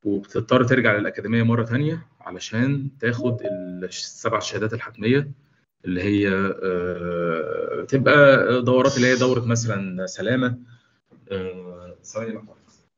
وبتضطر ترجع للاكاديميه مره ثانيه علشان تاخد السبع شهادات الحتميه اللي هي آه، تبقى دورات اللي هي دوره مثلا سلامه آه، ثواني لحظة.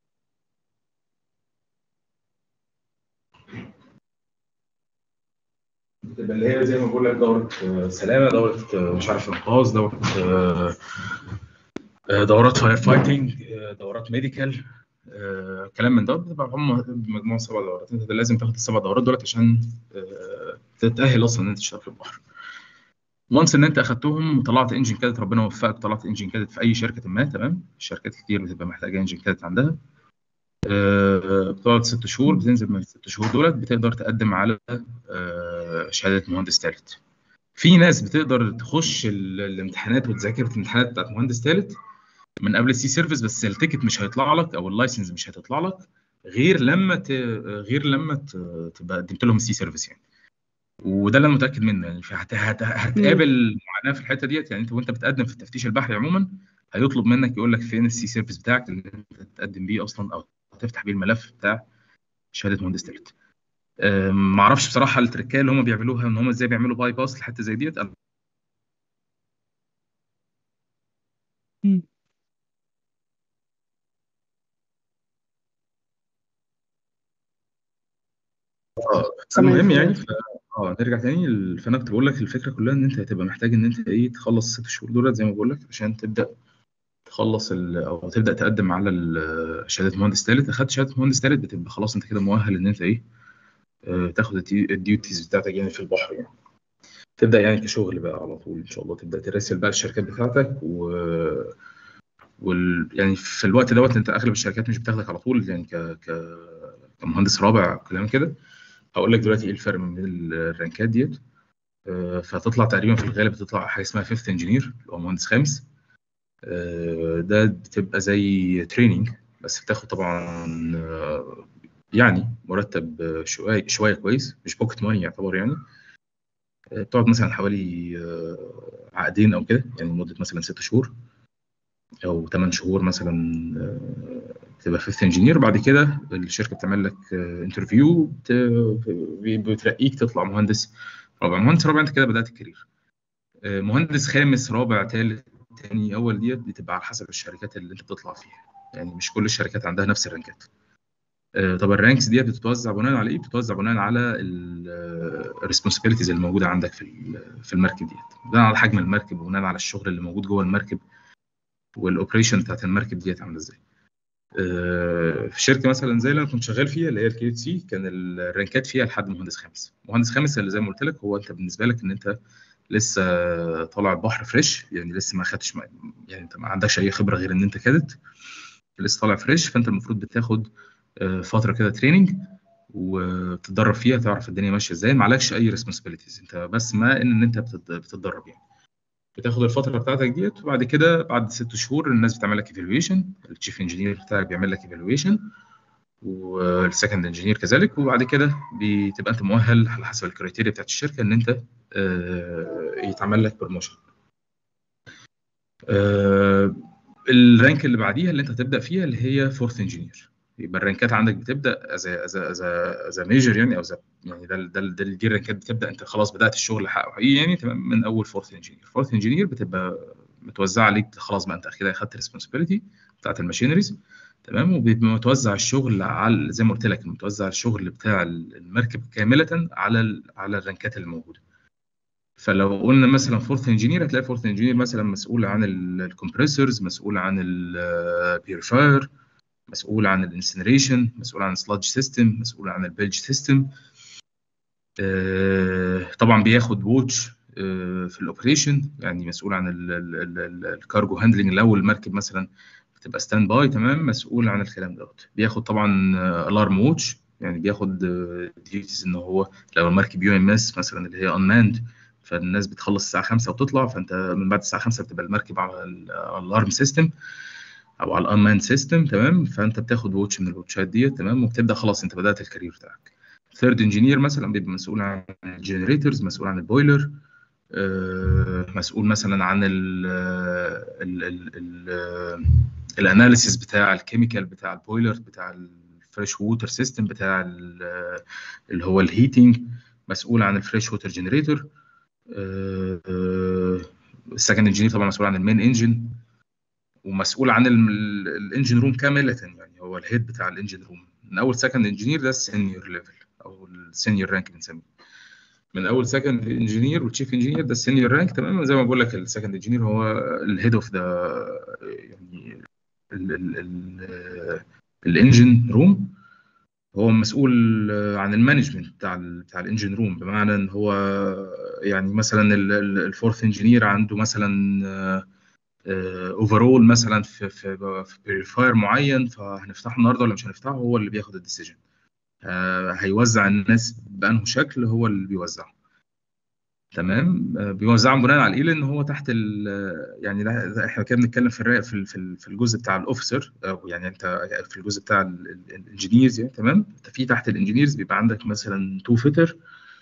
بتبقى اللي هي زي ما بقول لك دوره آه، سلامه دوره آه، مش عارف انقاذ دوره آه، آه، دورات فاير فايتنج آه، دورات ميديكال آه، كلام من ده بتبقى هم مجموعه سبع دورات انت لازم تاخد السبع دورات دولت عشان آه، تتاهل اصلا ان انت تشتغل في البحر وانس ان انت اخدتهم وطلعت انجن كادت ربنا وفقك طلعت انجن كادت في اي شركه ما تمام الشركات كتير بتبقى محتاجه انجن كادت عندها آه، بتقعد ست شهور بتنزل من الست شهور دولت بتقدر تقدم على آه، شهاده مهندس ثالث في ناس بتقدر تخش ال- الامتحانات وتذاكر الامتحانات بتاعت مهندس ثالث من قبل السي سيرفيس بس التيكت مش هيطلع لك او اللايسنس مش هتطلع لك غير لما ت... غير لما ت... تبقى قدمت لهم السي سيرفيس يعني وده اللي انا متاكد منه يعني فهت... هت... هتقابل معاناه في الحته ديت يعني انت وانت بتقدم في التفتيش البحري عموما هيطلب منك يقول لك فين السي سيرفيس بتاعك اللي انت تقدم بيه اصلا او تفتح بيه الملف بتاع شهاده مهندس ثالث ما اعرفش بصراحه التركيه اللي هم بيعملوها ان هم ازاي بيعملوا باي باس لحته زي ديت أنا مم. اه تمام. المهم يعني ف... اه نرجع تاني ال- فانا كنت بقول لك الفكره كلها ان انت هتبقى محتاج ان انت ايه تخلص الست شهور دولت زي ما بقول لك عشان تبدا تخلص ال... او تبدا تقدم على ال- شهاده مهندس ثالث اخدت شهاده مهندس ثالث بتبقى خلاص انت كده مؤهل ان انت ايه آه، تاخد الدي- الديوتيز بتاعتك يعني في البحر يعني تبدا يعني كشغل بقى على طول ان شاء الله تبدا تراسل بقى الشركات بتاعتك و وال... يعني في الوقت دوت انت اغلب الشركات مش بتاخدك على طول يعني ك... ك... كمهندس رابع كلام كده هقول لك دلوقتي ايه الفرق ما بين الرانكات ديت آه، فهتطلع تقريبا في الغالب بتطلع حاجه اسمها فيفث انجينير اللي هو مهندس خامس آه، ده بتبقى زي تريننج بس بتاخد طبعا آه، يعني مرتب آه، شويه شويه كويس مش بوكت ماني يعتبر يعني آه، بتقعد مثلا حوالي آه، عقدين او كده يعني مده مثلا ست شهور او 8 شهور مثلا آه، تبقى فيفث انجينير بعد كده الشركه بتعمل لك انترفيو بترقيك تطلع مهندس رابع مهندس رابع انت كده بدات الكارير آه، مهندس خامس رابع ثالث تاني اول ديت بتبقى على حسب الشركات اللي انت بتطلع فيها يعني مش كل الشركات عندها نفس الرانكات آه، طب الرانكس ديت بتتوزع بناء على ايه؟ بتتوزع بناء على الريسبونسابيلتيز اللي موجوده عندك في ال- في المركب ديت بناء على حجم المركب وبناء على الشغل اللي موجود جوه المركب والاوبريشن بتاعت المركب ديت عامله ازاي آه، في شركه مثلا زي اللي انا كنت شغال فيها اللي هي الكي سي كان الرانكات فيها لحد مهندس خامس مهندس خامس اللي زي ما قلت لك هو انت بالنسبه لك ان انت لسه طالع البحر فريش يعني لسه ما خدتش يعني انت ما عندكش اي خبره غير ان انت كادت لسه طالع فريش فانت المفروض بتاخد آه، فتره كده تريننج وتتدرب فيها تعرف الدنيا ماشيه ازاي ما عليكش اي ريسبونسابيلتيز انت بس ما ان انت بتت- بتتدرب يعني بتاخد الفتره بتاعتك ديت وبعد كده بعد ست شهور الناس بتعمل لك ايفالويشن التشيف انجينير بتاعك بيعمل لك ايفالويشن والسكند انجينير كذلك وبعد كده بتبقى انت مؤهل على حسب الكريتيريا بتاعت الشركه ان انت آه، يتعمل لك بروموشن الرانك اللي بعديها اللي انت هتبدا فيها اللي هي فورث انجينير يبقى الرانكات عندك بتبدا از از از از ميجر يعني او as a- يعني ده ده ده دي الرانكات بتبدا انت خلاص بدات الشغل حقه حقيقي يعني تمام من اول فورث انجينير فورث انجينير بتبقى متوزعه عليك خلاص بقى انت كده اخدت ريسبونسبيلتي بتاعت الماشينريز تمام وبيبقى متوزع الشغل على زي ما قلت لك متوزع الشغل بتاع المركب كامله على ال- على الرانكات اللي موجوده فلو قلنا مثلا فورث انجينير هتلاقي فورث انجينير مثلا مسؤول عن الكمبريسورز مسؤول عن البيورفاير مسؤول عن الانسنريشن مسؤول عن السلادج سيستم مسؤول عن البلج سيستم طبعا بياخد ووتش في الاوبريشن يعني مسؤول عن الكارجو هاندلنج لو المركب مثلا بتبقى ستاند باي تمام مسؤول عن الكلام دوت بياخد طبعا الارم ووتش يعني بياخد ديوتيز ان هو لو المركب يو ام اس مثلا اللي هي انماند فالناس بتخلص الساعه 5 وتطلع فانت من بعد الساعه 5 بتبقى المركب على الارم سيستم او على الانمان سيستم تمام فانت بتاخد ووتش من الواتشات ديت تمام وبتبدا خلاص انت بدات الكارير بتاعك ثيرد انجينير مثلا بيبقى مسؤول عن الجنريتورز مسؤول عن البويلر آه، مسؤول مثلا عن ال ال ال ال الاناليسيس بتاع الكيميكال بتاع البويلر بتاع الفريش ووتر سيستم بتاع اللي هو الهيتنج مسؤول عن الفريش ووتر جنريتور السكند انجينير طبعا مسؤول عن المين انجن ومسؤول عن الانجن روم كامله يعني هو الهيد بتاع الانجن روم من اول سكند انجينير ده السينيور ليفل او السينيور رانك بنسميه من اول سكند انجينير والتشيف انجينير ده السينيور رانك تمام زي ما بقول لك السكند انجينير هو الهيد اوف ذا يعني الانجن روم هو مسؤول عن المانجمنت بتاع ال بتاع الانجن روم بمعنى ان هو يعني مثلا الفورث انجينير عنده مثلا اوفرول مثلا في في في بيريفاير معين فهنفتحه النهارده ولا مش هنفتحه هو اللي بياخد الديسيجن هيوزع الناس بانه شكل هو اللي بيوزعه تمام بيوزعهم بناء على ايه لان هو تحت ال يعني ده, ده احنا كده بنتكلم في في في الجزء بتاع الاوفيسر او يعني انت في الجزء بتاع الانجينيرز يعني تمام انت في تحت الانجينيرز بيبقى عندك مثلا تو فيتر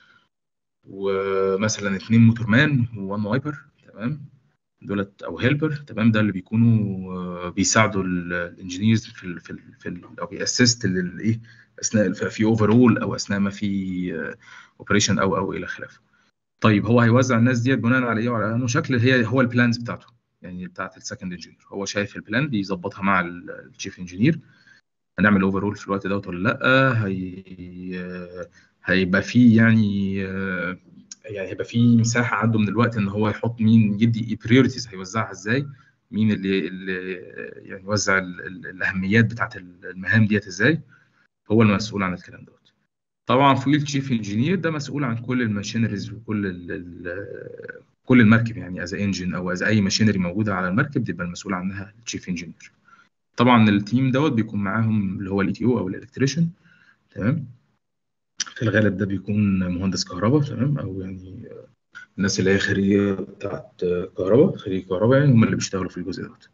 ومثلا اثنين موتورمان وون وايبر تمام دولت او هيلبر تمام ده اللي بيكونوا بيساعدوا الانجينيرز في ال في ال في ال او بيأسست للايه اثناء في اوفرول او اثناء ما في اوبريشن او او الى خلافه طيب هو هيوزع الناس ديت بناء على ايه وعلى انه شكل هي هو البلانز بتاعته يعني بتاعت السكند انجينير هو شايف البلان بيظبطها مع الشيف انجينير هنعمل اوفرول في الوقت دوت ولا لا هي هيبقى فيه يعني يعني هيبقى فيه مساحه عنده من الوقت ان هو يحط مين يدي بريورتيز هيوزعها ازاي مين اللي, اللي يعني يوزع الاهميات بتاعت المهام ديت ازاي هو المسؤول عن الكلام دوت طبعا فوق التشيف انجينير ده مسؤول عن كل الماشينريز وكل ال كل المركب يعني از انجن او از اي ماشينري موجوده على المركب بيبقى المسؤول عنها التشيف انجينير طبعا التيم دوت بيكون معاهم اللي هو الاي تي او او الالكتريشن تمام في الغالب ده بيكون مهندس كهرباء تمام او يعني الناس اللي هي خريجه بتاعت كهرباء خريج كهرباء يعني هم اللي بيشتغلوا في الجزء دوت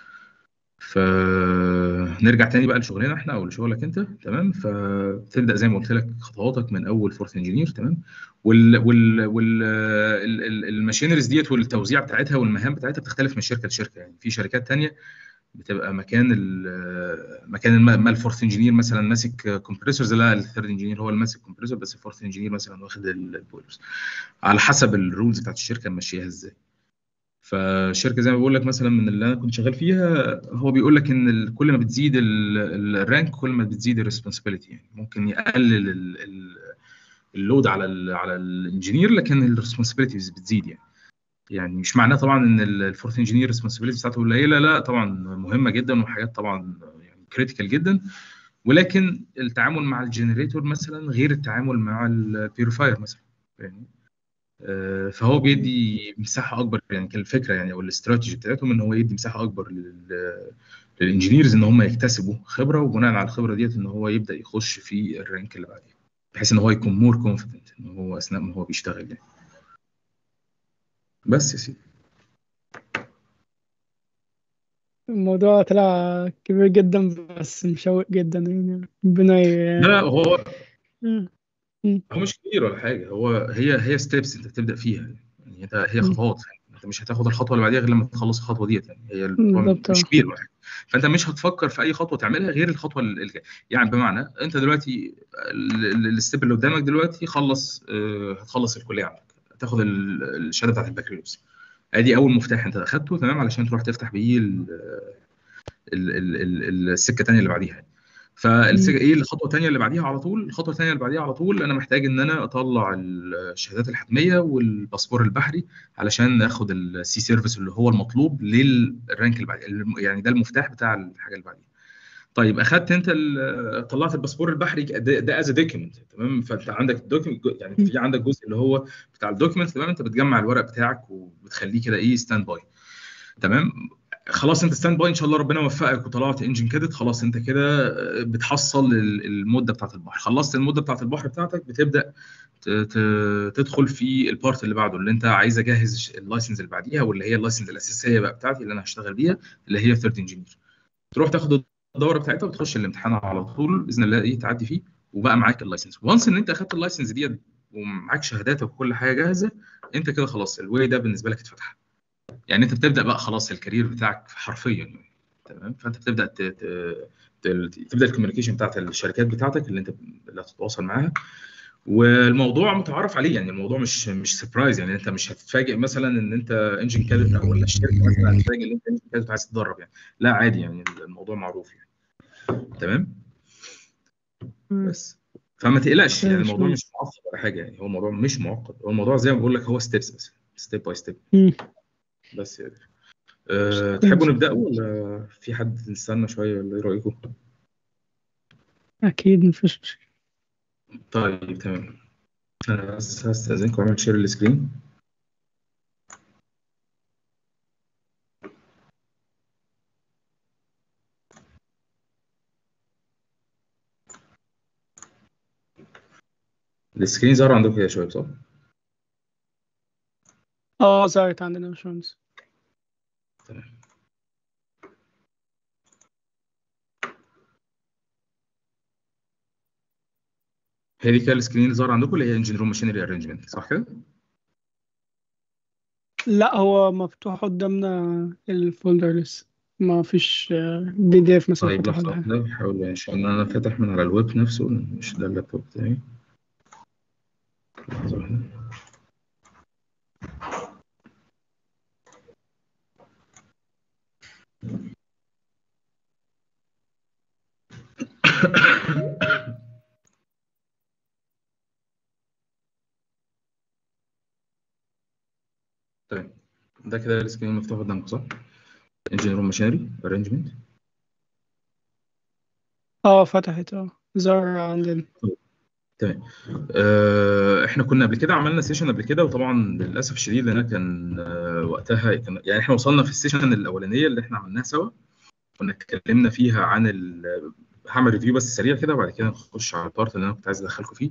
فنرجع تاني بقى لشغلنا احنا او لشغلك انت تمام فتبدا زي ما قلت لك خطواتك من اول فورث انجينير تمام وال وال وال الماشينريز ديت والتوزيع بتاعتها والمهام بتاعتها بتختلف من شركه لشركه يعني في شركات تانية بتبقى مكان مكان ما الفورث انجينير مثلا ماسك كومبريسورز لا الثيرد انجينير هو اللي ماسك كومبريسور بس الفورث انجينير مثلا واخد البويلرز على حسب الرولز بتاعت الشركه ماشياها ازاي فالشركه زي ما بقول لك مثلا من اللي انا كنت شغال فيها هو بيقول لك ان كل ما بتزيد الرانك كل ما بتزيد الريسبونسبيلتي يعني ممكن يقلل اللود على ال على الانجينير لكن الريسبونسبيلتيز بتزيد يعني يعني مش معناه طبعا ان الفورث انجينير ريسبونسبيلتي بتاعته قليله لا طبعا مهمه جدا وحاجات طبعا يعني كريتيكال جدا ولكن التعامل مع الجنريتور مثلا غير التعامل مع البيوريفاير مثلا يعني فهو بيدي مساحه اكبر يعني كان الفكره يعني او الاستراتيجي بتاعتهم ان هو يدي مساحه اكبر للانجينيرز ان هم يكتسبوا خبره وبناء على الخبره ديت ان هو يبدا يخش في الرانك اللي بعديه بحيث ان هو يكون مور كونفيدنت ان هو اثناء ما هو بيشتغل يعني بس يا سيدي الموضوع طلع كبير جدا بس مشوق جدا يعني ربنا لا هو هو مش كبير ولا حاجه هو هي هي ستيبس انت بتبدا فيها يعني انت هي خطوات يعني انت مش هتاخد الخطوه اللي بعديها غير لما تخلص الخطوه ديت يعني هي مش كبير ولا حاجه فانت مش هتفكر في اي خطوه تعملها غير الخطوه اللي يعني بمعنى انت دلوقتي الستيب اللي قدامك دلوقتي خلص هتخلص الكليه عندك هتاخد الشهاده بتاعت البكالوريوس ادي اول مفتاح انت اخدته تمام علشان تروح تفتح بيه السكه الثانيه اللي بعديها فالسجن ايه الخطوه الثانيه اللي بعديها على طول الخطوه الثانيه اللي بعديها على طول انا محتاج ان انا اطلع الشهادات الحتميه والباسبور البحري علشان اخد السي سيرفيس اللي هو المطلوب للرانك اللي بعديه يعني ده المفتاح بتاع الحاجه اللي بعديها طيب اخدت انت طلعت الباسبور البحري ده از دوكيمنت تمام فانت عندك الدوكيمنت يعني في عندك جزء اللي هو بتاع الدوكيمنت تمام انت بتجمع الورق بتاعك وبتخليه كده ايه ستاند باي تمام خلاص انت ستاند باي ان شاء الله ربنا يوفقك وطلعت انجن كادت خلاص انت كده بتحصل المده بتاعت البحر خلصت المده بتاعت البحر بتاعتك بتبدا تدخل في البارت اللي بعده اللي انت عايز اجهز اللايسنس اللي بعديها واللي هي اللايسنس الاساسيه بقى بتاعتي اللي انا هشتغل بيها اللي هي ثيرد انجينير تروح تاخد الدوره بتاعتها وتخش الامتحان على طول باذن الله ايه تعدي فيه وبقى معاك اللايسنس وانس ان انت اخدت اللايسنس ديت ومعاك شهاداتك وكل حاجه جاهزه انت كده خلاص الواي ده بالنسبه لك اتفتح يعني انت بتبدا بقى خلاص الكارير بتاعك حرفيا يعني تمام فانت بتبدا تل- تبدا الكوميونيكيشن بتاعت الشركات بتاعتك اللي انت اللي هتتواصل معاها والموضوع متعارف عليه يعني الموضوع مش مش سربرايز يعني انت مش هتتفاجئ مثلا ان انت انجن كادت او ولا الشركه مثلا هتتفاجئ ان انت انجن كادت عايز تتدرب يعني لا عادي يعني الموضوع معروف يعني تمام مم. بس فما تقلقش يعني ماشي. الموضوع مش معقد ولا حاجه يعني هو الموضوع مش معقد هو الموضوع زي ما بقول لك هو ستيبس بس ستيب باي ستيب مم. بس يعني أه تحبوا نبدأ ولا في حد نستنى شويه ولا ايه رايكم؟ أكيد مفيش مشكلة طيب تمام انا بس هستأذنكم اعمل شير السكرين السكرين ظهر عندكم كده شويه صح؟ اه ظهرت عندنا يا باشمهندس تمام هي دي كده السكرين اللي ظهر عندكم اللي هي انجن روم ماشينري ارينجمنت صح كده؟ لا هو مفتوح قدامنا الفولدر لسه ما فيش بي دي اف مثلا طيب فتح لحظه ولا حاجة واحده بحاول عشان انا فاتح من على الويب نفسه مش ده اللابتوب بتاعي لحظه واحده تمام ده كده السكرين مفتوح قدامكم صح؟ انجن روم ماشينري ارينجمنت اه فتحت اه ظهر عندنا تمام آه، احنا كنا قبل كده عملنا سيشن قبل كده وطبعا للاسف الشديد انا كان آه، وقتها كان يعني احنا وصلنا في السيشن الاولانيه اللي احنا عملناها سوا كنا اتكلمنا فيها عن ال- هعمل ريفيو بس سريع كده وبعد كده نخش على البارت اللي انا كنت عايز ادخلكم فيه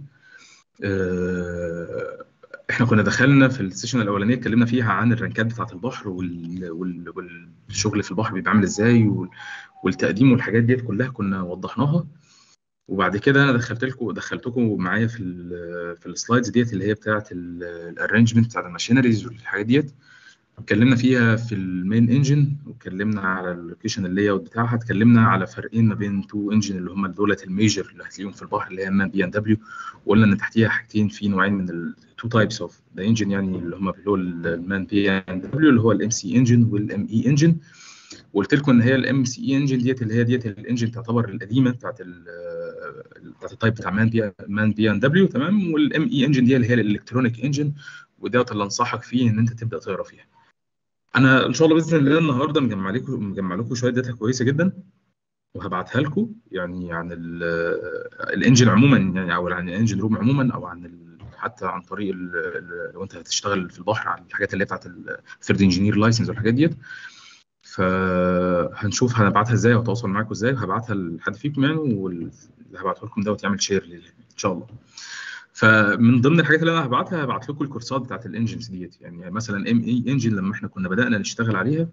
آه، احنا كنا دخلنا في السيشن الاولانيه اتكلمنا فيها عن الرنكات بتاعه البحر وال... وال... والشغل في البحر بيبقى عامل ازاي وال... والتقديم والحاجات ديت كلها كنا وضحناها وبعد كده انا دخلت لكم دخلتكم معايا في ال في السلايدز ديت اللي هي بتاعه الارينجمنت بتاعه الماشينريز والحاجات ديت اتكلمنا فيها في المين انجن واتكلمنا على اللوكيشن اللاي اوت بتاعها اتكلمنا على فرقين ما بين تو انجن اللي هم دولت الميجر اللي هتلاقيهم في البحر اللي هي مان بي ان دبليو وقلنا ان تحتيها حاجتين في نوعين من التو تايبس اوف ذا انجن يعني اللي هم اللي هو المان بي ان دبليو اللي هو الام سي انجن والام اي انجن وقلت لكم ان هي الام سي اي انجن ديت اللي هي ديت الانجن تعتبر القديمه بتاعت ال بتاعت التايب بتاع مان بي مان بي ان دبليو تمام والام اي انجن دي اللي هي الالكترونيك انجن ودوت اللي انصحك فيه ان انت تبدا تقرا فيها. انا ان شاء الله باذن الله النهارده مجمع لكم مجمع لكم شويه داتا كويسه جدا وهبعتها لكم يعني عن الانجن عموما يعني او عن الانجن روم عموما او عن ال حتى عن طريق ال ال لو انت هتشتغل في البحر على الحاجات اللي هي بتاعت الثيرد انجينير لايسنس والحاجات ديت فهنشوف هنبعتها ازاي وهتواصل معاكم ازاي وهبعتها لحد فيكم يعني واللي هبعته لكم دوت يعمل شير ليه ان شاء الله فمن ضمن الحاجات اللي انا هبعتها هبعت لكم الكورسات بتاعت الانجنز ديت يعني مثلا ام اي انجن لما احنا كنا بدانا نشتغل عليها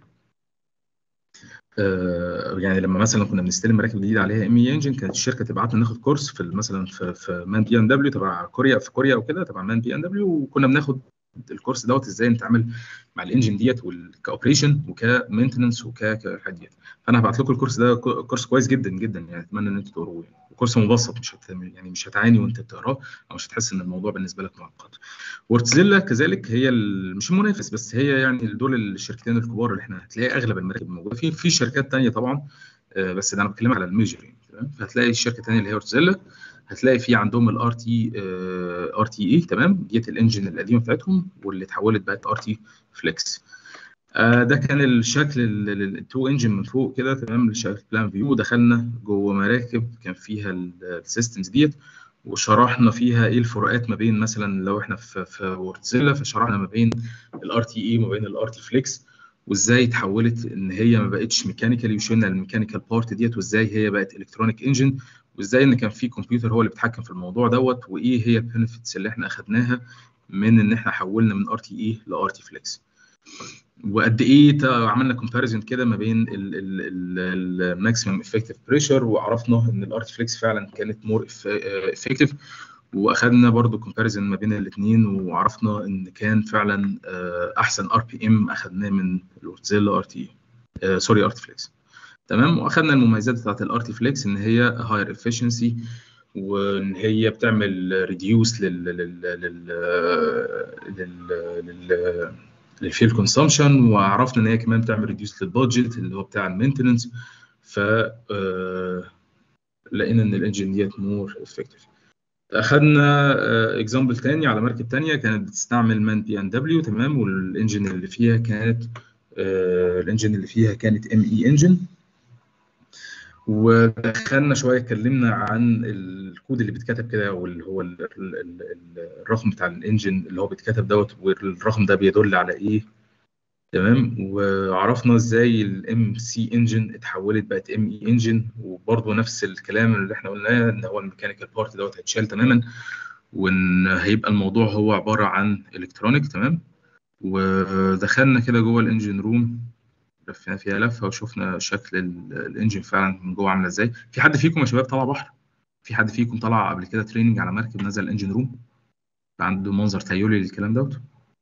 آه يعني لما مثلا كنا بنستلم مراكب جديده عليها ام اي انجن كانت الشركه تبعت لنا ناخد كورس في مثلا في في مان بي ان دبليو تبع كوريا في كوريا او كده تبع مان بي ان دبليو وكنا بناخد الكورس دوت ازاي نتعامل مع الانجن ديت والكاوبريشن وكمينتنس وكالحاجات ديت فانا هبعت لكم الكورس ده كورس كويس جدا جدا يعني اتمنى ان انتوا تقروه يعني وكورس مبسط مش هت... يعني مش هتعاني وانت بتقراه او مش هتحس ان الموضوع بالنسبه لك معقد وورتزيلا كذلك هي ال... مش المنافس بس هي يعني دول الشركتين الكبار اللي احنا هتلاقي اغلب المراكب الموجوده في في شركات ثانيه طبعا بس ده انا بتكلم على الميجر يعني تمام فهتلاقي الشركه الثانيه اللي هي ورتزيلا هتلاقي في عندهم الار تي ار تي اي تمام ديت الانجن القديمه بتاعتهم واللي اتحولت بقت ار تي فليكس آه ده كان الشكل التو انجن من فوق كده تمام الشكل بلان فيو دخلنا جوه مراكب كان فيها السيستمز ديت وشرحنا فيها ايه الفروقات ما بين مثلا لو احنا في في وورتزيلا فشرحنا ما بين الار تي اي وما بين الار تي فليكس وازاي اتحولت ان هي ما بقتش ميكانيكالي وشلنا الميكانيكال بارت ديت وازاي هي بقت الكترونيك انجن وازاي ان كان في كمبيوتر هو اللي بيتحكم في الموضوع دوت وايه هي البنفيتس اللي احنا اخدناها من ان احنا حولنا من ار تي اي لار تي فليكس وقد ايه عملنا كومباريزون كده ما بين الماكسيمم افكتيف بريشر وعرفنا ان الار تي فليكس فعلا كانت مور افكتيف واخدنا برضو كومباريزون ما بين الاثنين وعرفنا ان كان فعلا احسن ار بي ام اخدناه من الورتزيلا ار تي سوري ار تي فليكس تمام واخدنا المميزات بتاعت الارتي فليكس ان هي هاير افشنسي وان هي بتعمل ريديوس لل لل لل لل لل للفيل كونسامشن وعرفنا ان هي كمان بتعمل ريديوس للبادجت اللي هو بتاع المينتننس ف لقينا ان الانجن ديت مور افكتيف اخدنا اكزامبل تاني على مركب تانية كانت بتستعمل مان بي ان دبليو تمام والانجن اللي فيها كانت الانجن اللي فيها كانت ام اي انجن ودخلنا شويه اتكلمنا عن الكود اللي بيتكتب كده او اللي هو ال ال ال الرقم بتاع الانجن اللي هو بيتكتب دوت والرقم ده بيدل على ايه تمام وعرفنا ازاي الام سي انجن اتحولت بقت ام اي انجن وبرضه نفس الكلام اللي احنا قلناه ان هو الميكانيكال بارت دوت هيتشال تماما وان هيبقى الموضوع هو عباره عن الكترونيك تمام ودخلنا كده جوه الانجن روم لفينا فيها لفه وشفنا شكل الانجن فعلا من جوه عامله ازاي في حد فيكم يا شباب طلع بحر في حد فيكم طلع قبل كده تريننج على مركب نزل الانجن روم عنده منظر تخيلي للكلام دوت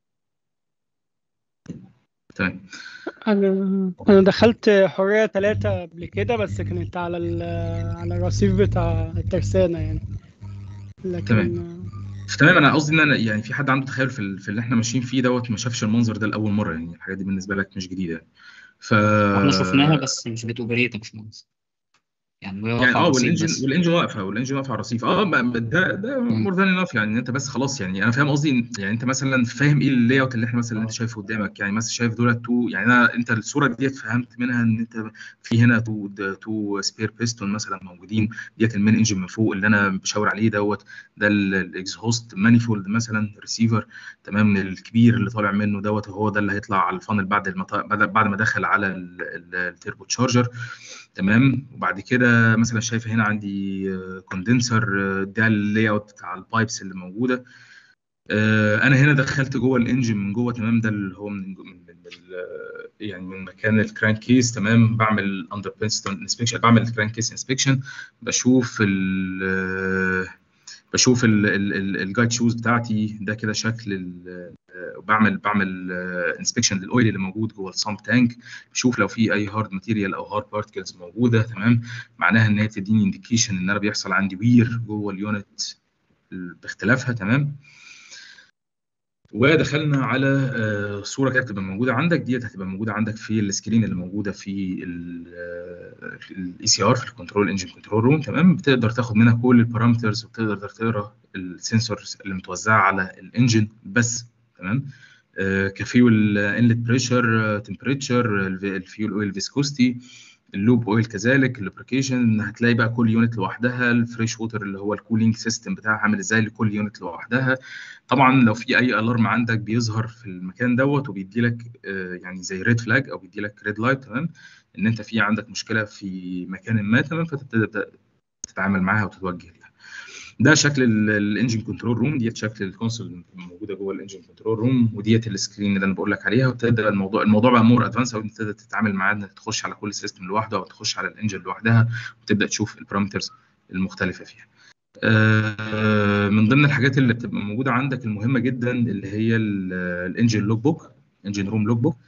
تمام انا انا دخلت حريه ثلاثة قبل كده بس كانت على ال على الرصيف بتاع الترسانه يعني لكن تمام. تمام انا قصدي ان انا يعني في حد عنده تخيل في, في اللي احنا ماشيين فيه دوت ما شافش المنظر ده لاول مره يعني الحاجات دي بالنسبه لك مش جديده ف احنا شفناها بس مش بتوبريت يا باشمهندس يعني وهي يعني واقفة على اه الرصيف والانجن بس والانجن واقفه والانجن واقفه على الرصيف اه ما- ده ده مم. مور ذان انف يعني انت بس خلاص يعني انا فاهم قصدي يعني انت مثلا فاهم ايه اللاي اوت اللي احنا مثلا اللي انت اه شايفه قدامك يعني مثلا شايف دول تو يعني انا انت الصوره ديت فهمت منها ان انت في هنا تو تو سبير بيستون مثلا موجودين ديت المين انجن من فوق اللي انا بشاور عليه دوت ده الاكزهوست مانيفولد مثلا ريسيفر تمام الكبير اللي طالع منه دوت هو ده اللي هيطلع على الفانل بعد المط... بعد بعد ما دخل على التيربو تشارجر تمام وبعد كده مثلا شايف هنا عندي كوندنسر ده اللاي اوت بتاع البايبس اللي موجوده آه، انا هنا دخلت جوه الانجن من جوه تمام ده اللي هو من من من ال- يعني من مكان الكرانك كيس تمام بعمل اندر بنستون انسبكشن بعمل الكرانك كيس انسبكشن بشوف ال بشوف الجايد شوز بتاعتي ده كده شكل ال- آه، بعمل بعمل انسبكشن للاويل اللي موجود جوه السامب تانك بشوف لو في اي هارد ماتيريال او هارد بارتكلز موجوده تمام معناها ان هي بتديني انديكيشن ان انا بيحصل عندي وير جوه اليونت باختلافها تمام ودخلنا على آه، صوره كده بتبقى موجوده عندك ديت هتبقى موجوده عندك في السكرين اللي موجوده في الاي سي ار في الكنترول انجن كنترول روم تمام بتقدر تاخد منها كل البارامترز وبتقدر تقرا السنسورز اللي متوزعه على الانجن بس تمام آه، كفيول انلت بريشر تمبريتشر الفيول اويل فيسكوستي اللوب اويل كذلك اللوبريكيشن هتلاقي بقى كل يونت لوحدها الفريش ووتر اللي هو الكولينج سيستم بتاعها عامل ازاي لكل يونت لوحدها طبعا لو في اي الارم عندك بيظهر في المكان دوت وبيدي لك يعني زي ريد فلاج او بيدي لك ريد لايت تمام ان انت في عندك مشكله في مكان ما تمام فتبتدي تتعامل معاها وتتوجه ليها ده شكل الانجن كنترول روم ديت شكل الكونسول الموجوده جوه الانجن كنترول روم وديت السكرين اللي انا بقول لك عليها وتبدا الموضوع الموضوع بقى مور ادفانس او انت تبدا تتعامل معاه انك تخش على كل سيستم لوحده او تخش على الانجن لوحدها وتبدا تشوف البارامترز المختلفه فيها آه، من ضمن الحاجات اللي بتبقى موجوده عندك المهمه جدا اللي هي الانجن لوج بوك انجن روم لوج بوك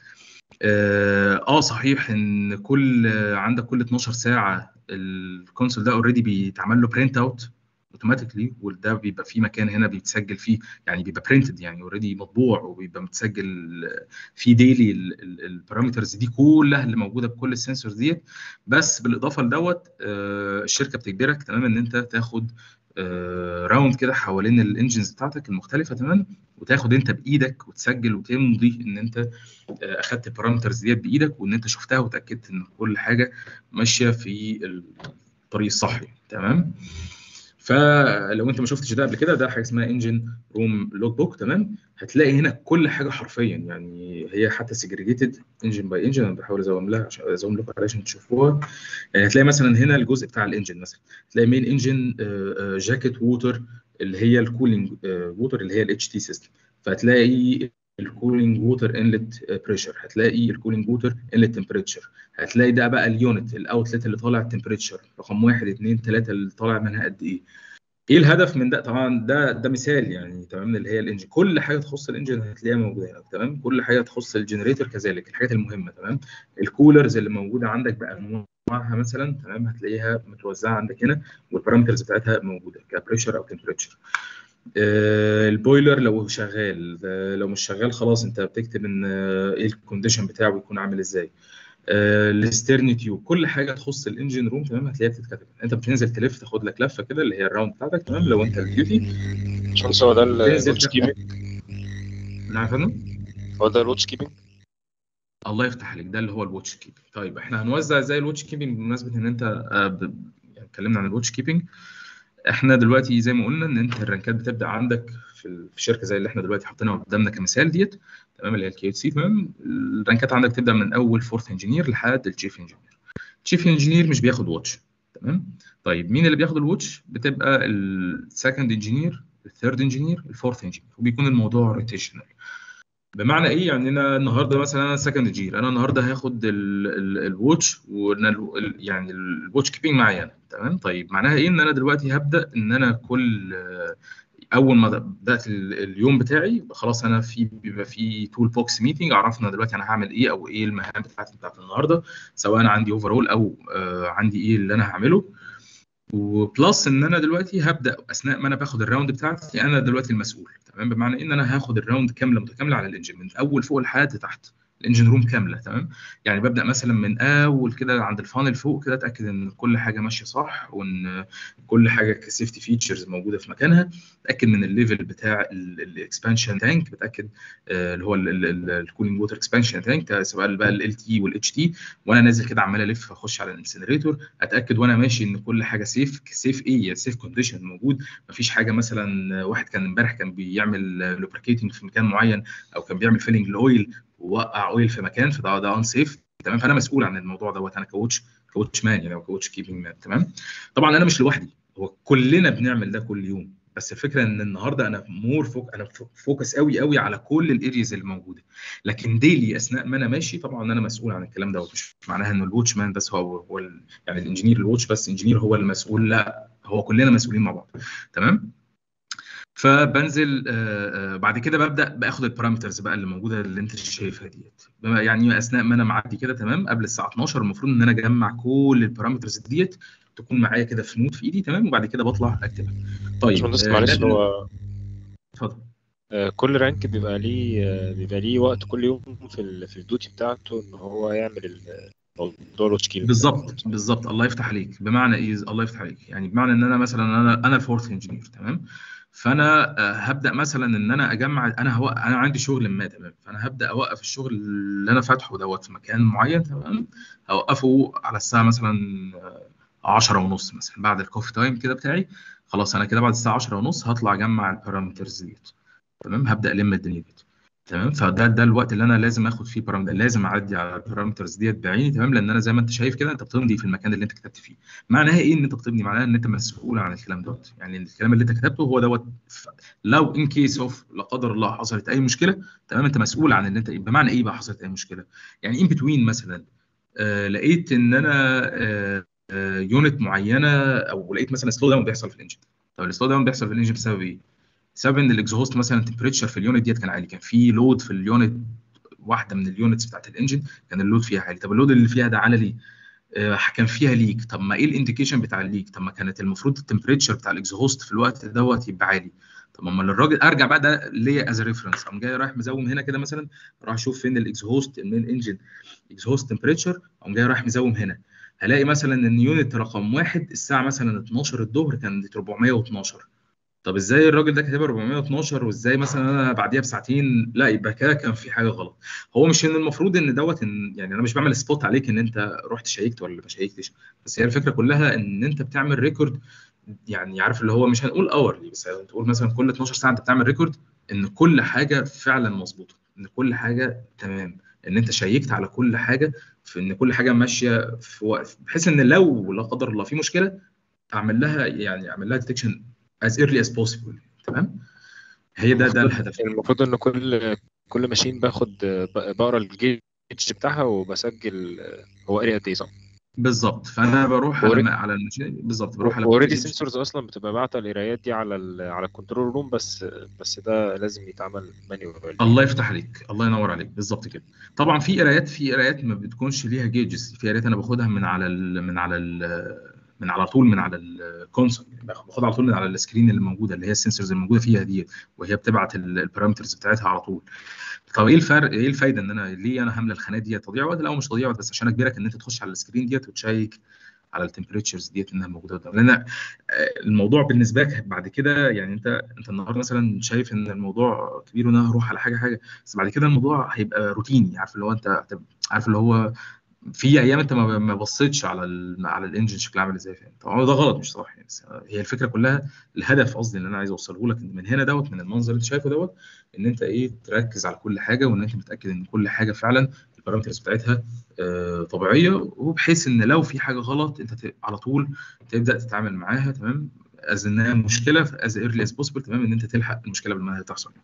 اه آه، صحيح ان كل عندك كل 12 ساعه الكونسول ده اوريدي بيتعمل له برنت اوت اوتوماتيكلي وده بيبقى فيه مكان هنا بيتسجل فيه يعني بيبقى برنتد يعني اوريدي مطبوع وبيبقى متسجل فيه ديلي البارامترز دي كلها اللي موجوده بكل السنسورز ديت بس بالاضافه لدوت آه، الشركه بتجبرك تمام ان انت تاخد راوند كده حوالين الانجنز بتاعتك المختلفه تمام وتاخد انت بايدك وتسجل وتمضي ان انت آه، اخدت البارامترز ديت بايدك وان انت شفتها وتاكدت ان كل حاجه ماشيه في الطريق الصحي تمام فلو انت ما شفتش ده قبل كده ده حاجه اسمها انجن روم لوج بوك تمام هتلاقي هنا كل حاجه حرفيا يعني هي حتى سيجريجيتد انجن باي انجن انا بحاول ازوم لها عشان ازوم لكم علشان تشوفوها يعني هتلاقي مثلا هنا الجزء بتاع الانجن مثلا تلاقي مين انجن جاكيت ووتر اللي هي الكولينج ووتر اللي هي الاتش تي سيستم فهتلاقي الكولينج ووتر انلت بريشر هتلاقي الكولينج ووتر انلت تمبريتشر هتلاقي ده بقى اليونت الاوتلت اللي طالع التمبريتشر رقم واحد اثنين ثلاثه اللي طالع منها قد ايه ايه الهدف من ده طبعا ده ده مثال يعني تمام اللي هي الانجن كل حاجه تخص الانجن هتلاقيها موجوده هنا تمام كل حاجه تخص الجنريتور كذلك الحاجات المهمه تمام الكولرز اللي موجوده عندك بانواع انواعها مثلا تمام هتلاقيها متوزعه عندك هنا والبارامترز بتاعتها موجوده كبريشر او تمبريتشر البويلر لو شغال آه، لو مش شغال خلاص انت بتكتب ان آه، ايه الكونديشن بتاعه يكون عامل ازاي الستيرن تيوب كل حاجه تخص الانجن روم تمام هتلاقيها بتتكتب انت بتنزل تلف تاخد لك لفه كده اللي هي الراوند بتاعتك تمام لو انت الديوتي باشمهندس هو ده تنزل الواتش تاخد كيبنج نعم يا فندم هو ده الواتش كيبنج الله يفتح عليك ده اللي هو الواتش كيبنج طيب احنا هنوزع ازاي الواتش كيبنج بمناسبه ان انت آه، ب- يعني اتكلمنا عن الواتش كيبنج احنا دلوقتي زي ما قلنا ان انت الرانكات بتبدا عندك في ال- في شركه زي اللي احنا دلوقتي حاطينها قدامنا كمثال ديت تمام اللي هي الكي سي تمام الرانكات عندك تبدا من اول فورث انجينير لحد الشيف انجينير الشيف انجينير مش بياخد واتش تمام طيب مين اللي بياخد الواتش بتبقى السكند انجينير الثيرد انجينير الفورث انجينير وبيكون الموضوع روتيشنال بمعنى ايه يعني انا النهارده مثلا انا سكند جير انا النهارده هاخد ال- ال- الواتش وإن ال- ال- يعني الواتش كيبنج معايا انا تمام طيب معناها ايه ان انا دلوقتي هبدا ان انا كل آه، اول ما بدات ال- اليوم بتاعي يبقى خلاص انا في بيبقى في تول بوكس ميتنج عرفنا دلوقتي انا هعمل ايه او ايه المهام بتاعتي بتاعت النهارده سواء انا عندي اوفرول او آه، عندي ايه اللي انا هعمله وبلس ان انا دلوقتي هبدا اثناء ما انا باخد الراوند بتاعتي انا دلوقتي المسؤول تمام بمعنى ان انا هاخد الراوند كامله متكامله على الانجن من اول فوق لحد تحت الانجن روم كامله تمام يعني ببدا مثلا من اول كده عند الفانل فوق كده اتاكد ان كل حاجه ماشيه صح وان كل حاجه كسيفتي فيتشرز موجوده في مكانها اتاكد من الليفل بتاع الاكسبانشن تانك بتاكد آه، اللي هو الكولينج ووتر اكسبانشن تانك سواء بقى ال تي والاتش تي وانا نازل كده عمال الف اخش على الانسنريتور اتاكد وانا ماشي ان كل حاجه سيف سيف ايه سيف كونديشن موجود مفيش حاجه مثلا واحد كان امبارح كان بيعمل لوبريكيتنج في مكان معين او كان بيعمل فيلنج الاويل ووقع اويل في مكان فده ده ان سيف تمام فانا مسؤول عن الموضوع دوت انا كوتش كوتش مان يعني او كوتش كيبنج مان تمام طبعا انا مش لوحدي هو كلنا بنعمل ده كل يوم بس الفكره ان النهارده انا مور فوك انا فوكس قوي قوي على كل الارياز اللي موجوده لكن ديلي اثناء ما انا ماشي طبعا انا مسؤول عن الكلام دوت مش معناها ان الواتش مان بس هو هو ال- يعني الانجينير الواتش بس انجينير هو المسؤول لا هو كلنا مسؤولين مع بعض تمام فبنزل آه، آه، بعد كده ببدا باخد البارامترز بقى اللي موجوده اللي انت شايفها ديت بما- يعني اثناء ما انا معدي كده تمام قبل الساعه 12 المفروض ان انا اجمع كل البارامترز ديت تكون معايا كده في نوت في ايدي تمام وبعد كده بطلع اكتبها طيب باشمهندس آه، معلش ده- هو اتفضل آه، كل رانك بيبقى ليه آه، بيبقى ليه وقت كل يوم في ال في الدوتي بتاعته ان هو يعمل ال- موضوع الواتش كيبنج بالظبط بالظبط الله يفتح عليك بمعنى ايه الله يفتح عليك يعني بمعنى ان انا مثلا انا انا الفورث انجينير تمام فانا آه، هبدا مثلا ان انا اجمع انا هو انا عندي شغل ما تمام فانا هبدا اوقف الشغل اللي انا فاتحه دوت في مكان معين تمام اوقفه على الساعه مثلا آه، 10 ونص مثلا بعد الكوفي تايم كده بتاعي خلاص انا كده بعد الساعه 10 ونص هطلع اجمع البارامترز ديت تمام هبدا الم الدنيا ديت تمام فده ده الوقت اللي انا لازم اخد فيه بارامتر لازم اعدي على البارامترز ديت بعيني تمام لان انا زي ما انت شايف كده انت بتمضي في المكان اللي انت كتبت فيه معناها ايه ان انت بتمضي معناها ان انت مسؤول عن الكلام دوت يعني الكلام اللي انت كتبته هو دوت ف- لو ان كيس اوف لا قدر الله حصلت اي مشكله تمام انت مسؤول عن ان انت بمعنى ايه بقى حصلت اي مشكله يعني ان بتوين مثلا آه لقيت ان انا آه آه يونت معينه او لقيت مثلا سلو داون بيحصل في الانجن طب السلو داون بيحصل في الانجن بسبب ايه؟ بسبب ان الاكزهوست مثلا التمبريتشر في اليونت ديت كان عالي كان في لود في اليونت واحده من اليونتس بتاعت الانجن كان اللود فيها عالي طب اللود اللي فيها ده عالي ليه؟ آه، كان فيها ليك طب ما ايه الانديكيشن بتاع الليك طب ما كانت المفروض التمبريتشر بتاع الاكزهوست في الوقت دوت يبقى عالي طب اما الراجل ارجع بقى ده ليا از ريفرنس قام جاي رايح مزوم هنا كده مثلا راح اشوف فين الاكزهوست المين انجن اكزهوست تمبريتشر قام جاي رايح مزوم هنا هلاقي مثلا ان يونت رقم واحد الساعه مثلا 12 الظهر كانت 412 طب ازاي الراجل ده كاتبها 412 وازاي مثلا انا بعديها بساعتين لا يبقى كده كان في حاجه غلط هو مش ان المفروض ان دوت إن يعني انا مش بعمل سبوت عليك ان انت رحت شيكت ولا ما شيكتش بس هي الفكره كلها ان انت بتعمل ريكورد يعني عارف اللي هو مش هنقول اورلي بس هنقول مثلا كل 12 ساعه انت بتعمل ريكورد ان كل حاجه فعلا مظبوطه ان كل حاجه تمام ان انت شيكت على كل حاجه في ان كل حاجه ماشيه في وقت بحيث ان لو لا قدر الله في مشكله اعمل لها يعني اعمل لها ديتكشن as early as possible تمام هي ده ده الهدف المفروض ان كل كل ماشين باخد ب- بقرا الجيج بتاعها وبسجل هو قاري قد ايه صح؟ بالظبط فانا بروح على Already- على الماشين بالظبط بروح على اوريدي package. سنسورز اصلا بتبقى باعته القرايات دي على ال على الكنترول روم بس بس ده لازم يتعمل مانيوال الله يفتح عليك الله ينور عليك بالظبط كده طبعا في قرايات في قرايات ما بتكونش ليها جيجز في قرايات انا باخدها من على ال من على ال من على طول من على الكونسول باخدها على طول من على السكرين اللي موجوده اللي هي السنسورز الموجوده فيها دي وهي بتبعت البارامترز بتاعتها على طول طب ايه الفرق ايه الفايده ان انا ليه انا هامله الخانات دي تضييع وقت لا هو مش تضييع وقت بس عشان اجبرك ان انت تخش على السكرين ديت وتشيك على التمبريتشرز ديت انها موجوده قدام لان آه، الموضوع بالنسبه لك بعد كده يعني انت انت النهارده مثلا شايف ان الموضوع كبير وان انا هروح على حاجه حاجه بس بعد كده الموضوع هيبقى روتيني عارف اللي هو انت هتبقى- عارف اللي هو في ايام انت ما ما بصيتش على ال على الانجن شكله عامل ازاي فاهم طبعا ده غلط مش صح يعني بس هي الفكره كلها الهدف قصدي اللي انا عايز اوصله لك إن من هنا دوت من المنظر اللي انت شايفه دوت ان انت ايه تركز على كل حاجه وان انت متاكد ان كل حاجه فعلا البارامترز بتاعتها آه، طبيعيه وبحيث ان لو في حاجه غلط انت ت- على طول تبدا تتعامل معاها تمام از انها مشكله از ايرلي از بوسيبل تمام ان انت تلحق المشكله قبل ما هي تحصل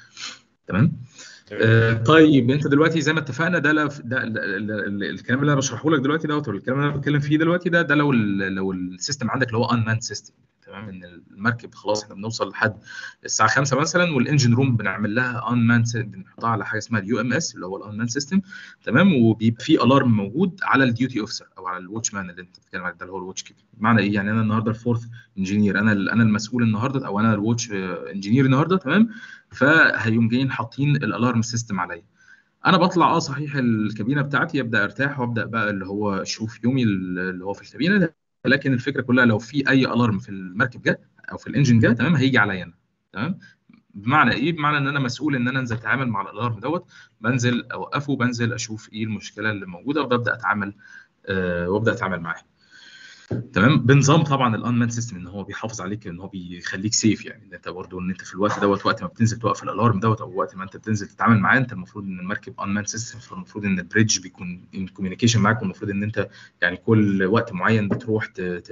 تمام آه، طيب انت دلوقتي زي ما اتفقنا ده لو ده ال- ال- ال- الكلام اللي انا بشرحه لك دلوقتي دوت والكلام اللي انا بتكلم فيه دلوقتي ده ده لو ال لو السيستم عندك اللي هو ان مان سيستم تمام ان المركب خلاص احنا بنوصل لحد الساعه 5 مثلا والانجن روم بنعمل لها ان مان بنحطها على حاجه اسمها اليو ام اس اللي هو الان مان سيستم تمام وبيبقى في الارم موجود على الديوتي اوفيسر او على الواتش مان اللي انت بتتكلم عليه ده اللي هو الواتش كيبر بمعنى ايه يعني انا النهارده الفورث انجينير انا ال- انا المسؤول النهارده او انا الواتش انجينير النهارده تمام فهيقوم جايين حاطين الالارم سيستم عليا انا بطلع اه صحيح الكابينه بتاعتي ابدا ارتاح وابدا بقى اللي هو اشوف يومي اللي هو في الكابينه ده لكن الفكره كلها لو في اي الارم في المركب جه او في الانجن جه تمام هيجي عليا انا تمام بمعنى ايه بمعنى ان انا مسؤول ان انا انزل اتعامل مع الالارم دوت بنزل اوقفه بنزل اشوف ايه المشكله اللي موجوده وببدا اتعامل آه وابدا اتعامل معاها تمام بنظام طبعا الانمان سيستم ان هو بيحافظ عليك ان هو بيخليك سيف يعني ان انت برضو ان انت في الوقت دوت وقت ما بتنزل توقف الالارم دوت او وقت ما انت بتنزل تتعامل معاه انت المفروض ان المركب انمان سيستم فالمفروض ان البريدج بيكون ان كوميونيكيشن معاك والمفروض ان انت يعني كل وقت معين بتروح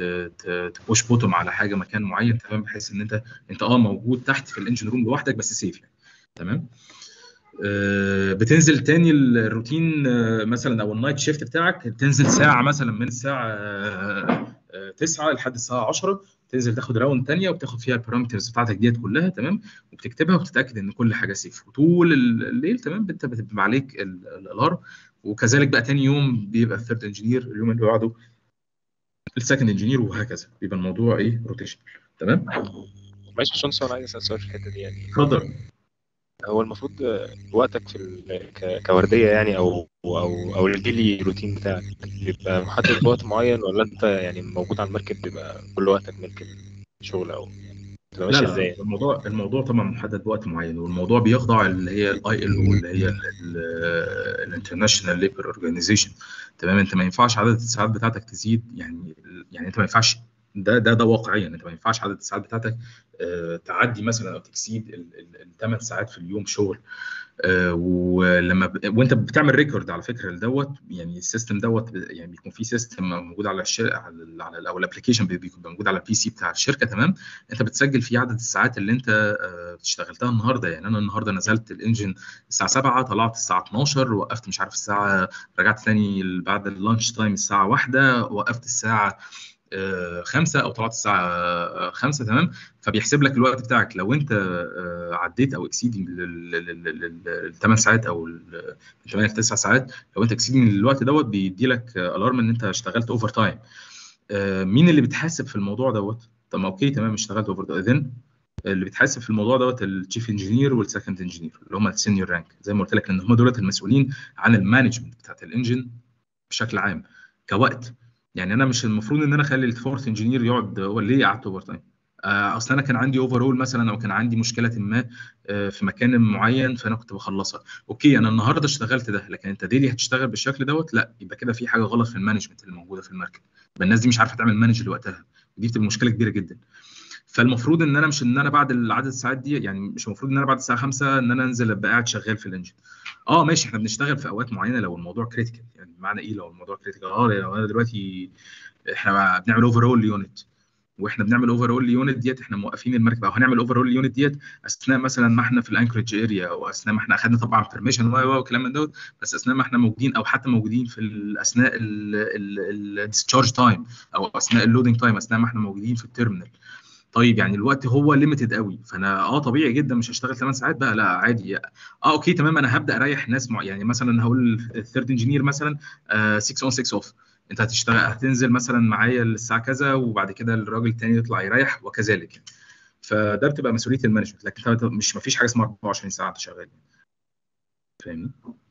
تبوش بوتوم على حاجه مكان معين تمام بحيث ان انت انت اه موجود تحت في الانجن روم لوحدك بس سيف يعني تمام آه، بتنزل تاني الروتين آه، مثلا او النايت شيفت بتاعك بتنزل ساعه مثلا من الساعه آه، آه، 9 لحد الساعه 10 تنزل تاخد راوند تانية وبتاخد فيها البارامترز بتاعتك ديت كلها تمام وبتكتبها وبتتاكد ان كل حاجه سيف وطول الليل تمام انت بتبقى عليك ال- الالارم وكذلك بقى تاني يوم بيبقى الثيرد انجينير اليوم اللي بعده السكند انجينير وهكذا بيبقى الموضوع ايه روتيشن تمام معلش يا باشمهندس انا عايز اسال سؤال في الحته دي يعني اتفضل هو المفروض آه، وقتك في ال- ك- كورديه يعني او او او الديلي روتين بتاعك بيبقى محدد بوقت معين ولا انت يعني موجود على المركب بيبقى كل وقتك ملك الشغل او بتبقى لا ماشيه لا ازاي؟ الموضوع الموضوع طبعا محدد بوقت معين والموضوع بيخضع اللي هي الاي ال او اللي هي الانترناشونال ليبر اورجانيزيشن تمام انت ما ينفعش عدد الساعات بتاعتك تزيد يعني يعني انت ما ينفعش ده ده ده واقعيا انت ما ينفعش عدد الساعات بتاعتك آه، تعدي مثلا او تكسيد الثمان ساعات في اليوم شغل آه، ولما ب... وانت بتعمل ريكورد على فكره لدوت يعني السيستم دوت ب- يعني بيكون في سيستم موجود على الشركه على ال- على ال- او الابلكيشن بيكون موجود على البي سي بتاع الشركه تمام انت بتسجل فيه عدد الساعات اللي انت آه، اشتغلتها النهارده يعني انا النهارده نزلت الانجن الساعه 7 طلعت الساعه 12 وقفت مش عارف الساعه رجعت تاني بعد اللانش تايم الساعه 1 وقفت الساعه آه، خمسة او طلعت الساعه آه، خمسة تمام فبيحسب لك الوقت بتاعك لو انت آه، عديت او اكسيدنج الثمان ساعات او ال 8 ل 9 ساعات لو انت اكسيدنج الوقت دوت بيدي لك الارم ان انت اشتغلت اوفر تايم مين اللي بيتحاسب في الموضوع دوت طب ما اوكي تمام اشتغلت اوفر تايم اللي بيتحاسب في الموضوع دوت التشيف انجينير والسكند انجينير اللي هم السينيور رانك زي ما قلت لك ان هم دولت المسؤولين عن المانجمنت بتاعت الانجن بشكل عام كوقت يعني انا مش المفروض ان انا اخلي الفورث انجينير يقعد هو ليه قعدت اوفر تايم آه، اصل انا كان عندي اوفر مثلا او كان عندي مشكله ما آه، في مكان معين فانا كنت بخلصها اوكي انا النهارده اشتغلت ده لكن انت ديلي هتشتغل بالشكل دوت لا يبقى كده في حاجه غلط في المانجمنت اللي موجوده في المركب يبقى الناس دي مش عارفه تعمل مانج لوقتها ودي بتبقى مشكله كبيره جدا فالمفروض ان انا مش ان انا بعد العدد الساعات دي يعني مش المفروض ان انا بعد الساعه 5 ان انا انزل ابقى قاعد شغال في الانجن اه ماشي احنا بنشتغل في اوقات معينه لو الموضوع كريتيكال يعني بمعنى ايه لو الموضوع كريتيكال اه لو انا دلوقتي احنا بنعمل اوفر اول يونت واحنا بنعمل اوفر اول يونت ديت احنا موقفين المركب او هنعمل اوفر اول يونت ديت اثناء مثلا ما احنا في الانكرج اريا او اثناء ما احنا اخذنا طبعا بيرميشن و وكلام من دوت بس اثناء ما احنا موجودين او حتى موجودين في ال- اثناء الديسشارج تايم او اثناء اللودنج تايم اثناء ما احنا موجودين في التيرمينال طيب يعني الوقت هو ليميتد قوي فانا اه طبيعي جدا مش هشتغل 8 ساعات بقى لا عادي اه اوكي تمام انا هبدا اريح ناس مع يعني مثلا هقول الثيرد انجينير مثلا 6 اون 6 اوف انت هتشتغل هتنزل مثلا معايا الساعه كذا وبعد كده الراجل التاني يطلع يريح وكذلك يعني فده بتبقى مسؤوليه المانجمنت لكن انت مش مفيش حاجه اسمها 24 ساعه انت شغال فاهمني؟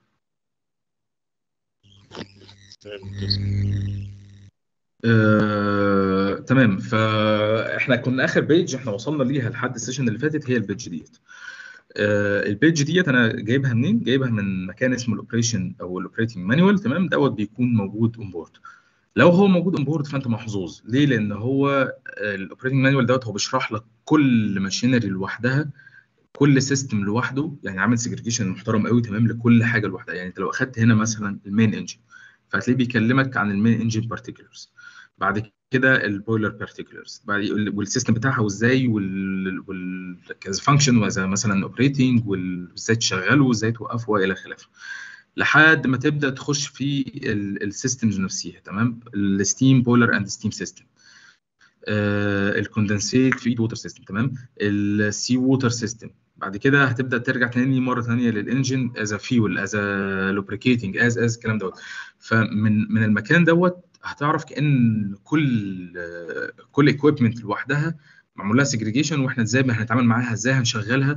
آه، تمام فاحنا كنا اخر بيج احنا وصلنا ليها لحد السيشن اللي فاتت هي البيج ديت آه، البيج ديت انا جايبها منين؟ جايبها من مكان اسمه الاوبريشن او الاوبريتنج مانوال تمام دوت بيكون موجود اون بورد لو هو موجود اون بورد فانت محظوظ ليه؟ لان هو الاوبريتنج مانوال دوت هو بيشرح لك كل ماشينري لوحدها كل سيستم لوحده يعني عامل سيجريجيشن محترم قوي تمام لكل حاجه لوحدها يعني انت لو اخدت هنا مثلا المين انجن فهتلاقيه بيكلمك عن المين انجن بارتيكولرز بعد كده البويلر بارتيكولرز بعد والسيستم بتاعها وازاي وال وال فانكشن وزي مثلا اوبريتنج وازاي تشغله وازاي توقفه والى خلافه لحد ما تبدا تخش في السيستمز نفسها تمام الستيم بويلر اند ستيم سيستم الكوندنسيت فيد ووتر سيستم تمام السي ووتر سيستم بعد كده هتبدا ترجع تاني مره ثانيه للانجن از فيول از لوبريكيتنج از از الكلام دوت فمن من المكان دوت هتعرف كان كل كل ايكويبمنت لوحدها معمول لها سيجريجيشن واحنا ازاي هنتعامل معاها ازاي هنشغلها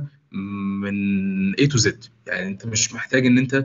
من A تو Z يعني انت مش محتاج ان انت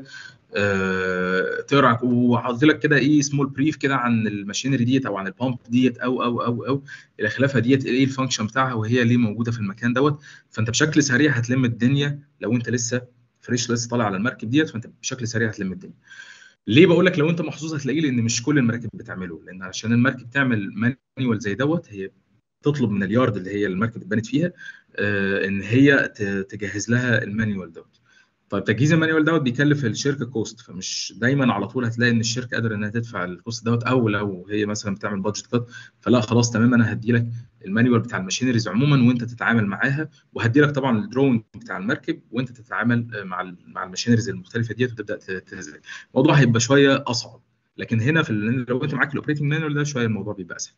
آه تقرا وحاطط لك كده ايه سمول بريف كده عن الماشينري ديت او عن البامب ديت او او او او الى خلافها ديت ايه الفانكشن بتاعها وهي ليه موجوده في المكان دوت فانت بشكل سريع هتلم الدنيا لو انت لسه فريش لسه طالع على المركب ديت فانت بشكل سريع هتلم الدنيا ليه بقول لك لو انت محظوظ هتلاقيه لان مش كل المراكب بتعمله لان عشان المركب تعمل مانيوال زي دوت هي تطلب من اليارد اللي هي المركب اتبنت فيها آه ان هي تجهز لها المانيوال دوت طيب تجهيز المانيوال دوت بيكلف الشركه كوست فمش دايما على طول هتلاقي ان الشركه قادره انها تدفع الكوست دوت او لو هي مثلا بتعمل بادجت كات فلا خلاص تمام انا هدي لك المانيوال بتاع الماشينريز عموما وانت تتعامل معاها وهدي لك طبعا الدرونج بتاع المركب وانت تتعامل مع مع الماشينريز المختلفه ديت وتبدا تنزل الموضوع هيبقى شويه اصعب لكن هنا في لو انت معاك الاوبريتنج مانيوال ده شويه الموضوع بيبقى اسهل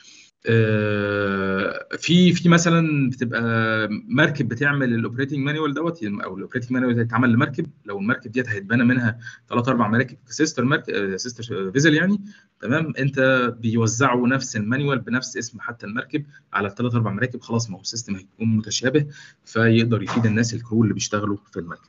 في في مثلا بتبقى مركب بتعمل الاوبريتنج مانيوال دوت او الاوبريتنج مانيوال هيتعمل لمركب لو المركب ديت هيتبنى منها ثلاث اربع مراكب سيستر مركب سيستر فيزل يعني تمام انت بيوزعوا نفس المانيوال بنفس اسم حتى المركب على الثلاث اربع مراكب خلاص ما هو السيستم هيكون متشابه فيقدر يفيد الناس الكرو اللي بيشتغلوا في المركب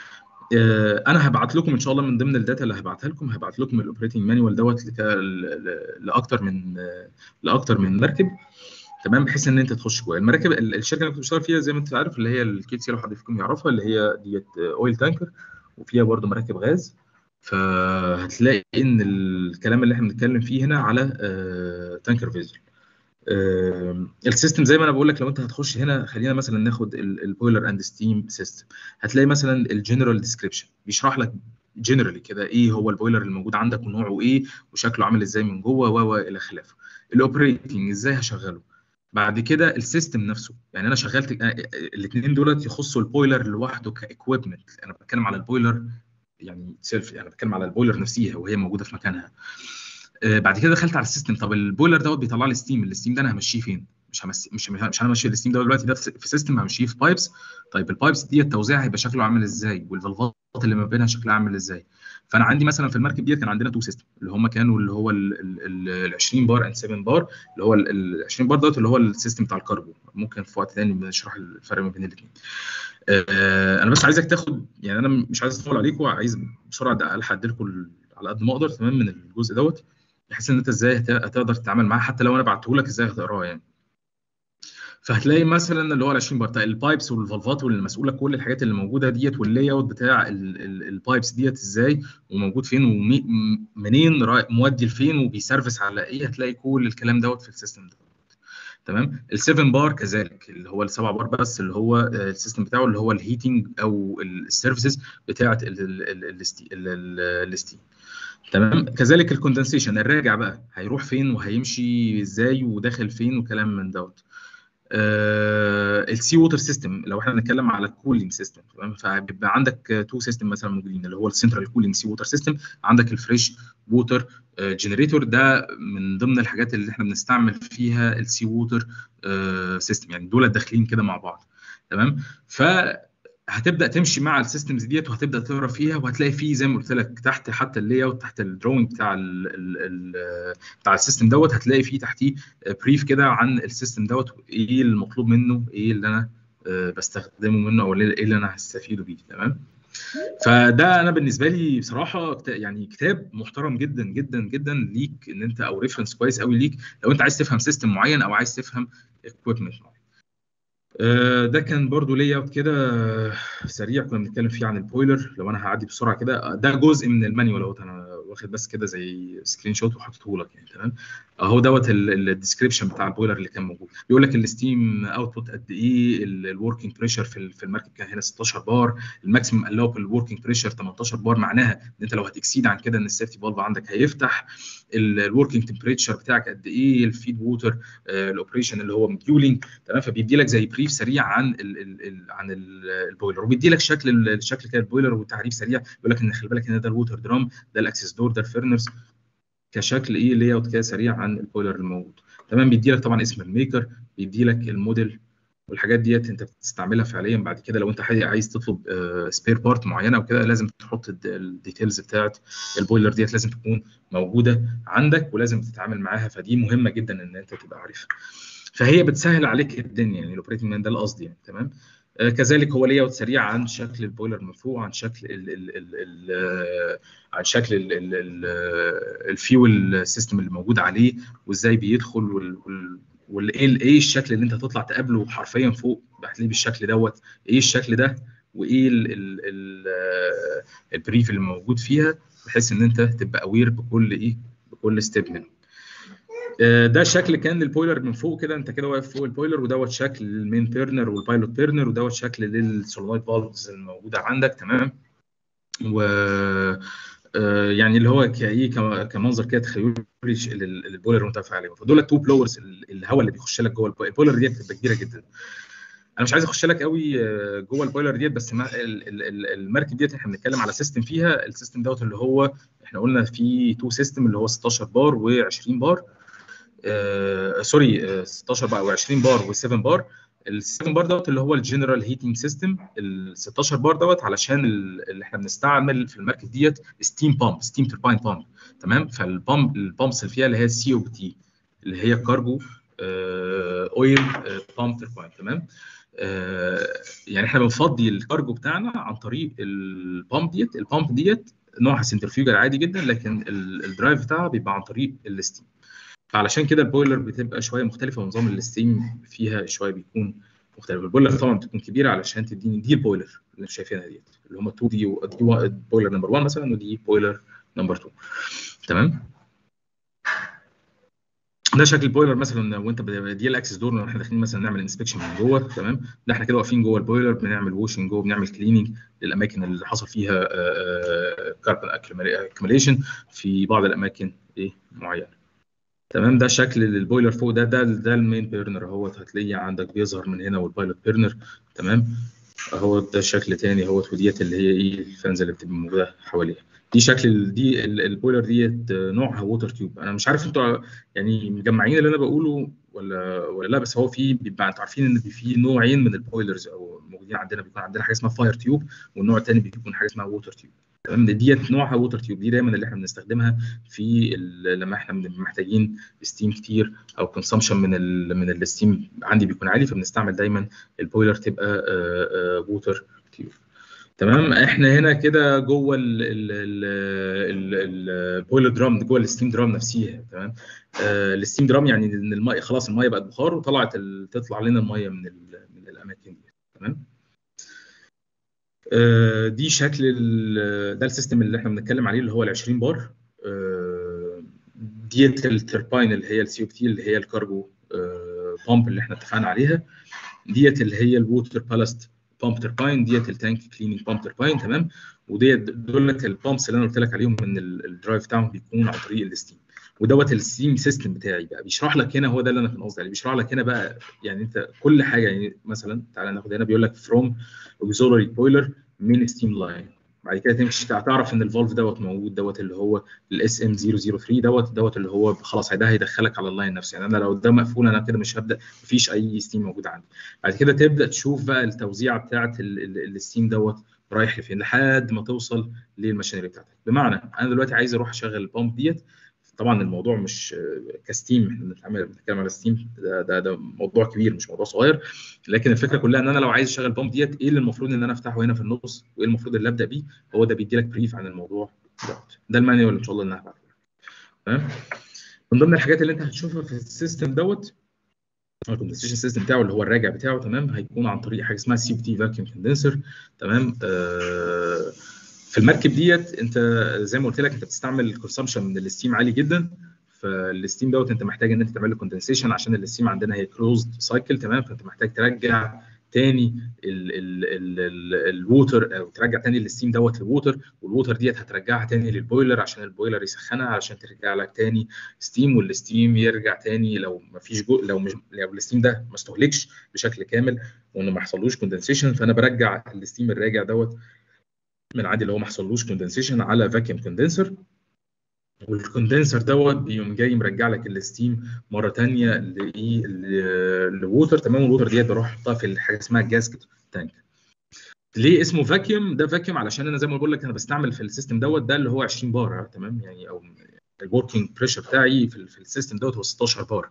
انا هبعت لكم ان شاء الله من ضمن الداتا اللي هبعتها لكم هبعت لكم الاوبريتنج مانيوال دوت لاكتر من لاكتر من مركب تمام بحيث ان انت تخش جوه المراكب الشركه اللي كنت بشتغل فيها زي ما انت عارف اللي هي الكي سي لو حد فيكم يعرفها اللي هي ديت اويل تانكر وفيها برده مراكب غاز فهتلاقي ان الكلام اللي احنا بنتكلم فيه هنا على تانكر فيزل السيستم زي ما انا بقول لك لو انت هتخش هنا خلينا مثلا ناخد البويلر اند ستيم سيستم هتلاقي مثلا الجنرال ديسكريبشن بيشرح لك جنرالي كده ايه هو البويلر الموجود عندك ونوعه ايه وشكله عامل ازاي من جوه و الى خلافه الاوبريتنج ازاي هشغله بعد كده السيستم نفسه يعني انا شغلت الاثنين دولت يخصوا البويلر لوحده كايكويبمنت انا بتكلم على البويلر يعني سيلف يعني بتكلم على البويلر نفسها وهي موجوده في مكانها بعد كده دخلت على السيستم طب البويلر دوت بيطلع لي ستيم الستيم ده انا همشيه فين مش همشي مش مش انا همشي الستيم ده دلوقتي ده في سيستم همشيه في بايبس طيب البايبس دي التوزيع هيبقى شكله عامل ازاي والفالفات اللي ما بينها شكلها عامل ازاي فانا عندي مثلا في المركب ديت كان عندنا تو سيستم اللي هم كانوا اللي هو ال 20 بار اند 7 بار اللي هو ال 20 بار دوت اللي هو السيستم بتاع الكاربو ممكن في وقت ثاني نشرح الفرق ما بين الاثنين انا بس عايزك تاخد يعني انا مش عايز اطول عليكم عايز بسرعه الحق لكم على قد ما اقدر تمام من الجزء دوت بحيث ان انت ازاي هتقدر تتعامل معاه حتى لو انا بعته لك ازاي هتقراه يعني فهتلاقي مثلا اللي هو ال 20 بار البايبس والفالفات والمسؤوله كل الحاجات اللي موجوده ديت واللاي اوت بتاع البايبس ديت ازاي وموجود فين ومنين مودي لفين وبيسرفس على ايه هتلاقي كل الكلام دوت في السيستم دوت تمام ال7 بار كذلك اللي هو ال7 بار بس اللي هو آه، السيستم بتاعه اللي هو الهيتنج او السيرفيسز بتاعه الستيم تمام كذلك الكوندنسيشن الراجع بقى هيروح فين وهيمشي ازاي وداخل فين وكلام من دوت السي ووتر سيستم لو احنا بنتكلم على الكولينج سيستم تمام فبيبقى عندك تو سيستم مثلا موجودين اللي هو السنترال كولينج سي ووتر سيستم عندك الفريش ووتر جنريتور ده من ضمن الحاجات اللي احنا بنستعمل فيها السي ووتر سيستم يعني دول داخلين كده مع بعض تمام ف هتبدا تمشي مع السيستمز ديت وهتبدا تقرا فيها وهتلاقي فيه زي ما قلت لك تحت حتى اللاي اوت تحت الدروينج بتاع ال ال ال بتاع السيستم دوت هتلاقي فيه تحتيه بريف كده عن السيستم دوت ايه المطلوب منه ايه اللي انا آه، بستخدمه منه او ايه اللي انا هستفيده بيه تمام فده انا بالنسبه لي بصراحه كتا- يعني كتاب محترم جدا جدا جدا ليك ان انت او ريفرنس كويس قوي ليك لو انت عايز تفهم سيستم معين او عايز تفهم اكويبمنت معين آه، ده كان برضو لي اوت كده آه، سريع كنا بنتكلم فيه عن البويلر لو انا هعدي بسرعه كده آه، ده جزء من المانيوال اهوت انا واخد بس كده زي سكرين شوت وحاطته لك يعني تمام اهو دوت الديسكربشن بتاع البويلر اللي كان موجود بيقول لك الستيم اوتبوت قد ايه الوركينج بريشر في ال- في المركب كان هنا 16 بار الماكسيمم الاوبل وركينج بريشر 18 بار معناها ان انت لو هتكسيد عن كده ان السيفتي فالف عندك هيفتح الوركينج تمبريتشر بتاعك قد ايه الفيد ووتر الاوبريشن اللي هو مديولينج تمام فبيدي لك زي بريف سريع عن ال ال ال عن ال- البويلر وبيدي لك شكل ال- الشكل كده البويلر وتعريف سريع بيقول لك ان خلي بالك ان ده الووتر درام ده الاكسس دور ده الفيرنرز كشكل ايه لاي اوت كده سريع عن البويلر الموجود تمام بيدي لك طبعا اسم الميكر بيدي لك الموديل والحاجات ديت انت بتستعملها فعليا بعد كده لو انت حي- عايز تطلب سبير بارت معينه وكده لازم تحط الد- الديتيلز بتاعت البويلر ديت لازم تكون موجوده عندك ولازم تتعامل معاها فدي مهمه جدا ان انت تبقى عارفها فهي بتسهل عليك الدنيا يعني الاوبريتنج مان ده القصد يعني تمام آه، كذلك هو لي اوت سريع عن شكل البويلر من فوق عن شكل ال ال ال ال عن شكل ال ال ال الفيول سيستم اللي موجود عليه وازاي بيدخل وال وال وايه ايه الشكل اللي انت تطلع تقابله حرفيا فوق هتلاقيه بالشكل دوت ايه الشكل ده وايه ال ال ال البريف اللي موجود فيها بحيث ان انت تبقى اوير بكل ايه بكل ستيب منه آه، ده شكل كان للبويلر من فوق كده انت كده واقف فوق البويلر ودوت شكل للمين بيرنر والبايلوت بيرنر ودوت شكل للسولنويد فالفز الموجوده عندك تمام و آه، يعني اللي هو كايه كم- كمنظر كده تخيلي لل- للبويلر وانت واقف عليه فدول التو بلورز الهواء اللي بيخش لك جوه البويلر البويلر ديت بتبقى كبيره جدا انا مش عايز اخش لك قوي آه، جوه البويلر ديت بس ما ال- ال- ال- المركب ديت احنا بنتكلم على سيستم فيها السيستم دوت اللي هو احنا قلنا في تو سيستم اللي هو 16 بار و20 بار آه سوري آه 16 بار و20 بار و7 بار ال 7 بار دوت اللي هو الجنرال هيتنج سيستم ال 16 بار دوت علشان ال- اللي احنا بنستعمل في المركب ديت ستيم بامب ستيم ترباين بامب تمام فالبامب البامبس اللي فيها اللي هي سي او تي اللي هي كارجو اويل بامب ترباين تمام آه، يعني احنا بنفضي الكارجو بتاعنا عن طريق البامب ديت البامب ديت نوعها سنترفيوجر عادي جدا لكن ال- الدرايف بتاعها بيبقى عن طريق الستيم فعلشان كده البويلر بتبقى شويه مختلفه ونظام الستيم فيها شويه بيكون مختلف البويلر طبعا بتكون كبيره علشان تديني دي البويلر اللي انتم شايفينها ديت اللي هم 2 دي ودي بويلر نمبر 1 مثلا ودي بويلر نمبر 2 تمام ده شكل البويلر مثلا وانت ب- دي الاكسس دور احنا داخلين مثلا نعمل انسبكشن من جوه تمام ده احنا كده واقفين جوه البويلر بنعمل ووشنج جوه بنعمل كليننج للاماكن اللي حصل فيها كاربون اكيوميليشن في بعض الاماكن ايه معينه تمام ده شكل البويلر فوق ده ده ده المين بيرنر اهوت هتلاقيه عندك بيظهر من هنا والبايلوت بيرنر تمام اهو ده شكل تاني اهوت وديت اللي هي ايه الفانز اللي بتبقى موجوده حواليها دي شكل ال- دي ال- البويلر ديت نوعها ووتر تيوب انا مش عارف انتوا يعني مجمعين اللي انا بقوله ولا ولا لا بس هو في بيبقى انتوا عارفين ان في نوعين من البويلرز او موجودين عندنا بيكون عندنا حاجه اسمها فاير تيوب والنوع الثاني بيكون حاجه اسمها ووتر تيوب تمام ديت نوعها ووتر تيوب دي دايما اللي احنا بنستخدمها في ال- لما احنا بنبقى محتاجين ستيم كتير او كونسامشن من ال من الستيم عندي بيكون عالي فبنستعمل دايما البويلر تبقى ووتر تيوب تمام احنا هنا كده جوه البويلر درام جوه الستيم درام نفسيها تمام آه الستيم درام يعني ان الميه خلاص الميه بقت بخار وطلعت ال- تطلع لنا الميه من ال- من الاماكن دي تمام آه دي شكل ال- ده السيستم اللي احنا بنتكلم عليه اللي هو ال 20 بار آه ديت الترباين اللي هي السي او تي اللي هي الكارجو البامب اللي احنا اتفقنا عليها ديت اللي هي الووتر بالاست بامب ترباين ديت التانك كليننج بامب ترباين تمام وديت دولت البامبس اللي انا قلت لك عليهم ان ال- الدرايف بتاعهم بيكون عن طريق الستيم ودوت الستيم سيستم بتاعي بقى بيشرح لك هنا هو ده اللي انا كان قصدي عليه بيشرح لك هنا بقى يعني انت كل حاجه يعني مثلا تعالى ناخد هنا بيقول لك فروم اوكسيلري بويلر من ستيم لاين بعد كده تمشي تعرف ان الفالف دوت موجود دوت اللي هو الاس ام 003 دوت دوت اللي هو خلاص ده هيدخلك على اللاين نفسه يعني انا لو ده مقفول انا كده مش هبدا مفيش اي ستيم موجود عندي بعد كده تبدا تشوف بقى التوزيعه بتاعه الستيم دوت رايح لفين لحد ما توصل للماشينري بتاعتك بمعنى انا دلوقتي عايز اروح اشغل البامب ديت طبعا الموضوع مش آه، كستيم احنا بنتعامل بنتكلم على ستيم ده, ده ده موضوع كبير مش موضوع صغير لكن الفكره كلها ان انا لو عايز اشغل البامب ديت ايه اللي المفروض ان انا افتحه هنا في النص وايه المفروض اللي ابدا بيه هو ده بيدي لك بريف عن الموضوع دوت ده المانيوال ان شاء الله اللي انا هبعته لك. تمام من ضمن الحاجات اللي انت هتشوفها في السيستم دوت الكوندنسيشن سيستم بتاعه اللي هو الراجع بتاعه تمام هيكون عن طريق حاجه اسمها سي بي تي فاكيوم كوندنسر تمام آه في المركب ديت انت زي ما قلت لك انت بتستعمل الكونسامشن من الستيم عالي جدا فالستيم دوت انت محتاج ان انت تعمل له كوندنسيشن عشان الستيم عندنا هي كلوزد سايكل تمام فانت محتاج ترجع تاني الووتر او ترجع تاني الستيم دوت للووتر والووتر ديت هترجعها تاني للبويلر عشان البويلر يسخنها علشان ترجع لك تاني ستيم والستيم يرجع تاني لو ما فيش جو لو مش لو الستيم ده ما استهلكش بشكل كامل وانه ما حصلوش كوندنسيشن فانا برجع الستيم الراجع دوت من عادي اللي هو ما حصلوش كوندنسيشن على فاكيوم كوندنسر والكوندنسر دوت بيقوم جاي مرجع لك الستيم مره ثانيه لايه لووتر تمام الووتر ديت بروح احطها في حاجه اسمها جاسكت تانك ليه اسمه فاكيوم ده فاكيوم علشان انا زي ما بقول لك انا بستعمل في السيستم دوت ده اللي هو 20 بار تمام يعني او الوركينج بريشر بتاعي في, في السيستم دوت هو 16 بار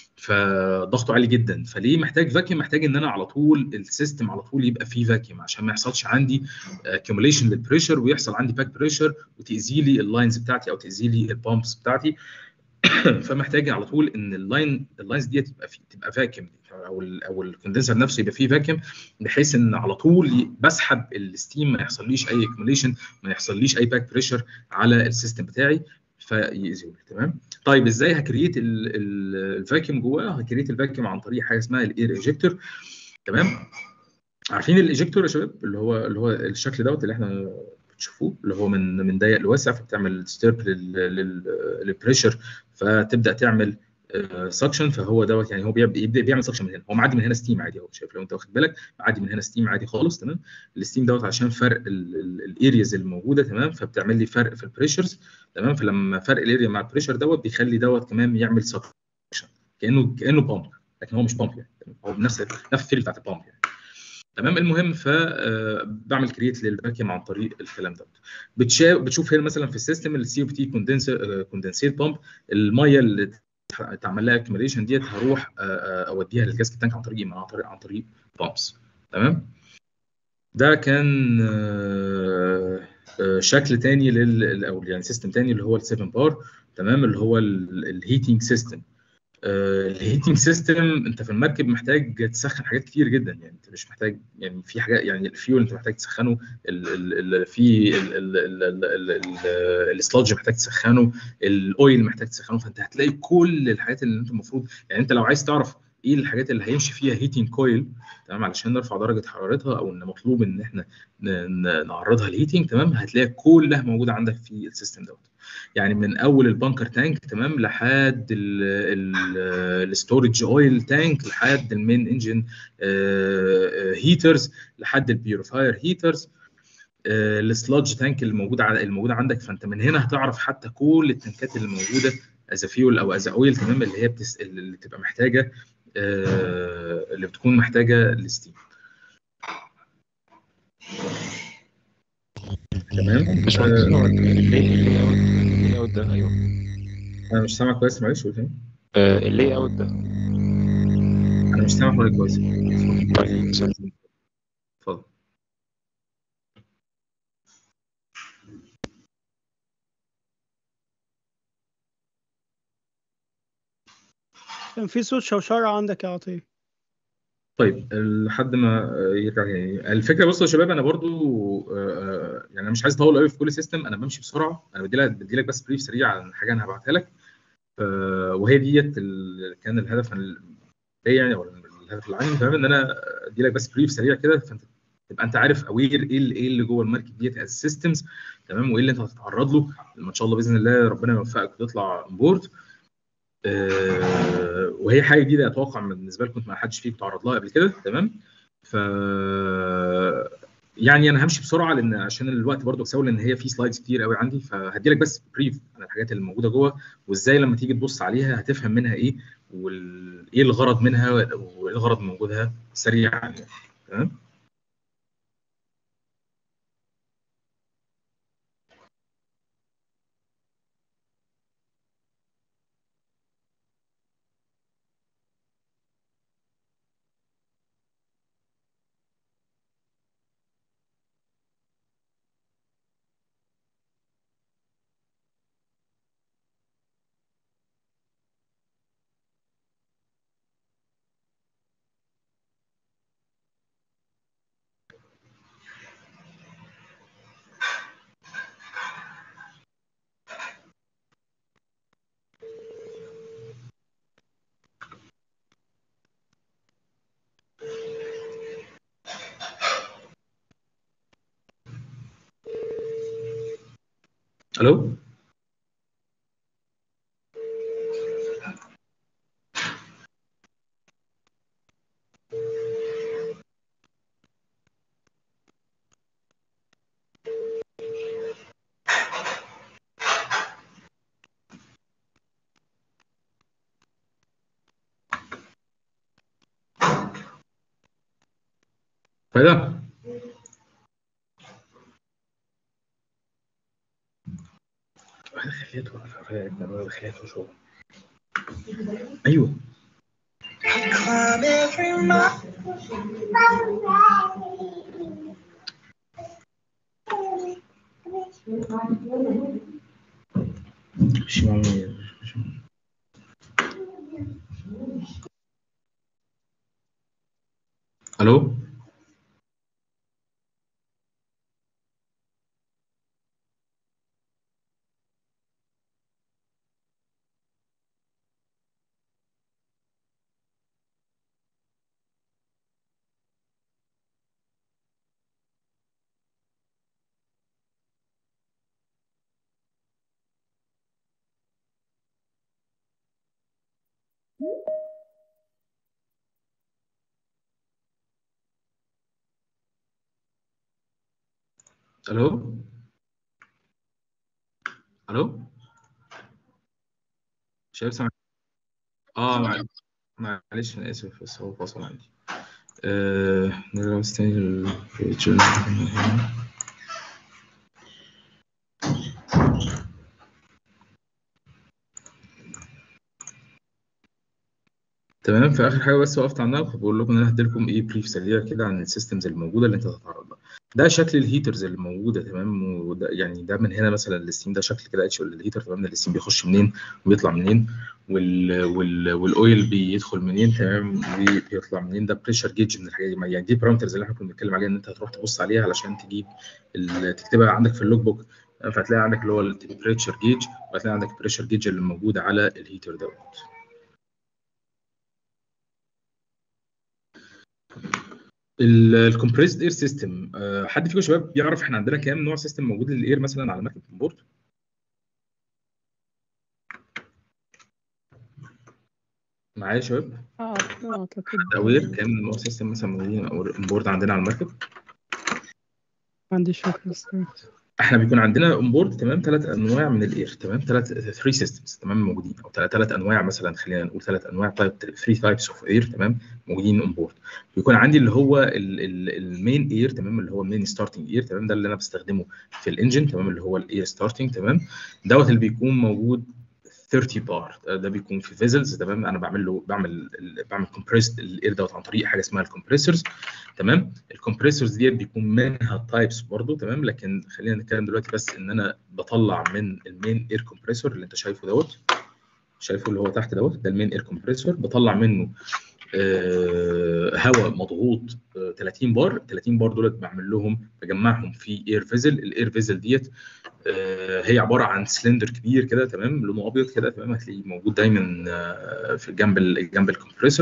فضغطه عالي جدا فليه محتاج فاكيوم محتاج ان انا على طول السيستم على طول يبقى فيه فاكيوم عشان ما يحصلش عندي اكيوميليشن للبريشر ويحصل عندي باك بريشر وتاذي لي اللاينز بتاعتي او تاذي لي البامبس بتاعتي فمحتاج على طول ان اللاين اللاينز دي تبقى في تبقى فاكيوم او ال او الكوندنسر نفسه يبقى فيه فاكيوم بحيث ان على طول بسحب الستيم ما يحصليش اي اكيوميليشن ما يحصليش اي باك بريشر على السيستم بتاعي فيأذيه تمام طيب ازاي هكريت الفاكيوم جواه هكريت الفاكيوم عن طريق حاجه اسمها الاير ايجكتور تمام عارفين الايجكتور يا شباب اللي هو اللي هو الشكل دوت اللي احنا بتشوفوه اللي هو من من ضيق لواسع فبتعمل ستيرب للبريشر فتبدا تعمل سكشن فهو دوت يعني هو بيبدا بيعمل سكشن من هنا هو معدي من هنا ستيم عادي اهو شايف لو انت واخد بالك معدي من هنا ستيم عادي خالص تمام الستيم دوت عشان فرق الارياز الموجوده تمام فبتعمل لي فرق في البريشرز تمام فلما فرق الاريا مع البريشر دوت بيخلي دوت كمان يعمل سكشن كانه كانه بامب لكن هو مش بامب يعني هو بنفس نفس الثيري بتاعت البامب يعني تمام المهم فبعمل كريت للفاكيوم عن طريق الكلام دوت بتشوف هنا مثلا في السيستم السي او بي تي كوندنسيت بامب الميه اللي تعمل لها اكيوميليشن ديت هروح اوديها للجاسك تانك عن طريق عن طريق عن طريق بامبس تمام ده كان شكل تاني لل او يعني سيستم تاني اللي هو ال 7 بار تمام اللي هو الهيتنج سيستم الهيتنج سيستم انت في المركب محتاج تسخن حاجات كتير جدا يعني انت مش محتاج يعني في حاجات يعني الفيول انت محتاج تسخنه ال ال في السلادج محتاج تسخنه الاويل محتاج تسخنه فانت هتلاقي كل الحاجات اللي انت المفروض يعني انت لو عايز تعرف ايه الحاجات اللي هيمشي فيها هيتنج كويل تمام علشان نرفع درجه حرارتها او ان مطلوب ان احنا نعرضها للهيتنج تمام هتلاقي كلها موجوده عندك في السيستم دوت يعني من اول البنكر تانك تمام لحد الستورج اويل تانك لحد المين انجن هيترز لحد البيوريفاير هيترز السلادج تانك اللي موجود الموجود عندك فانت من هنا هتعرف حتى كل التنكات اللي موجوده از فيول او از اويل تمام اللي هي بتس... اللي بتبقى محتاجه اللي بتكون محتاجه الستيم تمام مش اللي اوت ده ايوه انا مش سامع كويس معلش قول تاني اللي اوت ده انا مش سامع حضرتك كويس طيب اتفضل كان في صوت شوشرة عندك يا عطية طيب لحد ما يرجع يعني الفكره بصوا يا شباب انا برضو يعني انا مش عايز اطول قوي في كل سيستم انا بمشي بسرعه انا بدي لك بدي لك بس بريف سريع عن حاجه انا هبعتها لك وهي ديت كان الهدف ايه يعني او الهدف العام تمام ان انا ادي لك بس بريف سريع كده فانت تبقى انت عارف اوير ايه اللي ايه اللي جوه الماركت ديت از سيستمز تمام وايه اللي انت هتتعرض له لما ان شاء الله باذن الله ربنا يوفقك وتطلع بورد آه وهي حاجه جديده اتوقع بالنسبه لكم ما حدش فيكم تعرض لها قبل كده تمام ف يعني انا همشي بسرعه لان عشان الوقت برضو بساول ان هي في سلايدز كتير قوي عندي فهدي لك بس بريف عن الحاجات اللي موجوده جوه وازاي لما تيجي تبص عليها هتفهم منها ايه وايه الغرض منها وايه الغرض من وجودها سريعا يعني تمام الو فايدة خليته على خليته شو ايوه Climb every mountain. مش معمول مش معمول. الو الو الو شايف سامع اه مع- معلش انا اسف بس هو فصل عندي آه نرجع بس تاني للبيج اللي إحنا كنا هنا. تمام في اخر حاجه بس وقفت عنها بقول لكم ان انا هدي لكم ايه بريف سريع كده عن السيستمز الموجوده اللي انت هتتعرض لها ده شكل الهيترز اللي موجوده تمام وده يعني ده من هنا مثلا الستيم ده شكل كده اتش الهيتر تمام الستيم بيخش منين وبيطلع منين وال وال والاويل بيدخل منين تمام وبيطلع منين ده بريشر جيج من الحاجات دي يعني دي بارامترز اللي احنا كنا بنتكلم عليها ان انت هتروح تبص عليها علشان تجيب ال- تكتبها عندك في اللوج بوك فهتلاقي عندك اللي هو التمبريتشر جيج وهتلاقي عندك البريشر جيج اللي موجود على الهيتر دوت الكومبريسد اير سيستم حد فيكم يا شباب يعرف احنا عندنا كام نوع سيستم موجود للاير مثلا على مركب بورد معايا يا شباب اه اعتقد اوير كام نوع سيستم مثلا موجودين بورد عندنا على المركب ما عنديش فكره الصراحه احنا بيكون عندنا اون بورد تمام ثلاث انواع من الاير تمام ثلاث 3 سيستمز تمام موجودين او ثلاث انواع مثلا خلينا نقول ثلاث انواع تايب 3 تايبس اوف اير تمام موجودين اون بورد بيكون عندي اللي هو المين اير تمام اللي هو المين ستارتنج اير تمام ده اللي انا بستخدمه في الانجن تمام اللي هو الاير ستارتنج تمام دوت اللي بيكون موجود 30 بار ده بيكون في فيزلز تمام انا بعمل له بعمل بعمل كومبريسد الاير دوت عن طريق حاجه اسمها الكمبريسورز تمام الكمبريسورز ديت بيكون منها تايبس برضو تمام لكن خلينا نتكلم دلوقتي بس ان انا بطلع من المين اير كومبريسور اللي انت شايفه دوت شايفه اللي هو تحت دوت ده المين اير كومبريسور بطلع منه آه هواء مضغوط آه 30 بار 30 بار دولت بعمل لهم بجمعهم في اير فيزل الاير فيزل ديت آه هي عباره عن سلندر كبير كده تمام لونه ابيض كده تمام هتلاقيه موجود دايما في جنب جنب الكمبريسور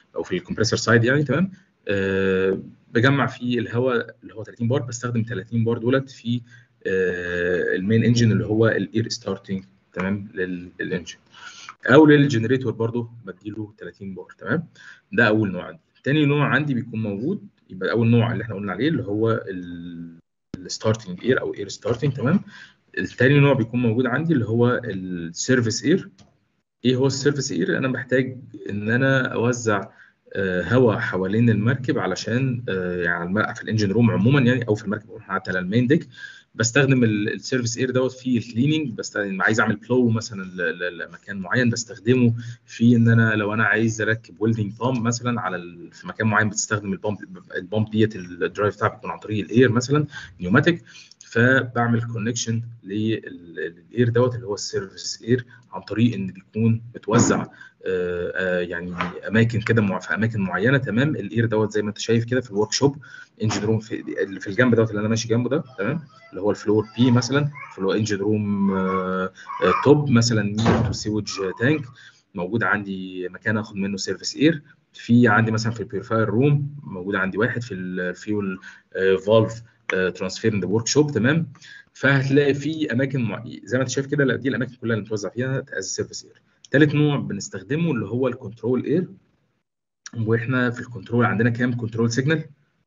او في الكمبريسور سايد يعني تمام آه بجمع فيه الهواء اللي هو 30 بار بستخدم 30 بار دولت في آه المين انجن اللي هو الاير ستارتنج تمام لل- للانجن او للجنريتور برضو بديله 30 بار تمام ده اول نوع عندي تاني نوع عندي بيكون موجود يبقى اول نوع اللي احنا قلنا عليه اللي هو الستارتنج اير او اير ستارتنج تمام التاني نوع بيكون موجود عندي اللي هو السيرفيس اير ايه هو السيرفيس اير انا محتاج ان انا اوزع آه، هواء حوالين المركب علشان آه، يعني الم- في الانجن روم عموما يعني او في المركب حتى على المين ديك بستخدم السيرفيس اير دوت في الكليننج بستخدم عايز اعمل بلو مثلا ل- ل- لمكان معين بستخدمه في ان انا لو انا عايز اركب ويلدنج بامب مثلا على ال... في مكان معين بتستخدم البامب البامب ديت الدرايف بتاعها بيكون عن طريق الاير مثلا نيوماتيك فبعمل كونكشن للاير دوت اللي هو السيرفيس اير عن طريق ان بيكون متوزع آه، آه، يعني اماكن كده مع- في اماكن معينه تمام الاير دوت زي ما انت شايف كده في الورك شوب انجن روم في اللي في الجنب دوت اللي انا ماشي جنبه ده تمام اللي هو الفلور بي مثلا في اللي هو انجن روم توب مثلا نير تو سيوج تانك موجود عندي مكان اخد منه سيرفيس اير في عندي مثلا في البيرفاير روم موجود عندي واحد في الفيول فالف ترانسفير ان ذا ورك شوب تمام فهتلاقي في اماكن مع... زي ما انت شايف كده لا، دي الاماكن كلها اللي متوزع فيها از سيرفيس اير ثالث نوع بنستخدمه اللي هو الكنترول اير واحنا في الكنترول عندنا كام كنترول سيجنال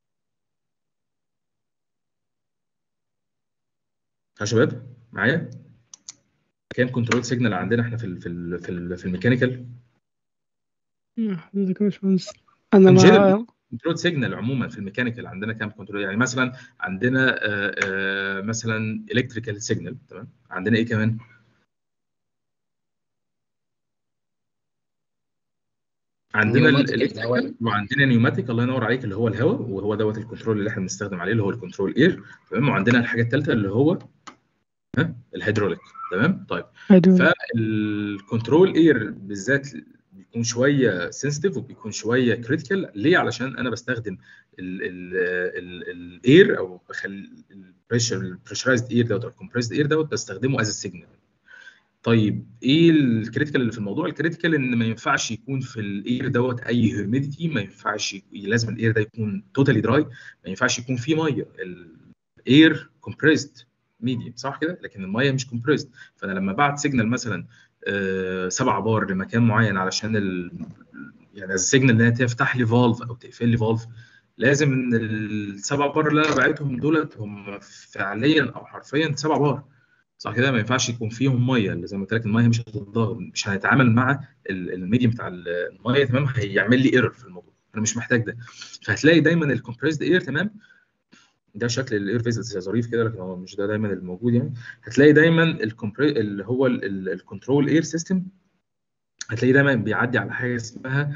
يا شباب معايا كام كنترول سيجنال عندنا احنا في ال في ال في, ال في الميكانيكال حضرتك يا باشمهندس انا In مع general. كنترول سيجنال عموما في الميكانيكال عندنا كام كنترول يعني مثلا عندنا آه، آه، مثلا الكتريكال سيجنال تمام عندنا ايه كمان عندنا ال- نيوماتيك الالكتريكال الهواء. وعندنا نيوماتيك الله ينور عليك اللي هو الهواء وهو دوت الكنترول اللي احنا بنستخدم عليه اللي هو الكنترول اير تمام وعندنا الحاجه الثالثه اللي هو ها الهيدروليك تمام طيب هيدروليك. فالكنترول اير بالذات بيكون شويه سنسيتيف وبيكون شويه كريتيكال ليه علشان انا بستخدم الاير او بخلي البريشر البريشرايزد اير دوت او الكمبريسد اير دوت بستخدمه از سيجنال طيب ايه الكريتيكال اللي في الموضوع الكريتيكال ان ما ينفعش يكون في الاير دوت اي هيوميديتي ما ينفعش لازم الاير ده يكون توتالي دراي ما ينفعش يكون فيه ميه الاير كومبريسد ميديم صح كده لكن الميه مش كومبريسد فانا لما بعت سيجنال مثلا آه، سبعة بار لمكان معين علشان ال... يعني السيجنال ان هي تفتح لي فالف او تقفل لي فالف لازم ان السبع بار اللي انا بعتهم دولت هم فعليا او حرفيا سبع بار صح كده ما ينفعش يكون فيهم ميه اللي زي ما قلت لك الميه مش هتتضغط مش هنتعامل مع ال- الميديم بتاع الميه تمام هيعمل لي ايرور في الموضوع انا مش محتاج ده فهتلاقي دايما الكومبريسد اير تمام ده شكل الاير فيزلز ظريف كده لكن هو مش ده دايما الموجود يعني هتلاقي دايما الكمبري اللي هو الكنترول اير سيستم هتلاقي دايما بيعدي على حاجه اسمها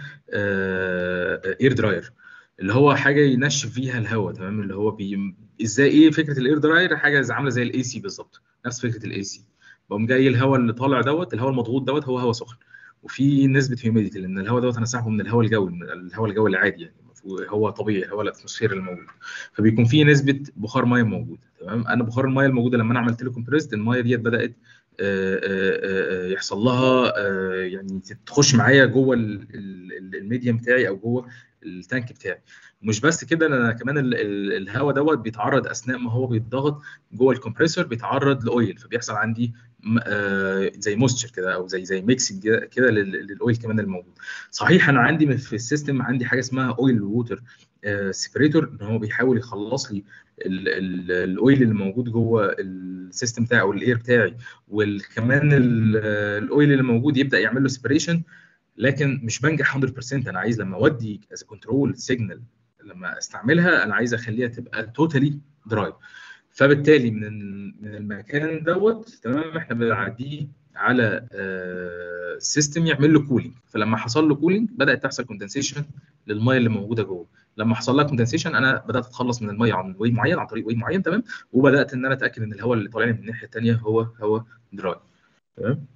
اير دراير اللي هو حاجه ينشف فيها الهواء تمام اللي هو بي... ازاي ايه فكره الاير دراير حاجه زي- عامله زي الاي سي بالظبط نفس فكره الاي سي بقوم جاي الهواء اللي طالع دوت الهواء المضغوط دوت هو هواء سخن وفي نسبه هيوميديتي لان الهواء دوت انا ساحبه من الهواء الجوي من الهواء الجوي العادي يعني هو طبيعي الهواء الاتموسفير الموجود فبيكون في نسبه بخار ميه موجوده تمام انا بخار الميه الموجوده لما انا عملت له كومبريسد الميه ديت بدات آه، آه، آه، يحصل لها آه، يعني تخش معايا جوه ال- ال- الميديم بتاعي او جوه التانك بتاعي مش بس كده انا كمان ال- ال- الهواء دوت بيتعرض اثناء ما هو بيتضغط جوه الكمبريسور بيتعرض لاويل فبيحصل عندي م- آه، زي موستشر كده او زي زي ميكس كده كده لل- للاويل كمان الموجود صحيح انا عندي في السيستم عندي حاجه اسمها اويل ووتر سيبريتور ان هو بيحاول يخلص لي ال- ال- الاويل اللي موجود جوه السيستم بتاعي او الاير بتاعي وكمان الاويل اللي موجود يبدا يعمل له سيبريشن لكن مش بنجح 100% انا عايز لما اودي از كنترول سيجنال لما استعملها انا عايز اخليها تبقى توتالي دراي فبالتالي من ال- من المكان دوت تمام احنا بنعديه على سيستم يعمل له كولينج فلما حصل له كولينج بدات تحصل كوندنسيشن للميه اللي موجوده جوه لما حصل لها كوندنسيشن انا بدات اتخلص من الميه عن واي معين عن طريق واي معين تمام وبدات ان انا اتاكد ان الهواء اللي طالع لي من الناحيه الثانيه هو هواء دراي تمام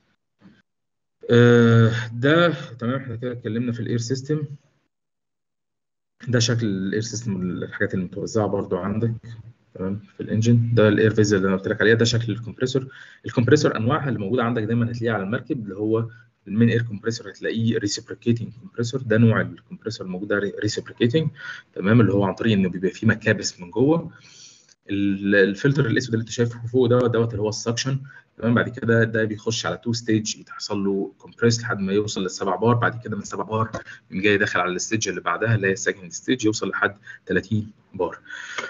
آه، ده تمام احنا كده اتكلمنا في الاير سيستم ده شكل الاير سيستم الحاجات اللي متوزعه برضو عندك تمام في الانجن ده الاير فيزل اللي انا قلت لك عليها ده شكل الكمبريسور الكمبريسور انواعها اللي موجوده عندك دايما هتلاقيها على المركب اللي هو المين اير كومبريسور هتلاقيه ريسبريكيتنج كومبريسور ده نوع الكمبريسور الموجود ده ريسبريكيتنج تمام اللي هو عن طريق انه بيبقى فيه مكابس من جوه ال- الفلتر الاسود اللي انت شايفه فوق ده دوت اللي هو السكشن تمام بعد كده ده بيخش على تو ستيج يحصل له كومبريس لحد ما يوصل للسبع بار بعد كده من سبع بار يقوم جاي داخل على الستيج اللي بعدها اللي هي السكند ستيج يوصل لحد 30 بار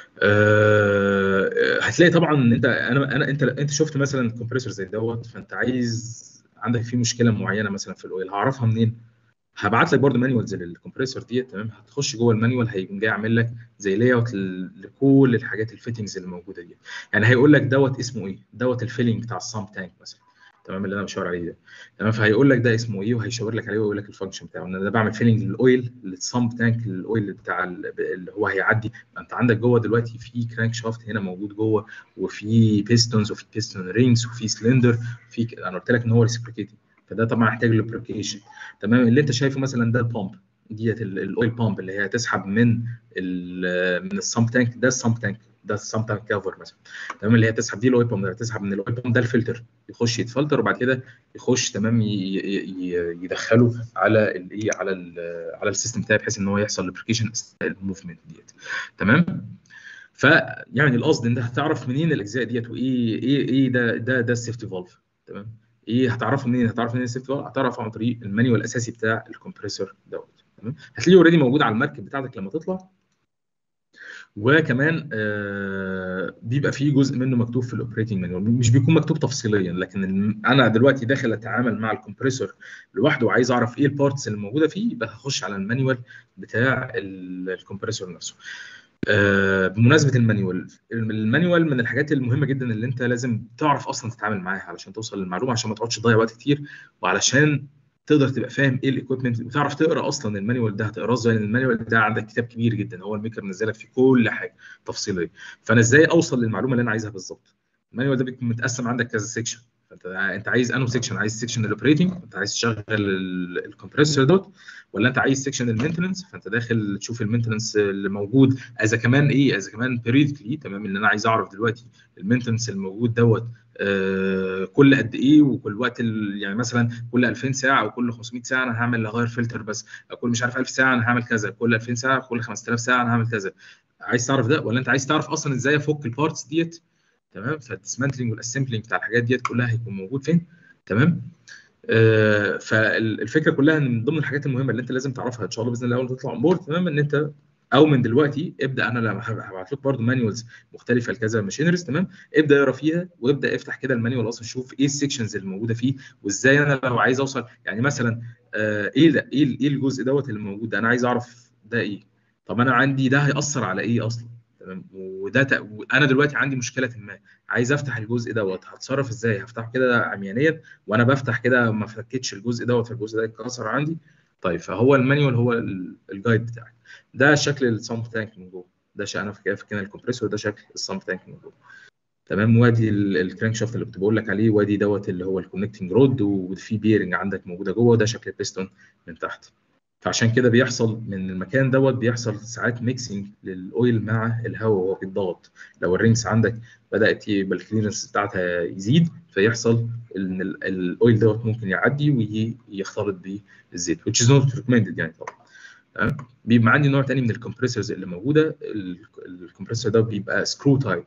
أه هتلاقي طبعا انت انا انا انت انت شفت مثلا كومبريسور زي دوت فانت عايز عندك فيه مشكله معينه مثلا في الاويل هعرفها منين؟ هبعت لك برضه مانيوالز للكمبريسور ديت تمام هتخش جوه المانيوال هيقوم جاي عامل لك زي لاي اوت لكل الحاجات الفيتنجز اللي موجوده دي يعني هيقول لك دوت اسمه ايه دوت الفيلينج بتاع السام تانك مثلا تمام اللي انا بشاور عليه ده تمام فهيقول لك ده اسمه ايه وهيشاور لك عليه ويقول لك الفانكشن بتاعه ان انا بعمل فيلينج للاويل للسام تانك للاويل بتاع ال- اللي هو هيعدي ما انت عندك جوه دلوقتي في كرانك شافت هنا موجود جوه وفي بيستونز وفي بيستون رينجز وفي سلندر في ك- انا قلت لك ان هو ريسبريكيتنج فده طبعا هيحتاج لوبريكيشن تمام اللي انت شايفه مثلا ده البامب ديت ال- الاويل بامب اللي هي هتسحب من ال من السامب تانك ده السامب تانك ده السامب تانك كفر مثلا تمام اللي هي تسحب دي الاويل بامب هتسحب من الاويل بامب ده الفلتر يخش يتفلتر وبعد كده يخش تمام ي- ي- ي- يدخله على الايه على ال على السيستم بتاعي بحيث ان هو يحصل لوبريكيشن اثناء الموفمنت ديت تمام فيعني القصد ان انت هتعرف منين الاجزاء ديت وايه ايه ايه ده ده ده السيفتي فالف تمام ايه هتعرفه منين هتعرف منين السيفتي فالف هتعرف عن طريق المانيوال الاساسي بتاع الكمبريسور دوت تمام هتلاقيه اوريدي موجود على المركب بتاعتك لما تطلع وكمان آه بيبقى فيه جزء منه مكتوب في الاوبريتنج مانيوال مش بيكون مكتوب تفصيليا لكن الم- انا دلوقتي داخل اتعامل مع الكمبريسور لوحده وعايز اعرف ايه البارتس اللي موجوده فيه يبقى هخش على المانيوال بتاع ال- الكمبريسور نفسه آه، بمناسبه المانيوال المانيوال من الحاجات المهمه جدا اللي انت لازم تعرف اصلا تتعامل معاها علشان توصل للمعلومه عشان ما تقعدش تضيع وقت كتير وعلشان تقدر تبقى فاهم ايه الايكويبمنت وتعرف تقرا اصلا المانيوال ده هتقراه ازاي لان المانيوال ده عندك كتاب كبير جدا هو الميكر منزلك فيه كل حاجه تفصيليه فانا ازاي اوصل للمعلومه اللي انا عايزها بالظبط المانيوال ده بيكون متقسم عندك كذا سيكشن فانت انت عايز انه سيكشن عايز سيكشن الاوبريتنج انت عايز تشغل ال- الكمبريسور دوت ولا انت عايز سيكشن المينتننس فانت داخل تشوف المينتننس اللي موجود اذا كمان ايه اذا كمان بيريدكلي تمام اللي انا عايز اعرف دلوقتي المينتننس الموجود دوت آه كل قد ايه وكل وقت ال- يعني مثلا كل 2000 ساعه او كل 500 ساعه انا هعمل اغير فلتر بس او كل مش عارف 1000 ساعه انا هعمل كذا كل 2000 ساعه كل 5000 ساعه انا هعمل كذا عايز تعرف ده ولا انت عايز تعرف اصلا ازاي افك البارتس ديت تمام فالديسمانتلنج والاسمبلنج بتاع الحاجات ديت كلها هيكون موجود فين تمام آه، فالفكره كلها ان من ضمن الحاجات المهمه اللي انت لازم تعرفها ان شاء الله باذن الله اول ما تطلع اون بورد تمام ان انت او من دلوقتي ابدا انا لما هبعت لك برضه مانيوالز مختلفه لكذا ماشينريز تمام ابدا اقرا فيها وابدا افتح كده المانيوال اصلا شوف ايه السكشنز اللي موجوده فيه وازاي انا لو عايز اوصل يعني مثلا آه، ايه ده ايه ايه الجزء دوت اللي موجود ده انا عايز اعرف ده ايه طب انا عندي ده هياثر على ايه اصلا تمام وده ت... انا دلوقتي عندي مشكله ما عايز افتح الجزء دوت هتصرف ازاي هفتحه كده عميانيا وانا بفتح كده ما فكتش الجزء دوت فالجزء ده اتكسر عندي طيب فهو المانيوال هو ال- الجايد بتاعك ده شكل السامب تانك من جوه ده شكل انا فاكر فاكر الكمبريسور ده شكل السامب تانك من جوه تمام وادي الكرانك شافت اللي كنت بقول لك عليه وادي دوت اللي هو الكونكتنج رود وفي بيرنج عندك موجوده جوه ده شكل البيستون من تحت فعشان كده بيحصل من المكان دوت بيحصل ساعات ميكسنج للاويل مع الهواء وهو بيتضغط لو الرينجز عندك بدات يبقى الكليرنس بتاعتها يزيد فيحصل ان ال- الاويل دوت ممكن يعدي ويختلط بالزيت which is not recommended يعني طبعا تمام بيبقى عندي نوع تاني من الكمبريسورز اللي موجوده ال- الكمبريسور ده بيبقى سكرو تايب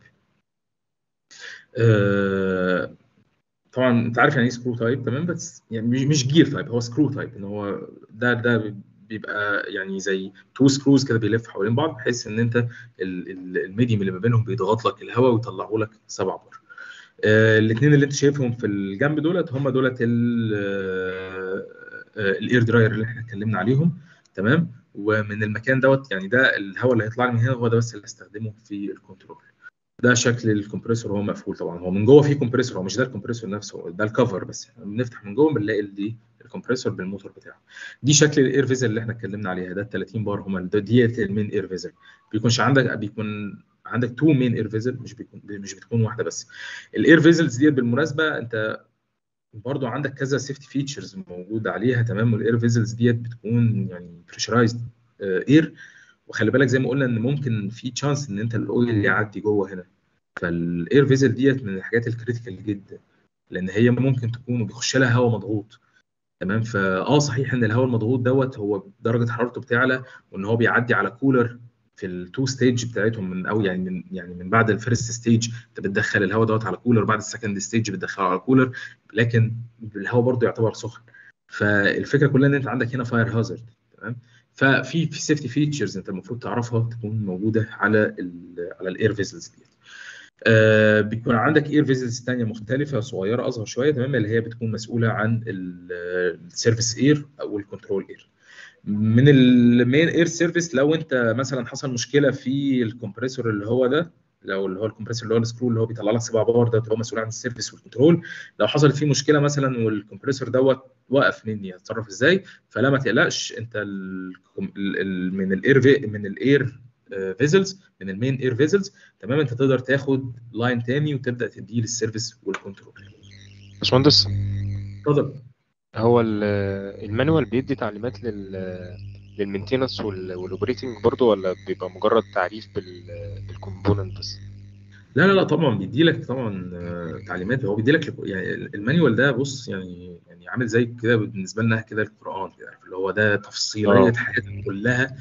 آه، طبعا انت عارف يعني ايه سكرو تايب تمام بس يعني مش مش جير تايب هو سكرو تايب ان هو ده ده بيبقى يعني زي تو سكروز كده بيلف حوالين بعض بحيث ان انت ال- ال- الميديم اللي ما بينهم بيضغط لك الهواء ويطلعه لك سبع بار الاثنين اللي انت شايفهم في الجنب دولت هم دولت الاير دراير اللي احنا اتكلمنا عليهم تمام ومن المكان دوت يعني ده الهواء اللي هيطلع لي من هنا هو ده بس اللي هستخدمه في الكنترول ده شكل الكمبريسور وهو مقفول طبعا هو من جوه فيه كمبريسور هو مش ده الكمبريسور نفسه ده الكفر بس احنا بنفتح من جوه بنلاقي دي الكمبريسور بالموتور بتاعه دي شكل الاير فيزل اللي احنا اتكلمنا عليها ده ال 30 بار هم ده ديت المين اير فيزل بيكونش عندك بيكون عندك تو مين اير فيزل مش بيكون مش بتكون واحده بس الاير فيزلز ديت بالمناسبه انت برضو عندك كذا سيفتي فيتشرز موجود عليها تمام والاير فيزلز ديت بتكون يعني بريشرايزد اير وخلي بالك زي ما قلنا ان ممكن في تشانس ان انت الاويل يعدي جوه هنا فالاير فيزل ديت من الحاجات الكريتيكال جدا لان هي ممكن تكون بيخش لها هواء مضغوط تمام فاه صحيح ان الهواء المضغوط دوت هو درجه حرارته بتعلى وان هو بيعدي على كولر في التو ستيج بتاعتهم من او يعني من يعني من بعد الفيرست ستيج انت بتدخل الهواء دوت على كولر بعد السكند ستيج بتدخله على كولر لكن الهواء برضه يعتبر سخن فالفكره كلها ان انت عندك هنا فاير هازارد تمام ففي في سيفتي فيتشرز انت المفروض تعرفها تكون موجوده على ال على الاير فيزلز دي آه بيكون عندك اير فيزلز ثانيه مختلفه صغيره اصغر شويه تمام اللي هي بتكون مسؤوله عن السيرفيس اير او الكنترول اير من المين اير سيرفيس لو انت مثلا حصل مشكله في الكمبريسور اللي هو ده لو اللي هو الكمبريسور اللي هو السكرو اللي هو بيطلع لك سبع بار ده هو مسؤول عن السيرفيس والكنترول لو حصلت فيه مشكله مثلا والكمبريسور دوت وقف مني هتصرف ازاي فلا ما تقلقش انت ال ال من الاير من الاير فيزلز من المين اير فيزلز تمام انت تقدر تاخد لاين تاني وتبدا تديه للسيرفيس والكنترول باشمهندس اتفضل هو ال- المانوال بيدي تعليمات لل للمينتيننس والاوبريتنج برضه ولا بيبقى مجرد تعريف بال بالكومبوننت بس لا لا لا طبعا بيدي لك طبعا آه، تعليمات هو بيدي لك يعني المانيوال ده بص يعني يعني عامل زي كده بالنسبه لنا كده القران كده عارف اللي هو ده تفصيليه آه. حياتك كلها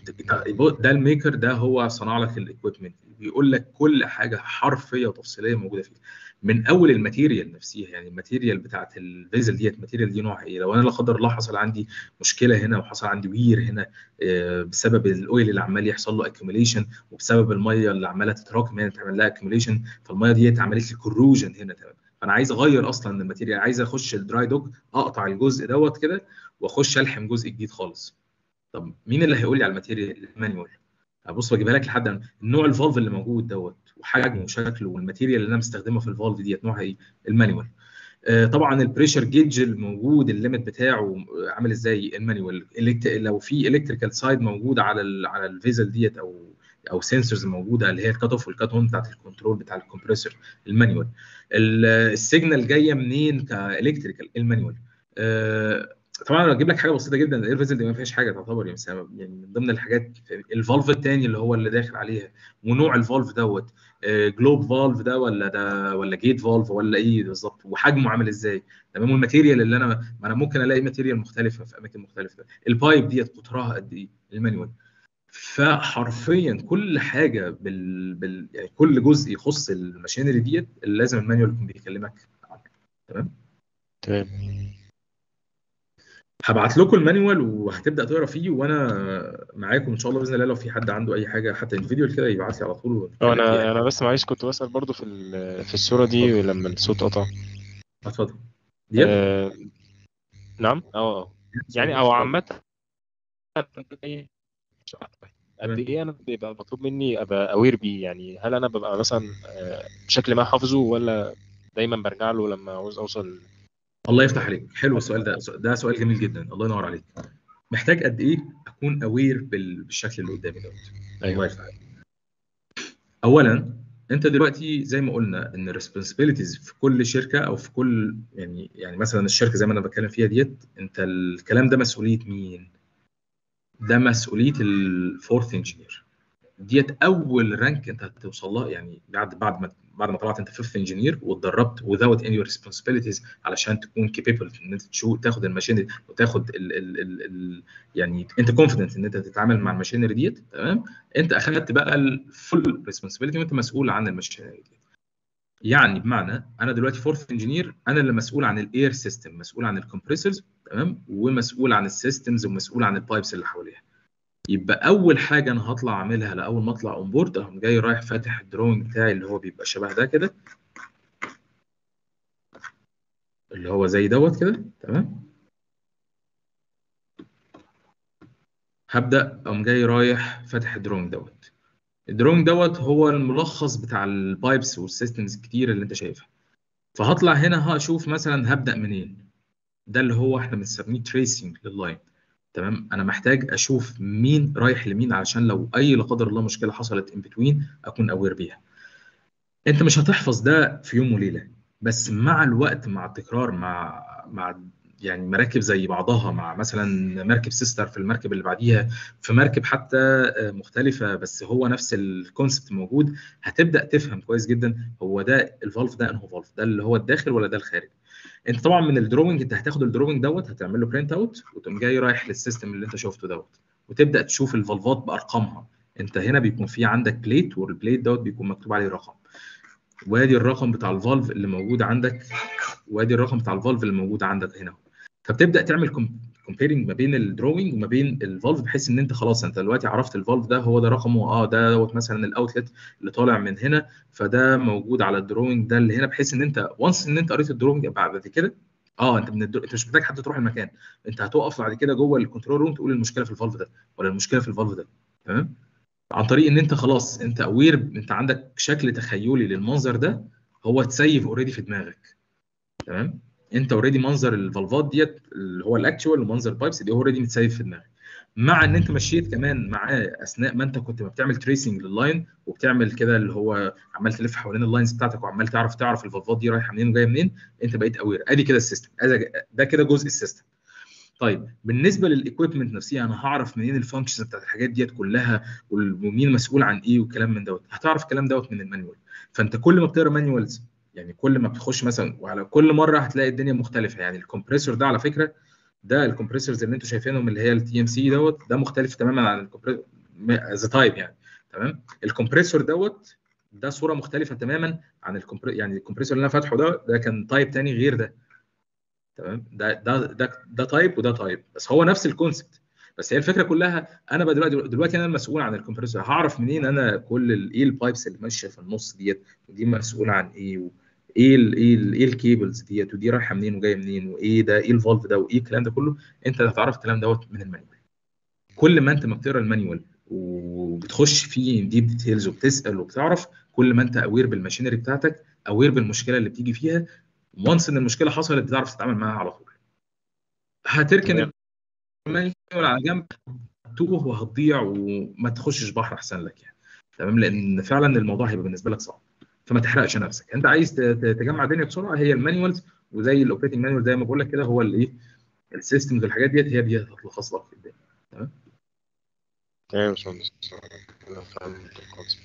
ده الميكر ده هو صنع لك الاكويبمنت بيقول لك كل حاجه حرفيه وتفصيليه موجوده فيه من اول الماتيريال نفسها يعني الماتيريال بتاعت الفيزل ديت الماتيريال دي نوعها ايه لو انا لا قدر الله حصل عندي مشكله هنا وحصل عندي وير هنا آه، بسبب الاويل اللي عمال يحصل له اكيوميليشن وبسبب الميه اللي عماله تتراكم هنا تعمل لها اكيوميليشن فالميه ديت عملت لي كروجن هنا تمام فانا عايز اغير اصلا الماتيريال عايز اخش الدراي دوج اقطع الجزء دوت كده واخش الحم جزء جديد خالص طب مين اللي هيقول لي على الماتيريال المانيوال هبص واجيبها لك لحد النوع الفالف اللي موجود دوت وحجمه وشكله والماتيريال اللي انا مستخدمها في الفالف ديت نوعها ايه المانيوال آه، طبعا البريشر جيج الموجود الليميت بتاعه عامل ازاي المانيوال إلكت- لو في الكتريكال سايد موجود على ال على الفيزل ديت او او سنسورز موجوده اللي هي الكات اوف والكات اون بتاعت الكنترول بتاع الكمبريسور المانيوال ال- السيجنال جايه منين كالكتريكال المانيوال آه، طبعا انا هجيب لك حاجه بسيطه جدا الاير فيزل دي ما فيهاش حاجه تعتبر يعني سبب- يعني من ضمن الحاجات الفالف الثاني اللي هو اللي داخل عليها ونوع الفالف دوت جلوب فالف ده ولا ده ولا جيت فالف ولا ايه بالظبط وحجمه عامل ازاي تمام والماتيريال اللي انا ما انا ممكن الاقي ماتيريال مختلفه في اماكن مختلفه البايب ديت قطرها قد ايه المانيوال فحرفيا كل حاجه بال... بال... يعني كل جزء يخص الماشينري ديت اللي لازم المانيوال يكون بيكلمك عنه تمام تمام هبعت لكم المانيوال وهتبدا تقرا فيه وانا معاكم ان شاء الله باذن الله لو في حد عنده اي حاجه حتى الفيديو كده يبعت لي على طول ونتكلم اه فيها. انا انا بس معلش كنت بسأل برضه في ال- في الصورة دي لما الصوت قطع اتفضل ديت آه نعم اه اه يعني او عامة قد ايه انا بيبقى مطلوب مني ابقى اوير بيه يعني هل انا ببقى مثلا آه، بشكل ما حافظه ولا دايما برجع له لما عاوز اوصل الله يفتح عليك حلو السؤال ده ده سؤال جميل جدا الله ينور عليك محتاج قد ايه اكون اوير بالشكل اللي قدامي دوت الله ايوه يفتح عليك اولا انت دلوقتي زي ما قلنا ان الريسبونسبيلتيز في كل شركه او في كل يعني يعني مثلا الشركه زي ما انا بتكلم فيها ديت انت الكلام ده مسؤوليه مين؟ ده مسؤوليه الفورث انجينير ديت اول رانك انت هتوصل لها يعني بعد بعد ما بعد ما طلعت انت فيفث انجينير واتدربت without any responsibilities علشان تكون capable ان انت تشوف تاخد الماشينري وتاخد ال ال ال ال يعني انت confident ان انت تتعامل مع الماشينري ديت تمام انت اخذت بقى الفول responsibility وانت مسؤول عن الماشينري ديت يعني بمعنى انا دلوقتي فورث انجينير انا اللي مسؤول عن الاير سيستم مسؤول عن الكمبريسورز تمام ومسؤول عن السيستمز ومسؤول عن البايبس اللي حواليها يبقى اول حاجه انا هطلع اعملها لاول ما اطلع اون بورد اقوم جاي رايح فاتح الدروينج بتاعي اللي هو بيبقى شبه ده كده اللي هو زي دوت كده تمام هبدا اقوم جاي رايح فاتح الدروينج دوت الدروينج دوت هو الملخص بتاع البايبس والسيستمز الكتير اللي انت شايفها فهطلع هنا هشوف مثلا هبدا منين ده اللي هو احنا بنسميه تريسنج لللاين تمام انا محتاج اشوف مين رايح لمين علشان لو اي لا قدر الله مشكله حصلت ان بتوين اكون اوير بيها انت مش هتحفظ ده في يوم وليله بس مع الوقت مع التكرار مع مع يعني مراكب زي بعضها مع مثلا مركب سيستر في المركب اللي بعديها في مركب حتى آه، مختلفه بس هو نفس الكونسبت موجود هتبدا تفهم كويس جدا هو ده الفالف ده انه فالف ده اللي هو الداخل ولا ده الخارج انت طبعا من الدروينج انت هتاخد الدروينج دوت هتعمل له برنت اوت وتقوم جاي رايح للسيستم اللي انت شفته دوت وتبدا تشوف الفالفات بارقامها انت هنا بيكون في عندك بليت والبليت دوت بيكون مكتوب عليه رقم وادي الرقم بتاع الفالف اللي موجود عندك وادي الرقم بتاع الفالف اللي موجود عندك هنا فبتبدا تعمل كومبيرنج ما بين الدروينج وما بين الفالف بحيث ان انت خلاص انت دلوقتي عرفت الفالف ده هو ده رقمه اه ده دوت مثلا الاوتلت اللي طالع من هنا فده موجود على الدروينج ده اللي هنا بحيث ان انت وانس ان انت قريت الدروينج بعد كده اه انت من الدر... انت مش محتاج حد تروح المكان انت هتقف بعد كده جوه الكنترول روم تقول المشكله في الفالف ده ولا المشكله في الفالف ده تمام عن طريق ان انت خلاص انت اوير انت عندك شكل تخيلي للمنظر ده هو اتسيف اوريدي في دماغك تمام انت اوريدي منظر الفالفات ديت اللي هو الاكتوال ومنظر البايبس دي اوريدي متسيف في دماغك مع ان انت مشيت كمان معاه اثناء ما انت كنت بتعمل تريسنج لللاين وبتعمل كده اللي هو عمال تلف حوالين اللاينز بتاعتك وعمال تعرف تعرف الفالفات دي رايحه منين وجايه منين انت بقيت اوير ادي كده السيستم ده كده جزء السيستم طيب بالنسبه للايكويبمنت نفسها انا هعرف منين الفانكشنز بتاعت الحاجات ديت كلها ومين مسؤول عن ايه والكلام من دوت هتعرف الكلام دوت من المانيوال فانت كل ما بتقرا مانيوالز يعني كل ما بتخش مثلا وعلى كل مره هتلاقي الدنيا مختلفه يعني الكمبريسور ده على فكره ده الكمبريسورز اللي انتم شايفينهم اللي هي التي ام سي دوت ده مختلف تماما عن الكمبريسور از تايب يعني تمام الكمبريسور دوت ده صوره مختلفه تماما عن الكمبريسور يعني الكمبريسور اللي انا فاتحه ده ده كان تايب تاني غير ده تمام ده ده ده ده تايب وده تايب بس هو نفس الكونسبت بس هي الفكره كلها انا بقى دلوقتي دلوقتي انا المسؤول عن الكمبريسور هعرف منين انا كل الايه البايبس اللي ماشيه في النص ديت ودي مسؤوله عن ايه و... ايه ال ايه ال ايه الكيبلز ديت ودي رايحه منين وجايه منين وايه ده ايه الفالف ده وايه الكلام ده كله انت هتعرف الكلام دوت من المانيوال كل ما انت ما بتقرا المانيوال وبتخش فيه ديب ديتيلز وبتسال وبتعرف كل ما انت اوير بالماشينري بتاعتك اوير بالمشكله اللي بتيجي فيها وانس ان المشكله حصلت بتعرف تتعامل معاها على طول هتركن المانيوال على جنب هتوه وهتضيع وما تخشش بحر احسن لك يعني تمام لان فعلا الموضوع هيبقى بالنسبه لك صعب فما تحرقش نفسك انت عايز تجمع الدنيا بسرعه هي المانيوالز وزي الاوبريتنج مانيوال زي ما بقول لك كده هو الايه السيستمز والحاجات ديت هي دي هتلخص لك في الدنيا تمام تمام يا باشمهندس كده فهمت الكونسيبت